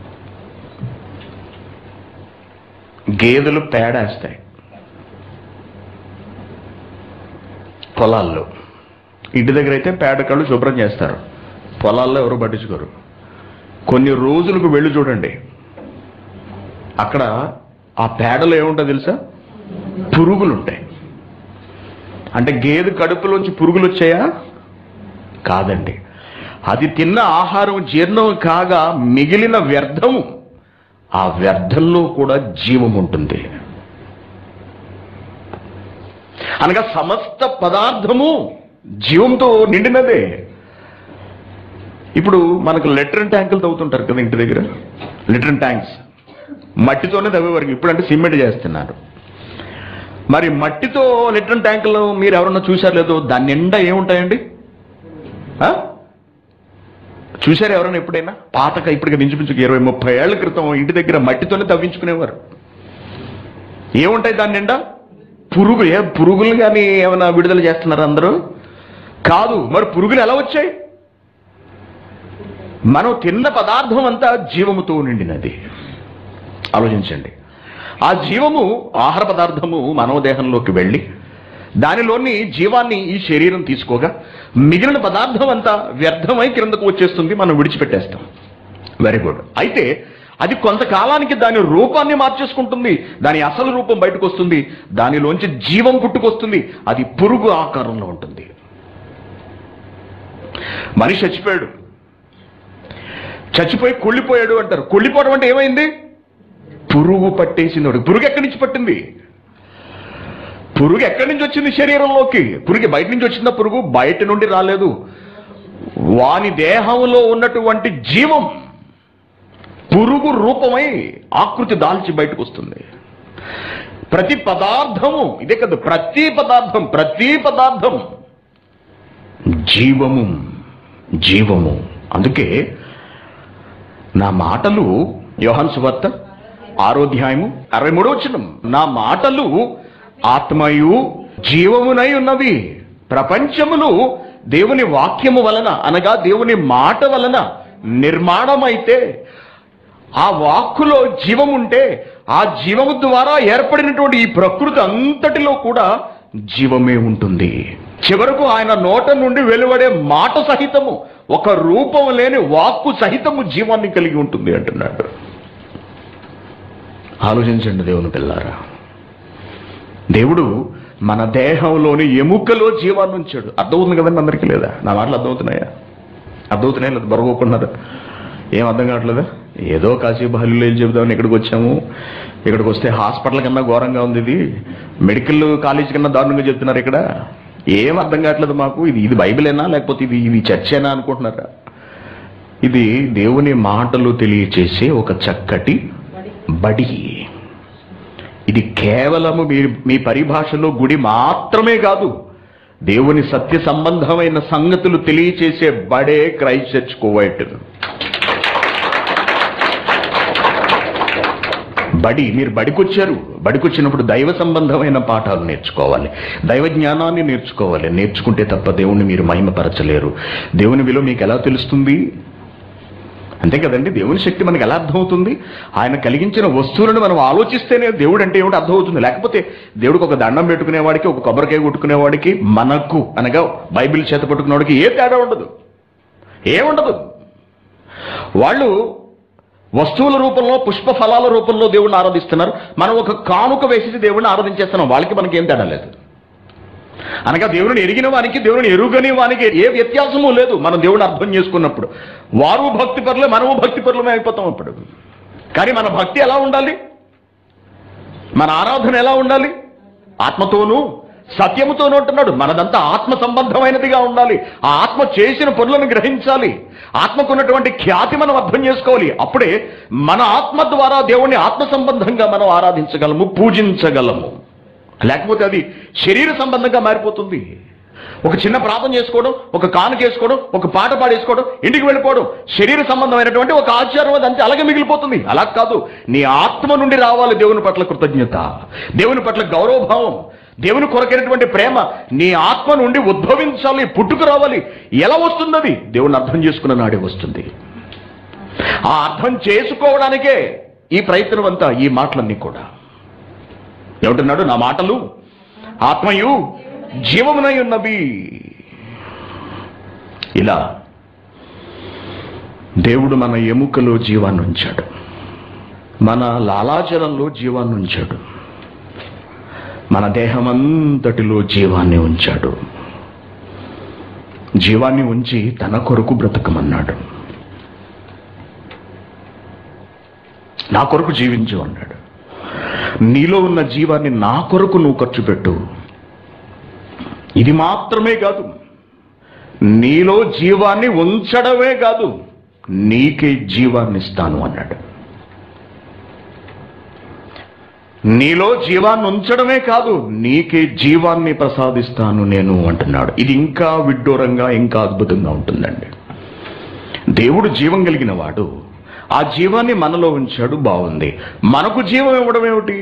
గేదెలు పేడేస్తాయి పొలాల్లో ఇంటి దగ్గర అయితే పేడకళ్ళు శుభ్రం చేస్తారు పొలాల్లో ఎవరు పట్టించుకోరు కొన్ని రోజులకు వెళ్ళి చూడండి అక్కడ ఆ పేడలో ఏముంటుంది తెలుసా పురుగులు ఉంటాయి అంటే గేదె కడుపులోంచి పురుగులు వచ్చాయా కాదండి అది తిన్న ఆహారం జీర్ణం కాగా మిగిలిన వ్యర్థము ఆ వ్యర్థంలో కూడా జీవం ఉంటుంది అనగా సమస్త పదార్థము జీవంతో నిండినదే ఇప్పుడు మనకు లెట్రిన్ ట్యాంకులు తవ్వుతుంటారు కదా ఇంటి దగ్గర లెట్రిన్ ట్యాంక్స్ మట్టితోనే తవ్వేవారికి ఇప్పుడంటే సిమెంట్ చేస్తున్నారు మరి మట్టితో లెట్రిన్ ట్యాంకులు మీరు ఎవరన్నా చూశారు లేదో దాని నిండా ఏముంటాయండి ఆ? చూశారు ఎవరైనా ఎప్పుడైనా పాతక ఇప్పటికి మించుమించుకు ఇరవై ముప్పై ఏళ్ల క్రితం ఇంటి దగ్గర మట్టితోనే తవ్వించుకునేవారు ఏముంటాయి దాని నిండా పురుగు ఏ పురుగులు కానీ ఏమైనా విడుదల చేస్తున్నారు అందరూ కాదు మరి పురుగులు ఎలా వచ్చాయి మనం తిన్న పదార్థం అంతా జీవముతో నిండినది ఆలోచించండి ఆ జీవము ఆహార పదార్థము మానవ దేహంలోకి వెళ్ళి దానిలోని జీవాన్ని ఈ శరీరం తీసుకోగా మిగిలిన పదార్థం అంతా వ్యర్థమై క్రిందకు వచ్చేస్తుంది మనం విడిచిపెట్టేస్తాం వెరీ గుడ్ అయితే అది కొంతకాలానికి దాని రూపాన్ని మార్చేసుకుంటుంది దాని అసలు రూపం బయటకు వస్తుంది దానిలోంచి జీవం పుట్టుకొస్తుంది అది పురుగు ఆకారంలో ఉంటుంది మనిషి చచ్చిపోయాడు చచ్చిపోయి కుళ్ళిపోయాడు అంటారు కుళ్ళిపోవడం అంటే ఏమైంది పురుగు పట్టేసింది పురుగు ఎక్కడి నుంచి పట్టింది పురుగు ఎక్కడి నుంచి వచ్చింది శరీరంలోకి పురుగు బయట నుంచి వచ్చిందా పురుగు బయట నుండి రాలేదు వాని దేహంలో ఉన్నటువంటి జీవం పురుగు రూపమై ఆకృతి దాల్చి బయటకు వస్తుంది ప్రతి పదార్థము ఇదే కదా ప్రతి పదార్థం ప్రతి పదార్థం జీవము జీవము అందుకే నా మాటలు యోహాన్ సువార్త ఆరోధ్యాయము అరవై మూడో వచ్చిన నా మాటలు ఆత్మయు జీవమునై ఉన్నవి ప్రపంచములు దేవుని వాక్యము వలన అనగా దేవుని మాట వలన నిర్మాణమైతే ఆ వాక్కులో జీవం ఉంటే ఆ జీవము ద్వారా ఏర్పడినటువంటి ఈ ప్రకృతి అంతటిలో కూడా జీవమే ఉంటుంది చివరకు ఆయన నోట నుండి వెలువడే మాట సహితము ఒక రూపం లేని వాక్కు సహితము జీవాన్ని కలిగి ఉంటుంది అంటున్నాడు ఆలోచించండి దేవుని పిల్లారా దేవుడు మన దేహంలోని ఎముకలో జీవాన్ని ఉంచాడు అర్థమవుతుంది కదండి అందరికీ లేదా నా మాటలు అర్థమవుతున్నాయా అర్థమవుతున్నాయా లేదా బరగోకున్నారు ఏం అర్థం కావట్లేదా ఏదో కాసేపు హల్లు చెబుదామని ఇక్కడికి వచ్చాము ఇక్కడికి వస్తే హాస్పిటల్ కన్నా ఘోరంగా ఉంది ఇది మెడికల్ కాలేజ్ కన్నా దారుణంగా చెప్తున్నారు ఇక్కడ ఏం అర్థం కావట్లేదు మాకు ఇది ఇది బైబిలేనా లేకపోతే ఇది ఇది చర్చేనా అనుకుంటున్నారా ఇది దేవుని మాటలు తెలియచేసే ఒక చక్కటి బడి ఇది కేవలము మీ మీ పరిభాషలో గుడి మాత్రమే కాదు దేవుని సత్య సంబంధమైన సంగతులు తెలియచేసే బడే క్రైస్ట్ చర్చ్ కోవైట్ బడి మీరు బడికొచ్చారు బడికొచ్చినప్పుడు దైవ సంబంధమైన పాఠాలు నేర్చుకోవాలి దైవ జ్ఞానాన్ని నేర్చుకోవాలి నేర్చుకుంటే తప్ప దేవుణ్ణి మీరు మహిమపరచలేరు దేవుని విలువ మీకు ఎలా తెలుస్తుంది అంతే కదండి దేవుని శక్తి మనకు ఎలా అర్థమవుతుంది ఆయన కలిగించిన వస్తువులను మనం ఆలోచిస్తేనే దేవుడు అంటే ఏమిటి అర్థమవుతుంది లేకపోతే దేవుడికి ఒక దండం పెట్టుకునేవాడికి ఒక కొబ్బరికాయ కొట్టుకునేవాడికి మనకు అనగా బైబిల్ చేత పట్టుకునేవాడికి ఏ తేడా ఉండదు ఏముండదు వాళ్ళు వస్తువుల రూపంలో పుష్ప ఫలాల రూపంలో దేవుడిని ఆరాధిస్తున్నారు మనం ఒక కానుక వేసేసి దేవుడిని ఆరాధించేస్తున్నాం వాళ్ళకి మనకి ఏం తేడా లేదు అనగా దేవుని ఎరిగిన వానికి దేవుని ఎరుగని వానికి ఏ వ్యత్యాసము లేదు మనం దేవుని అర్థం చేసుకున్నప్పుడు వారు భక్తి పరులే మనము భక్తి పరులమే అయిపోతాం అప్పుడు కానీ మన భక్తి ఎలా ఉండాలి మన ఆరాధన ఎలా ఉండాలి ఆత్మతోనూ సత్యముతోనూ ఉంటున్నాడు మనదంతా ఆత్మ సంబంధమైనదిగా ఉండాలి ఆ ఆత్మ చేసిన పనులను గ్రహించాలి ఆత్మకున్నటువంటి ఖ్యాతి మనం అర్థం చేసుకోవాలి అప్పుడే మన ఆత్మ ద్వారా దేవుణ్ణి ఆత్మ సంబంధంగా మనం ఆరాధించగలము పూజించగలము లేకపోతే అది శరీర సంబంధంగా మారిపోతుంది ఒక చిన్న ప్రార్థన చేసుకోవడం ఒక కానుక వేసుకోవడం ఒక పాట పాడేసుకోవడం ఇంటికి వెళ్ళిపోవడం శరీర సంబంధమైనటువంటి ఒక ఆచారం అది అంతే అలాగే మిగిలిపోతుంది అలా కాదు నీ ఆత్మ నుండి రావాలి దేవుని పట్ల కృతజ్ఞత దేవుని పట్ల గౌరవభావం దేవుని కొరకైనటువంటి ప్రేమ నీ ఆత్మ నుండి ఉద్భవించాలి పుట్టుకు రావాలి ఎలా వస్తుంది అది దేవుని అర్థం చేసుకున్న నాడే వస్తుంది ఆ అర్థం చేసుకోవడానికే ఈ ప్రయత్నం అంతా ఈ మాటలన్నీ కూడా ఏమంటున్నాడు నా మాటలు ఆత్మయు జీవమునై ఉన్నవి ఇలా దేవుడు మన ఎముకలో జీవాన్ని ఉంచాడు మన లాలాజలంలో జీవాన్ని ఉంచాడు మన దేహమంతటిలో జీవాన్ని ఉంచాడు జీవాన్ని ఉంచి తన కొరకు బ్రతకమన్నాడు నా కొరకు జీవించు అన్నాడు నీలో ఉన్న జీవాన్ని నా కొరకు నువ్వు ఖర్చు పెట్టు ఇది మాత్రమే కాదు నీలో జీవాన్ని ఉంచడమే కాదు నీకే జీవాన్ని ఇస్తాను అన్నాడు నీలో జీవాన్ని ఉంచడమే కాదు నీకే జీవాన్ని ప్రసాదిస్తాను నేను అంటున్నాడు ఇది ఇంకా విడ్డూరంగా ఇంకా అద్భుతంగా ఉంటుందండి దేవుడు జీవం కలిగిన వాడు ఆ జీవాన్ని మనలో ఉంచాడు బాగుంది మనకు జీవం ఇవ్వడం ఏమిటి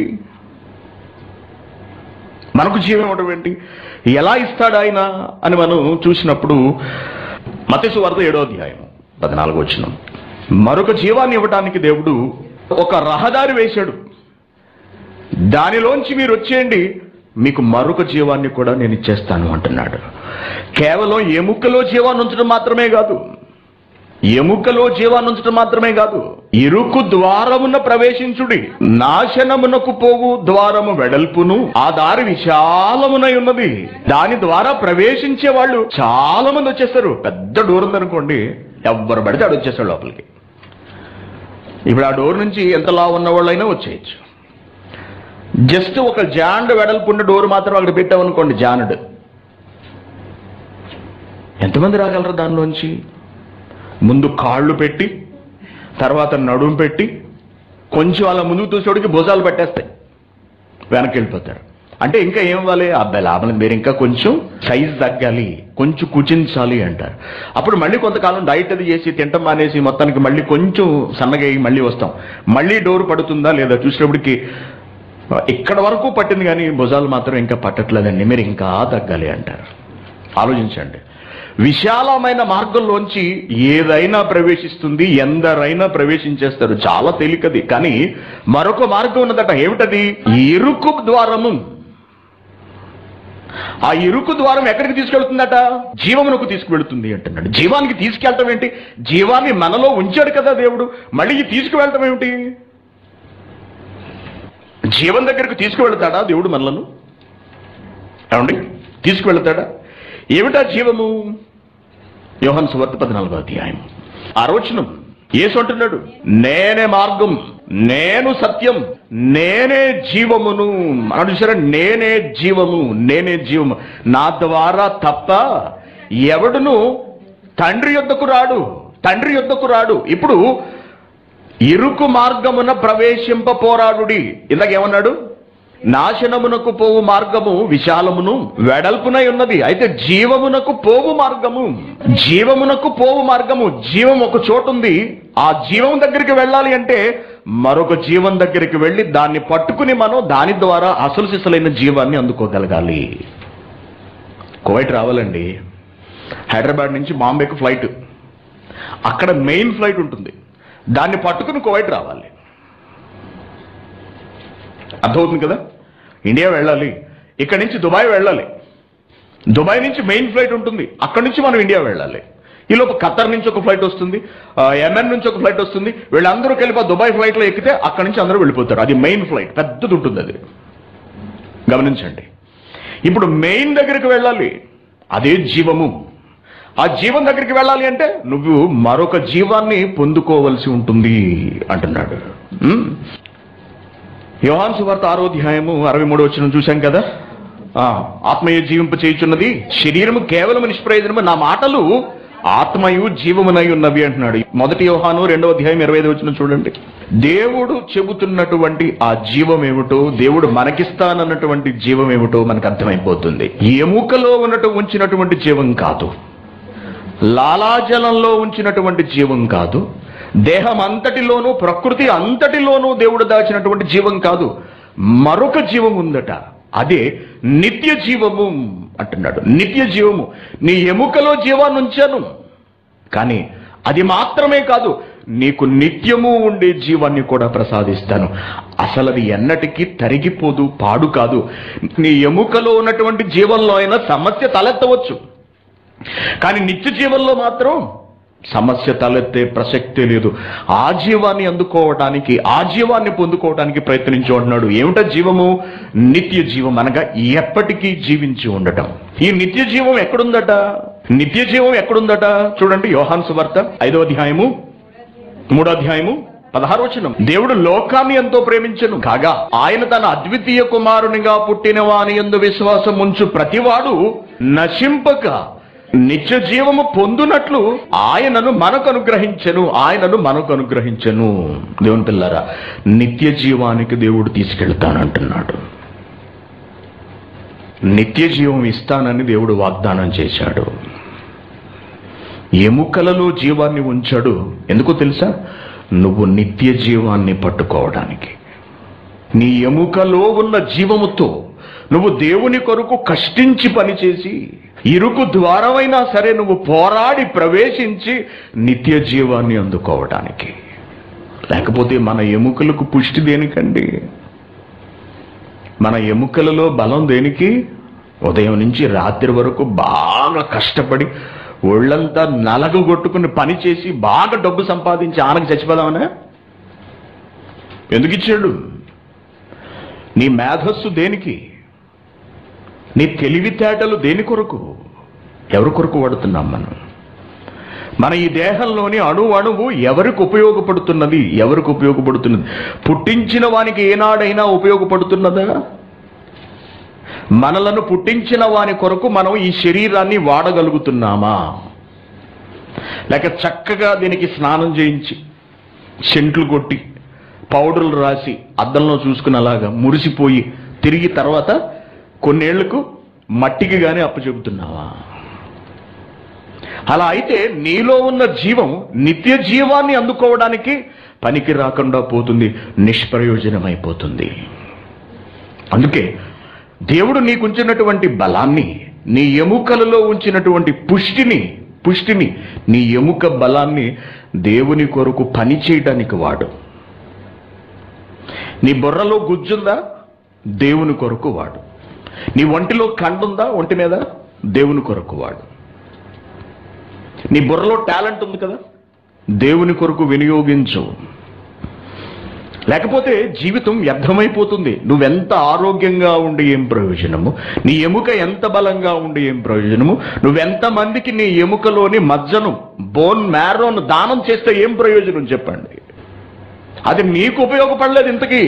మనకు జీవం ఇవ్వడం ఏంటి ఎలా ఇస్తాడు ఆయన అని మనం చూసినప్పుడు మతసు వార్త ఏడో అధ్యాయం పద్నాలుగు వచ్చిన మరొక జీవాన్ని ఇవ్వటానికి దేవుడు ఒక రహదారి వేశాడు దానిలోంచి మీరు వచ్చేయండి మీకు మరొక జీవాన్ని కూడా నేను ఇచ్చేస్తాను అంటున్నాడు కేవలం ఎముకలో జీవాన్ని ఉంచడం మాత్రమే కాదు ఎముకలో జీవాన్ని ఉంచడం మాత్రమే కాదు ఇరుకు ద్వారమున ప్రవేశించుడి నాశనమునకు పోవు ద్వారము వెడల్పును ఆ దారి విశాలమునై ఉన్నది దాని ద్వారా ప్రవేశించే వాళ్ళు చాలా మంది వచ్చేస్తారు పెద్ద డోర్ ఉందనుకోండి ఎవ్వరు పడితే ఆడు వచ్చేస్తాడు లోపలికి ఇప్పుడు ఆ డోర్ నుంచి ఎంతలా ఉన్న వాళ్ళైనా వచ్చేయచ్చు జస్ట్ ఒక జాండ్ వెడల్పున్న డోర్ మాత్రం అక్కడ పెట్టామనుకోండి జానుడు ఎంతమంది రాగలరు దానిలోంచి ముందు కాళ్ళు పెట్టి తర్వాత నడుము పెట్టి కొంచెం అలా ముందుకు చూసేవాడికి భుజాలు పట్టేస్తాయి వెనక్కి వెళ్ళిపోతారు అంటే ఇంకా ఏం ఇవ్వాలి అబ్బాయి లాభం మీరు ఇంకా కొంచెం సైజ్ తగ్గాలి కొంచెం కుచించాలి అంటారు అప్పుడు మళ్ళీ కొంతకాలం డైట్ అది చేసి తింటం మానేసి మొత్తానికి మళ్ళీ కొంచెం సన్నగా అయ్యి మళ్ళీ వస్తాం మళ్ళీ డోర్ పడుతుందా లేదా చూసినప్పటికి ఇక్కడ వరకు పట్టింది కానీ భుజాలు మాత్రం ఇంకా పట్టట్లేదండి మీరు ఇంకా తగ్గాలి అంటారు ఆలోచించండి విశాలమైన మార్గంలోంచి ఏదైనా ప్రవేశిస్తుంది ఎందరైనా ప్రవేశించేస్తారు చాలా తేలికది కానీ మరొక మార్గం ఉన్నదట ఏమిటది ఇరుకు ద్వారము ఆ ఇరుకు ద్వారం ఎక్కడికి తీసుకెళ్తుందట జీవమునకు తీసుకువెళ్తుంది అంటున్నాడు జీవానికి తీసుకెళ్ళటం ఏంటి జీవాన్ని మనలో ఉంచాడు కదా దేవుడు మళ్ళీ ఈ తీసుకువెళ్ళటం ఏమిటి జీవం దగ్గరకు తీసుకువెళ్తాడా దేవుడు మనలను ఏమండి తీసుకువెళ్తాడా ఏమిటా జీవము యోహన్ సువార్త పద్నాలుగో అధ్యాయం ఆరోచనం యేసు అంటున్నాడు నేనే మార్గం నేను సత్యం నేనే జీవమును అన్నాడు చూసారా నేనే జీవము నేనే జీవము నా ద్వారా తప్ప ఎవడును తండ్రి యొద్దకు రాడు తండ్రి యొద్దకు రాడు ఇప్పుడు ఇరుకు మార్గమున ప్రవేశింప పోరాడుడి ఇందాక ఏమన్నాడు నాశనమునకు పోవు మార్గము విశాలమును వెడల్పునై ఉన్నది అయితే జీవమునకు పోవు మార్గము జీవమునకు పోవు మార్గము జీవం ఒక చోటు ఉంది ఆ జీవం దగ్గరికి వెళ్ళాలి అంటే మరొక జీవం దగ్గరికి వెళ్ళి దాన్ని పట్టుకుని మనం దాని ద్వారా అసలు సిసలైన జీవాన్ని అందుకోగలగాలి కువైట్ రావాలండి హైదరాబాద్ నుంచి బాంబేకి ఫ్లైట్ అక్కడ మెయిన్ ఫ్లైట్ ఉంటుంది దాన్ని పట్టుకుని కువైట్ రావాలి అర్థమవుతుంది కదా ఇండియా వెళ్ళాలి ఇక్కడ నుంచి దుబాయ్ వెళ్ళాలి దుబాయ్ నుంచి మెయిన్ ఫ్లైట్ ఉంటుంది అక్కడి నుంచి మనం ఇండియా వెళ్ళాలి ఈలోపు ఖత్తర్ నుంచి ఒక ఫ్లైట్ వస్తుంది ఎంఎన్ నుంచి ఒక ఫ్లైట్ వస్తుంది వీళ్ళందరూ కలిపి ఆ దుబాయ్ ఫ్లైట్లో ఎక్కితే అక్కడి నుంచి అందరూ వెళ్ళిపోతారు అది మెయిన్ ఫ్లైట్ పెద్దది ఉంటుంది అది గమనించండి ఇప్పుడు మెయిన్ దగ్గరికి వెళ్ళాలి అదే జీవము ఆ జీవం దగ్గరికి వెళ్ళాలి అంటే నువ్వు మరొక జీవాన్ని పొందుకోవలసి ఉంటుంది అంటున్నాడు ఉమ్. యోహాన్ సువార్త ఆరో అధ్యాయము అరవై మూడు వచ్చిన చూశాం కదా ఆ, ఆత్మయే జీవింప చేయుచున్నది శరీరము కేవలం నిష్ప్రయోజనము నా మాటలు ఆత్మయు జీవమునై ఉన్నవి అంటున్నాడు మొదటి యోహాను రెండో అధ్యాయం ఇరవై ఐదు వచ్చిన చూడండి దేవుడు చెబుతున్నటువంటి ఆ జీవం ఏమిటో దేవుడు మనకిస్తానన్నటువంటి జీవం ఏమిటో మనకు అర్థమైపోతుంది ఎముకలో ఉన్నట్టు ఉంచినటువంటి జీవం కాదు లాలాజలంలో ఉంచినటువంటి జీవం కాదు దేహం అంతటిలోనూ ప్రకృతి అంతటిలోనూ దేవుడు దాచినటువంటి జీవం కాదు మరొక జీవం ఉందట అదే నిత్య జీవము అంటున్నాడు నిత్య జీవము నీ ఎముకలో జీవాన్ని ఉంచాను కానీ అది మాత్రమే కాదు నీకు నిత్యము ఉండే జీవాన్ని కూడా ప్రసాదిస్తాను అసలు అది ఎన్నటికీ తరిగిపోదు పాడు కాదు నీ ఎముకలో ఉన్నటువంటి జీవంలో అయినా సమస్య తలెత్తవచ్చు కానీ నిత్య జీవంలో మాత్రం సమస్య తలెత్తే ప్రసక్తే లేదు ఆ జీవాన్ని అందుకోవడానికి ఆ జీవాన్ని పొందుకోవడానికి ప్రయత్నించి ఉంటున్నాడు ఏమిటా జీవము నిత్య జీవం అనగా ఎప్పటికీ జీవించి ఉండటం ఈ నిత్య జీవం ఎక్కడుందట నిత్య జీవం ఎక్కడుందట చూడండి యోహాన్ సువార్త ఐదో అధ్యాయము మూడో అధ్యాయము పదహారు వచనం దేవుడు లోకాన్ని ఎంతో ప్రేమించను కాగా ఆయన తన అద్వితీయ కుమారునిగా పుట్టిన వాని ఎందు విశ్వాసం ఉంచు ప్రతివాడు నశింపక నిత్య జీవము పొందునట్లు ఆయనను మనకు అనుగ్రహించెను ఆయనను మనకు అనుగ్రహించెను దేవుని పిల్లరా నిత్య జీవానికి దేవుడు తీసుకెళ్తానంటున్నాడు నిత్య జీవం ఇస్తానని దేవుడు వాగ్దానం చేశాడు ఎముకలలో జీవాన్ని ఉంచాడు ఎందుకో తెలుసా నువ్వు నిత్య జీవాన్ని పట్టుకోవడానికి నీ ఎముకలో ఉన్న జీవముతో నువ్వు దేవుని కొరకు కష్టించి పనిచేసి ఇరుకు ద్వారమైనా సరే నువ్వు పోరాడి ప్రవేశించి నిత్య జీవాన్ని అందుకోవడానికి లేకపోతే మన ఎముకలకు పుష్టి దేనికండి మన ఎముకలలో బలం దేనికి ఉదయం నుంచి రాత్రి వరకు బాగా కష్టపడి ఒళ్ళంతా నలగగొట్టుకుని పని చేసి బాగా డబ్బు సంపాదించి ఆనకు చచ్చిపోదామనే ఎందుకు ఇచ్చాడు నీ మేధస్సు దేనికి నీ తెలివితేటలు దేని కొరకు ఎవరి కొరకు వాడుతున్నాం మనం మన ఈ దేహంలోని అణు అణువు ఎవరికి ఉపయోగపడుతున్నది ఎవరికి ఉపయోగపడుతున్నది పుట్టించిన వానికి ఏనాడైనా ఉపయోగపడుతున్నదా మనలను పుట్టించిన వాని కొరకు మనం ఈ శరీరాన్ని వాడగలుగుతున్నామా లేక చక్కగా దీనికి స్నానం చేయించి సెంట్లు కొట్టి పౌడర్లు రాసి అద్దంలో చూసుకుని అలాగా మురిసిపోయి తిరిగి తర్వాత కొన్నేళ్లకు మట్టికి గానీ అప్పచెబుతున్నావా అలా అయితే నీలో ఉన్న జీవం నిత్య జీవాన్ని అందుకోవడానికి పనికి రాకుండా పోతుంది నిష్ప్రయోజనమైపోతుంది అందుకే దేవుడు నీకుంచినటువంటి బలాన్ని నీ ఎముకలలో ఉంచినటువంటి పుష్టిని పుష్టిని నీ ఎముక బలాన్ని దేవుని కొరకు పని చేయడానికి వాడు నీ బుర్రలో గుజ్జుందా దేవుని కొరకు వాడు నీ ఒంటిలో కండుందా ఒంటి మీద దేవుని కొరకు వాడు నీ బుర్రలో టాలెంట్ ఉంది కదా దేవుని కొరకు వినియోగించు లేకపోతే జీవితం వ్యర్థమైపోతుంది నువ్వెంత ఆరోగ్యంగా ఉండి ఏం ప్రయోజనము నీ ఎముక ఎంత బలంగా ఉండి ఏం ప్రయోజనము నువ్వెంత మందికి నీ ఎముకలోని మజ్జను బోన్ మ్యారోను దానం చేస్తే ఏం ప్రయోజనం చెప్పండి అది నీకు ఉపయోగపడలేదు ఇంతకీ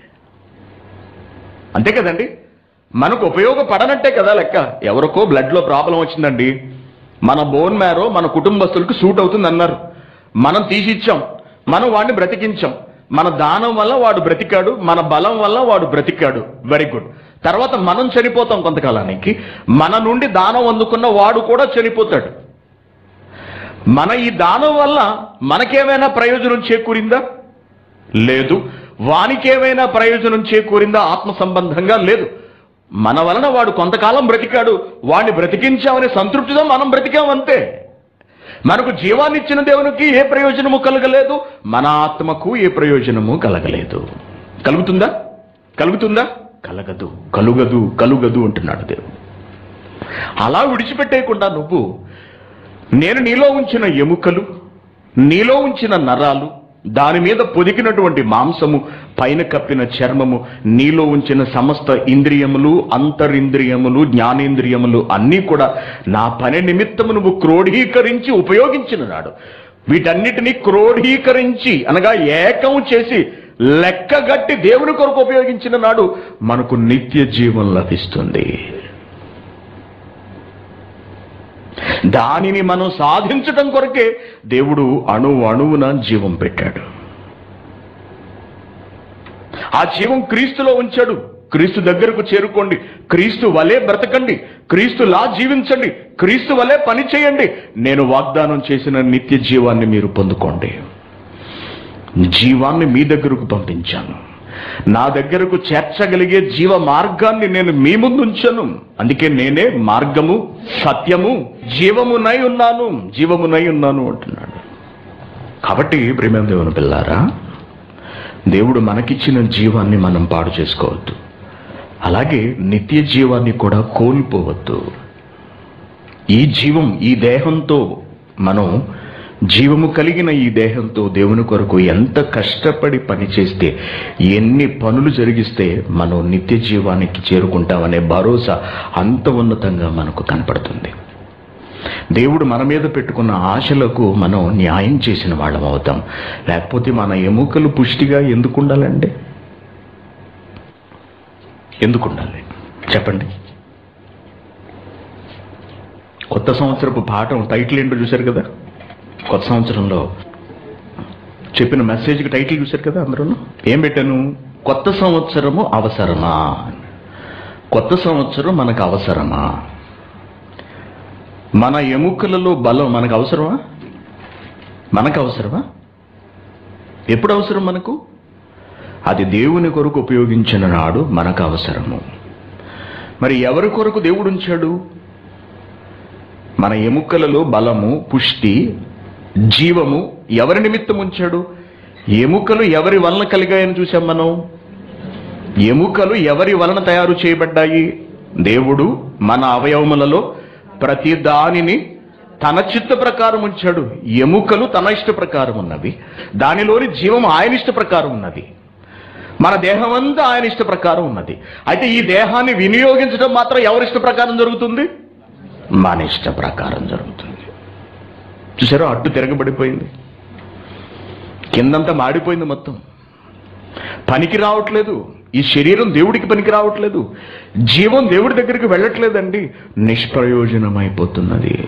అంతే కదండి మనకు ఉపయోగపడనట్టే కదా లెక్క ఎవరికో బ్లడ్లో ప్రాబ్లం వచ్చిందండి మన బోన్ మ్యారో మన కుటుంబస్తులకు సూట్ అవుతుంది అన్నారు మనం తీసిచ్చాం మనం వాడిని బ్రతికించాం మన దానం వల్ల వాడు బ్రతికాడు మన బలం వల్ల వాడు బ్రతికాడు వెరీ గుడ్ తర్వాత మనం చనిపోతాం కొంతకాలానికి మన నుండి దానం అందుకున్న వాడు కూడా చనిపోతాడు మన ఈ దానం వల్ల మనకేమైనా ప్రయోజనం చేకూరిందా లేదు వానికేమైనా ప్రయోజనం చేకూరిందా ఆత్మ సంబంధంగా లేదు మన వలన వాడు కొంతకాలం బ్రతికాడు వాడిని బ్రతికించామనే సంతృప్తితో మనం బ్రతికామంతే మనకు జీవాన్ని ఇచ్చిన దేవునికి ఏ ప్రయోజనము కలగలేదు మన ఆత్మకు ఏ ప్రయోజనము కలగలేదు కలుగుతుందా కలుగుతుందా కలగదు కలుగదు కలుగదు అంటున్నాడు దేవుడు అలా విడిచిపెట్టేయకుండా నువ్వు నేను నీలో ఉంచిన ఎముకలు నీలో ఉంచిన నరాలు దాని మీద పొదికినటువంటి మాంసము పైన కప్పిన చర్మము నీలో ఉంచిన సమస్త ఇంద్రియములు అంతరింద్రియములు జ్ఞానేంద్రియములు అన్నీ కూడా నా పని నిమిత్తము నువ్వు క్రోడీకరించి ఉపయోగించిన నాడు వీటన్నిటినీ క్రోడీకరించి అనగా ఏకం చేసి లెక్కగట్టి దేవుని కొరకు ఉపయోగించిన నాడు మనకు నిత్య జీవం లభిస్తుంది దానిని మనం సాధించటం కొరకే దేవుడు అణు అణువున జీవం పెట్టాడు ఆ జీవం క్రీస్తులో ఉంచాడు క్రీస్తు దగ్గరకు చేరుకోండి క్రీస్తు వలె బ్రతకండి క్రీస్తులా జీవించండి క్రీస్తు వలె పని చేయండి నేను వాగ్దానం చేసిన నిత్య జీవాన్ని మీరు పొందుకోండి జీవాన్ని మీ దగ్గరకు పంపించాను నా దగ్గరకు చేర్చగలిగే జీవ మార్గాన్ని నేను మీ ముందు ఉంచాను అందుకే నేనే మార్గము సత్యము జీవమునై ఉన్నాను జీవమునై ఉన్నాను అంటున్నాడు కాబట్టి ప్రేమ దేవుని పిల్లారా దేవుడు మనకిచ్చిన జీవాన్ని మనం పాడు చేసుకోవద్దు అలాగే నిత్య జీవాన్ని కూడా కోల్పోవద్దు ఈ జీవం ఈ దేహంతో మనం జీవము కలిగిన ఈ దేహంతో దేవుని కొరకు ఎంత కష్టపడి పనిచేస్తే ఎన్ని పనులు జరిగిస్తే మనం నిత్య జీవానికి చేరుకుంటామనే భరోసా అంత ఉన్నతంగా మనకు కనపడుతుంది దేవుడు మన మీద పెట్టుకున్న ఆశలకు మనం న్యాయం చేసిన వాళ్ళం అవుతాం లేకపోతే మన ఎముకలు పుష్టిగా ఎందుకు ఉండాలండి ఎందుకు ఉండాలి చెప్పండి కొత్త సంవత్సరపు పాఠం టైటిల్ ఏంటో చూశారు కదా కొత్త సంవత్సరంలో చెప్పిన మెసేజ్కి టైటిల్ చూశారు కదా అందరూ ఏం పెట్టాను కొత్త సంవత్సరము అవసరమా కొత్త సంవత్సరం మనకు అవసరమా మన ఎముకలలో బలం మనకు అవసరమా మనకు అవసరమా ఎప్పుడు అవసరం మనకు అది దేవుని కొరకు ఉపయోగించిన నాడు మనకు అవసరము మరి ఎవరి కొరకు దేవుడు ఉంచాడు మన ఎముకలలో బలము పుష్టి జీవము ఎవరి నిమిత్తం ఉంచాడు ఎముకలు ఎవరి వలన కలిగాయని చూసాం మనం ఎముకలు ఎవరి వలన తయారు చేయబడ్డాయి దేవుడు మన అవయవములలో ప్రతి దానిని తన చిత్త ప్రకారం ఉంచాడు ఎముకలు తన ఇష్ట ప్రకారం ఉన్నవి దానిలోని జీవం ఆయన ఇష్ట ప్రకారం ఉన్నది మన దేహం అంతా ఆయన ఇష్ట ప్రకారం ఉన్నది అయితే ఈ దేహాన్ని వినియోగించడం మాత్రం ఎవరి ఇష్ట ప్రకారం జరుగుతుంది మన ఇష్ట ప్రకారం జరుగుతుంది చూసారా అడ్డు తిరగబడిపోయింది కిందంతా మాడిపోయింది మొత్తం పనికి రావట్లేదు ఈ శరీరం దేవుడికి పనికి రావట్లేదు జీవం దేవుడి దగ్గరికి వెళ్ళట్లేదండి నిష్ప్రయోజనమైపోతున్నది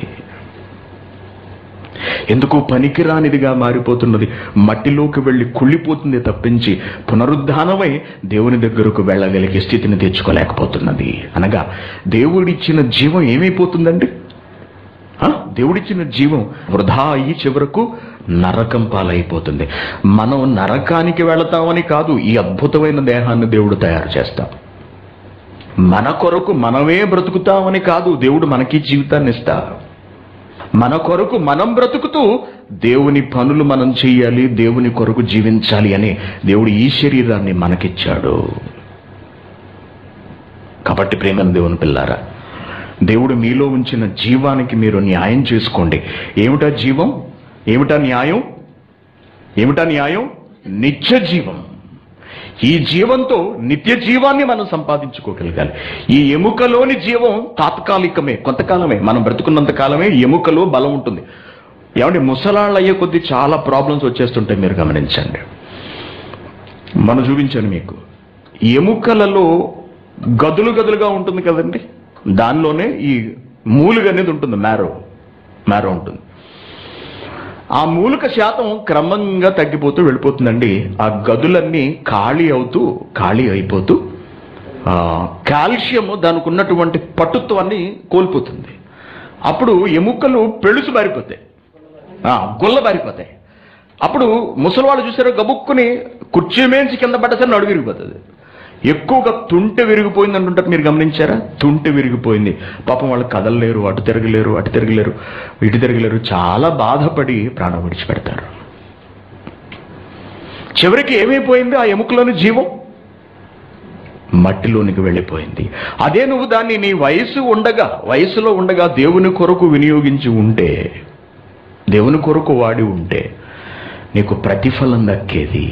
ఎందుకు పనికిరానిదిగా మారిపోతున్నది మట్టిలోకి వెళ్ళి కుళ్ళిపోతుంది తప్పించి పునరుద్ధానమై దేవుని దగ్గరకు వెళ్ళగలిగే స్థితిని తెచ్చుకోలేకపోతున్నది అనగా దేవుడిచ్చిన జీవం ఏమైపోతుందండి ఆ? దేవుడిచ్చిన జీవం వృధా అయ్యి చివరకు నరకం పాలైపోతుంది మనం నరకానికి వెళతామని కాదు ఈ అద్భుతమైన దేహాన్ని దేవుడు తయారు చేస్తాం మన కొరకు మనమే బ్రతుకుతామని కాదు దేవుడు మనకి జీవితాన్ని ఇస్తా మన కొరకు మనం బ్రతుకుతూ దేవుని పనులు మనం చెయ్యాలి దేవుని కొరకు జీవించాలి అని దేవుడు ఈ శరీరాన్ని మనకిచ్చాడు కాబట్టి ప్రేమ దేవుని పిల్లారా దేవుడు మీలో ఉంచిన జీవానికి మీరు న్యాయం చేసుకోండి ఏమిటా జీవం ఏమిటా న్యాయం ఏమిటా న్యాయం నిత్య జీవం ఈ జీవంతో నిత్య జీవాన్ని మనం సంపాదించుకోగలగాలి ఈ ఎముకలోని జీవం తాత్కాలికమే కొంతకాలమే మనం బ్రతుకున్నంత కాలమే ఎముకలో బలం ఉంటుంది ఏమంటే ముసలాళ్ళు అయ్యే కొద్దీ చాలా ప్రాబ్లమ్స్ వచ్చేస్తుంటాయి మీరు గమనించండి మనం చూపించాను మీకు ఎముకలలో గదులు గదులుగా ఉంటుంది కదండి దానిలోనే ఈ మూలుగ అనేది ఉంటుంది మ్యారో మ్యారో ఉంటుంది ఆ మూలిక శాతం క్రమంగా తగ్గిపోతూ వెళ్ళిపోతుందండి ఆ గదులన్నీ ఖాళీ అవుతూ ఖాళీ అయిపోతూ ఆ, కాల్షియం దానికి ఉన్నటువంటి పటుత్వాన్ని కోల్పోతుంది అప్పుడు ఎముకలు పెళుసు బారిపోతాయి ఆ, గుల్ల బారిపోతాయి అప్పుడు ముసలివాళ్ళు చూసారో గబుక్కుని కుర్చీ మేంచి కింద పడ్డసరి నడుగు విరిగిపోతుంది ఎక్కువగా తుంటె విరిగిపోయింది అంటుంటారు మీరు గమనించారా తుంటె విరిగిపోయింది పాపం వాళ్ళు కదలలేరు అటు తిరగలేరు అటు తిరగలేరు ఇటు తిరగలేరు చాలా బాధపడి ప్రాణం విడిచిపెడతారు చివరికి ఏమైపోయింది ఆ ఎముకలోని జీవం మట్టిలోనికి వెళ్ళిపోయింది అదే నువ్వు దాన్ని నీ వయసు ఉండగా వయసులో ఉండగా దేవుని కొరకు వినియోగించి ఉంటే దేవుని కొరకు వాడి ఉంటే నీకు ప్రతిఫలం దక్కేది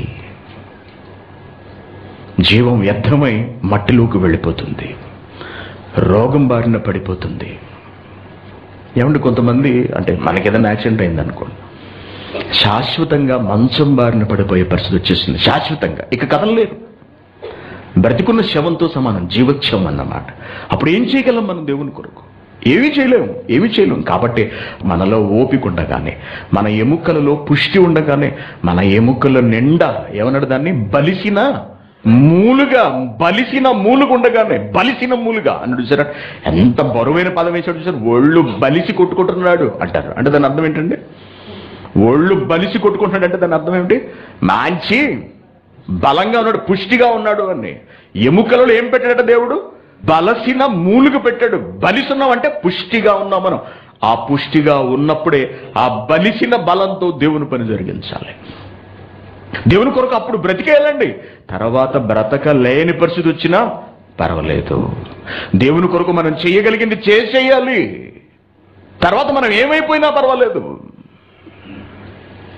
జీవం వ్యర్థమై మట్టిలోకి వెళ్ళిపోతుంది రోగం బారిన పడిపోతుంది ఏమంటే కొంతమంది అంటే మనకి ఏదైనా యాక్సిడెంట్ అయింది అనుకోండి శాశ్వతంగా మంచం బారిన పడిపోయే పరిస్థితి వచ్చేసింది శాశ్వతంగా ఇక కదలలేదు బ్రతికున్న శవంతో సమానం జీవక్షవం అన్నమాట అప్పుడు ఏం చేయగలం మనం దేవుని కొరకు ఏమీ చేయలేము ఏమీ చేయలేము కాబట్టి మనలో ఓపిక ఉండగానే మన ఎముకలలో పుష్టి ఉండగానే మన ఎముకల నిండా ఏమన్నాడు దాన్ని బలిసిన మూలుగా బలిసిన మూలుగా ఉండగానే బలిసిన మూలుగా అన్నాడు చూసారా ఎంత బరువైన పదం వేసాడు చూసారు ఒళ్ళు బలిసి కొట్టుకుంటున్నాడు అంటారు అంటే దాని అర్థం ఏంటండి ఒళ్ళు బలిసి కొట్టుకుంటున్నాడు అంటే దాని అర్థం ఏమిటి మంచి బలంగా ఉన్నాడు పుష్టిగా ఉన్నాడు అని ఎముకలలో ఏం పెట్టాడట దేవుడు బలసిన మూలుగు పెట్టాడు బలిసున్నాం అంటే పుష్టిగా ఉన్నాం మనం ఆ పుష్టిగా ఉన్నప్పుడే ఆ బలిసిన బలంతో దేవుని పని జరిగించాలి దేవుని కొరకు అప్పుడు బ్రతికేయాలండి తర్వాత బ్రతక లేని పరిస్థితి వచ్చినా పర్వాలేదు దేవుని కొరకు మనం చేయగలిగింది చేసేయాలి తర్వాత మనం ఏమైపోయినా పర్వాలేదు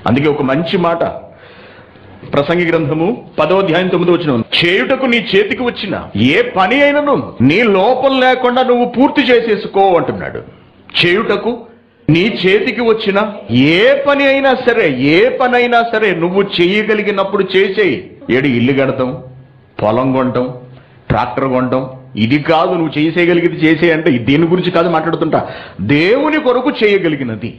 అందుకే ఒక మంచి మాట ప్రసంగి గ్రంథము పదో అధ్యాయం తొమ్మిదో వచ్చిన చేయుటకు నీ చేతికి వచ్చిన ఏ పని అయినను నీ లోపం లేకుండా నువ్వు పూర్తి చేసేసుకో అంటున్నాడు చేయుటకు నీ చేతికి వచ్చిన ఏ పని అయినా సరే ఏ పని అయినా సరే నువ్వు చేయగలిగినప్పుడు చేసేయి ఏడు ఇల్లు కడతాం పొలం కొనటం ట్రాక్టర్ కొనటం ఇది కాదు నువ్వు చేసేయగలిగింది చేసే అంటే దీని గురించి కాదు మాట్లాడుతుంటా దేవుని కొరకు చేయగలిగినది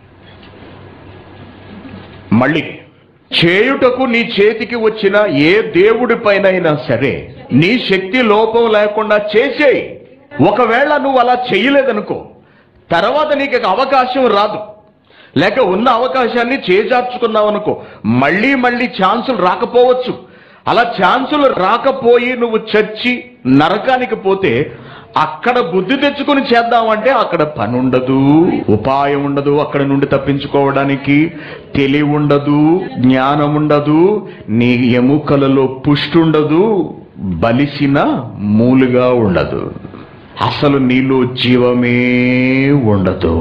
మళ్ళీ చేయుటకు నీ చేతికి వచ్చిన ఏ దేవుడి పైనైనా సరే నీ శక్తి లోపం లేకుండా చేసేయి ఒకవేళ నువ్వు అలా చేయలేదనుకో తర్వాత నీకు ఇక అవకాశం రాదు లేక ఉన్న అవకాశాన్ని చేజార్చుకున్నావు అనుకో మళ్ళీ మళ్ళీ ఛాన్సులు రాకపోవచ్చు అలా ఛాన్సులు రాకపోయి నువ్వు చచ్చి నరకానికి పోతే అక్కడ బుద్ధి తెచ్చుకొని చేద్దామంటే అక్కడ పని ఉండదు ఉపాయం ఉండదు అక్కడ నుండి తప్పించుకోవడానికి తెలివి ఉండదు జ్ఞానం ఉండదు నీ ఎముకలలో పుష్టి ఉండదు బలిసిన మూలుగా ఉండదు అసలు నీలో జీవమే ఉండదు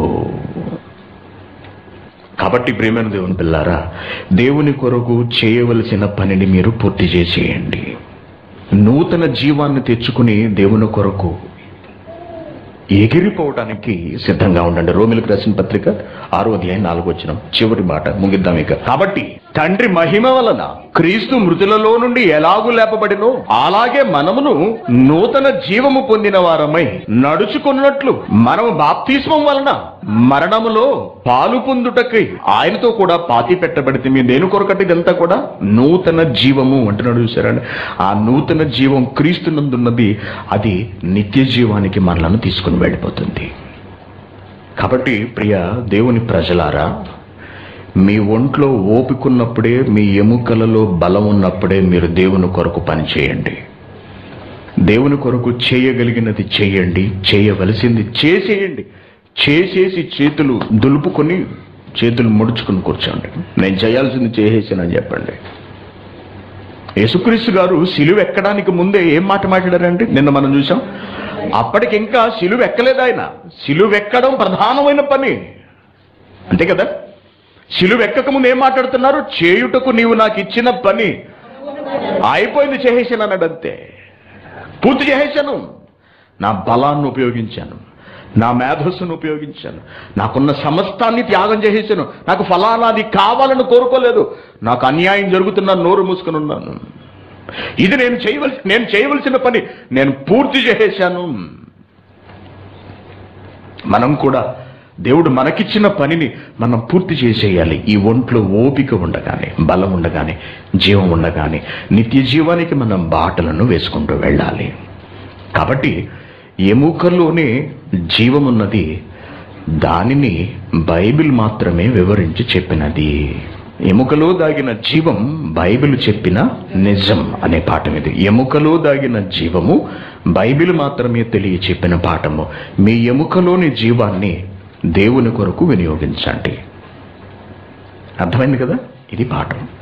కాబట్టి ప్రేమైన దేవుని పిల్లారా దేవుని కొరకు చేయవలసిన పనిని మీరు పూర్తి చేసేయండి నూతన జీవాన్ని తెచ్చుకుని దేవుని కొరకు ఎగిరిపోవడానికి సిద్ధంగా ఉండండి రోమిలకు రాసిన పత్రిక ఆరో అధ్యాయం నాలుగు వచ్చిన చివరి మాట ముగిద్దాం ఇక కాబట్టి తండ్రి మహిమ వలన క్రీస్తు మృతులలో నుండి ఎలాగూ లేపబడినో అలాగే మనమును నూతన జీవము పొందిన వారమై నడుచుకున్నట్లు మనము బాప్తిస్మం వలన మరణములో పాలు పొందుటకై ఆయనతో కూడా పాతి పెట్టబడితే మీ దేని కొరకటి ఇదంతా కూడా నూతన జీవము అంటున్నాడు చూసారండి ఆ నూతన జీవం క్రీస్తునందున్నది అది నిత్య జీవానికి మనలను తీసుకుని వెళ్ళిపోతుంది కాబట్టి ప్రియ దేవుని ప్రజలారా మీ ఒంట్లో ఓపికన్నప్పుడే మీ ఎముకలలో బలం ఉన్నప్పుడే మీరు దేవుని కొరకు పని చేయండి దేవుని కొరకు చేయగలిగినది చేయండి చేయవలసింది చేసేయండి చేసేసి చేతులు దులుపుకొని చేతులు ముడుచుకుని కూర్చోండి నేను చేయాల్సింది చేసేసానని చెప్పండి యేసుక్రీస్తు గారు సిలువ ఎక్కడానికి ముందే ఏం మాట మాట్లాడారండి నిన్న మనం చూసాం అప్పటికి ఇంకా సిలువ ఎక్కలేదు ఆయన సిలువ ఎక్కడం ప్రధానమైన పని అంతే కదా సిలువ ఎక్కక ముందు ఏం మాట్లాడుతున్నారు చేయుటకు నీవు నాకు ఇచ్చిన పని అయిపోయింది చేసేసాను అన్నాడు అంతే పూర్తి చేసేసాను నా బలాన్ని ఉపయోగించాను నా మేధస్సును ఉపయోగించాను నాకున్న సమస్తాన్ని త్యాగం చేసేసాను నాకు ఫలానాది కావాలని కోరుకోలేదు నాకు అన్యాయం జరుగుతున్న నోరు మూసుకుని ఉన్నాను ఇది నేను చేయవలసి నేను చేయవలసిన పని నేను పూర్తి చేసేసాను మనం కూడా దేవుడు మనకిచ్చిన పనిని మనం పూర్తి చేసేయాలి ఈ ఒంట్లో ఓపిక ఉండగానే బలం ఉండగానే జీవం ఉండగానే నిత్య జీవానికి మనం బాటలను వేసుకుంటూ వెళ్ళాలి కాబట్టి ఎముకలోనే జీవమున్నది దానిని బైబిల్ మాత్రమే వివరించి చెప్పినది ఎముకలో దాగిన జీవం బైబిల్ చెప్పిన నిజం అనే పాఠం ఇది ఎముకలో దాగిన జీవము బైబిల్ మాత్రమే తెలియ చెప్పిన పాఠము మీ ఎముకలోని జీవాన్ని దేవుని కొరకు వినియోగించండి అర్థమైంది కదా ఇది పాఠం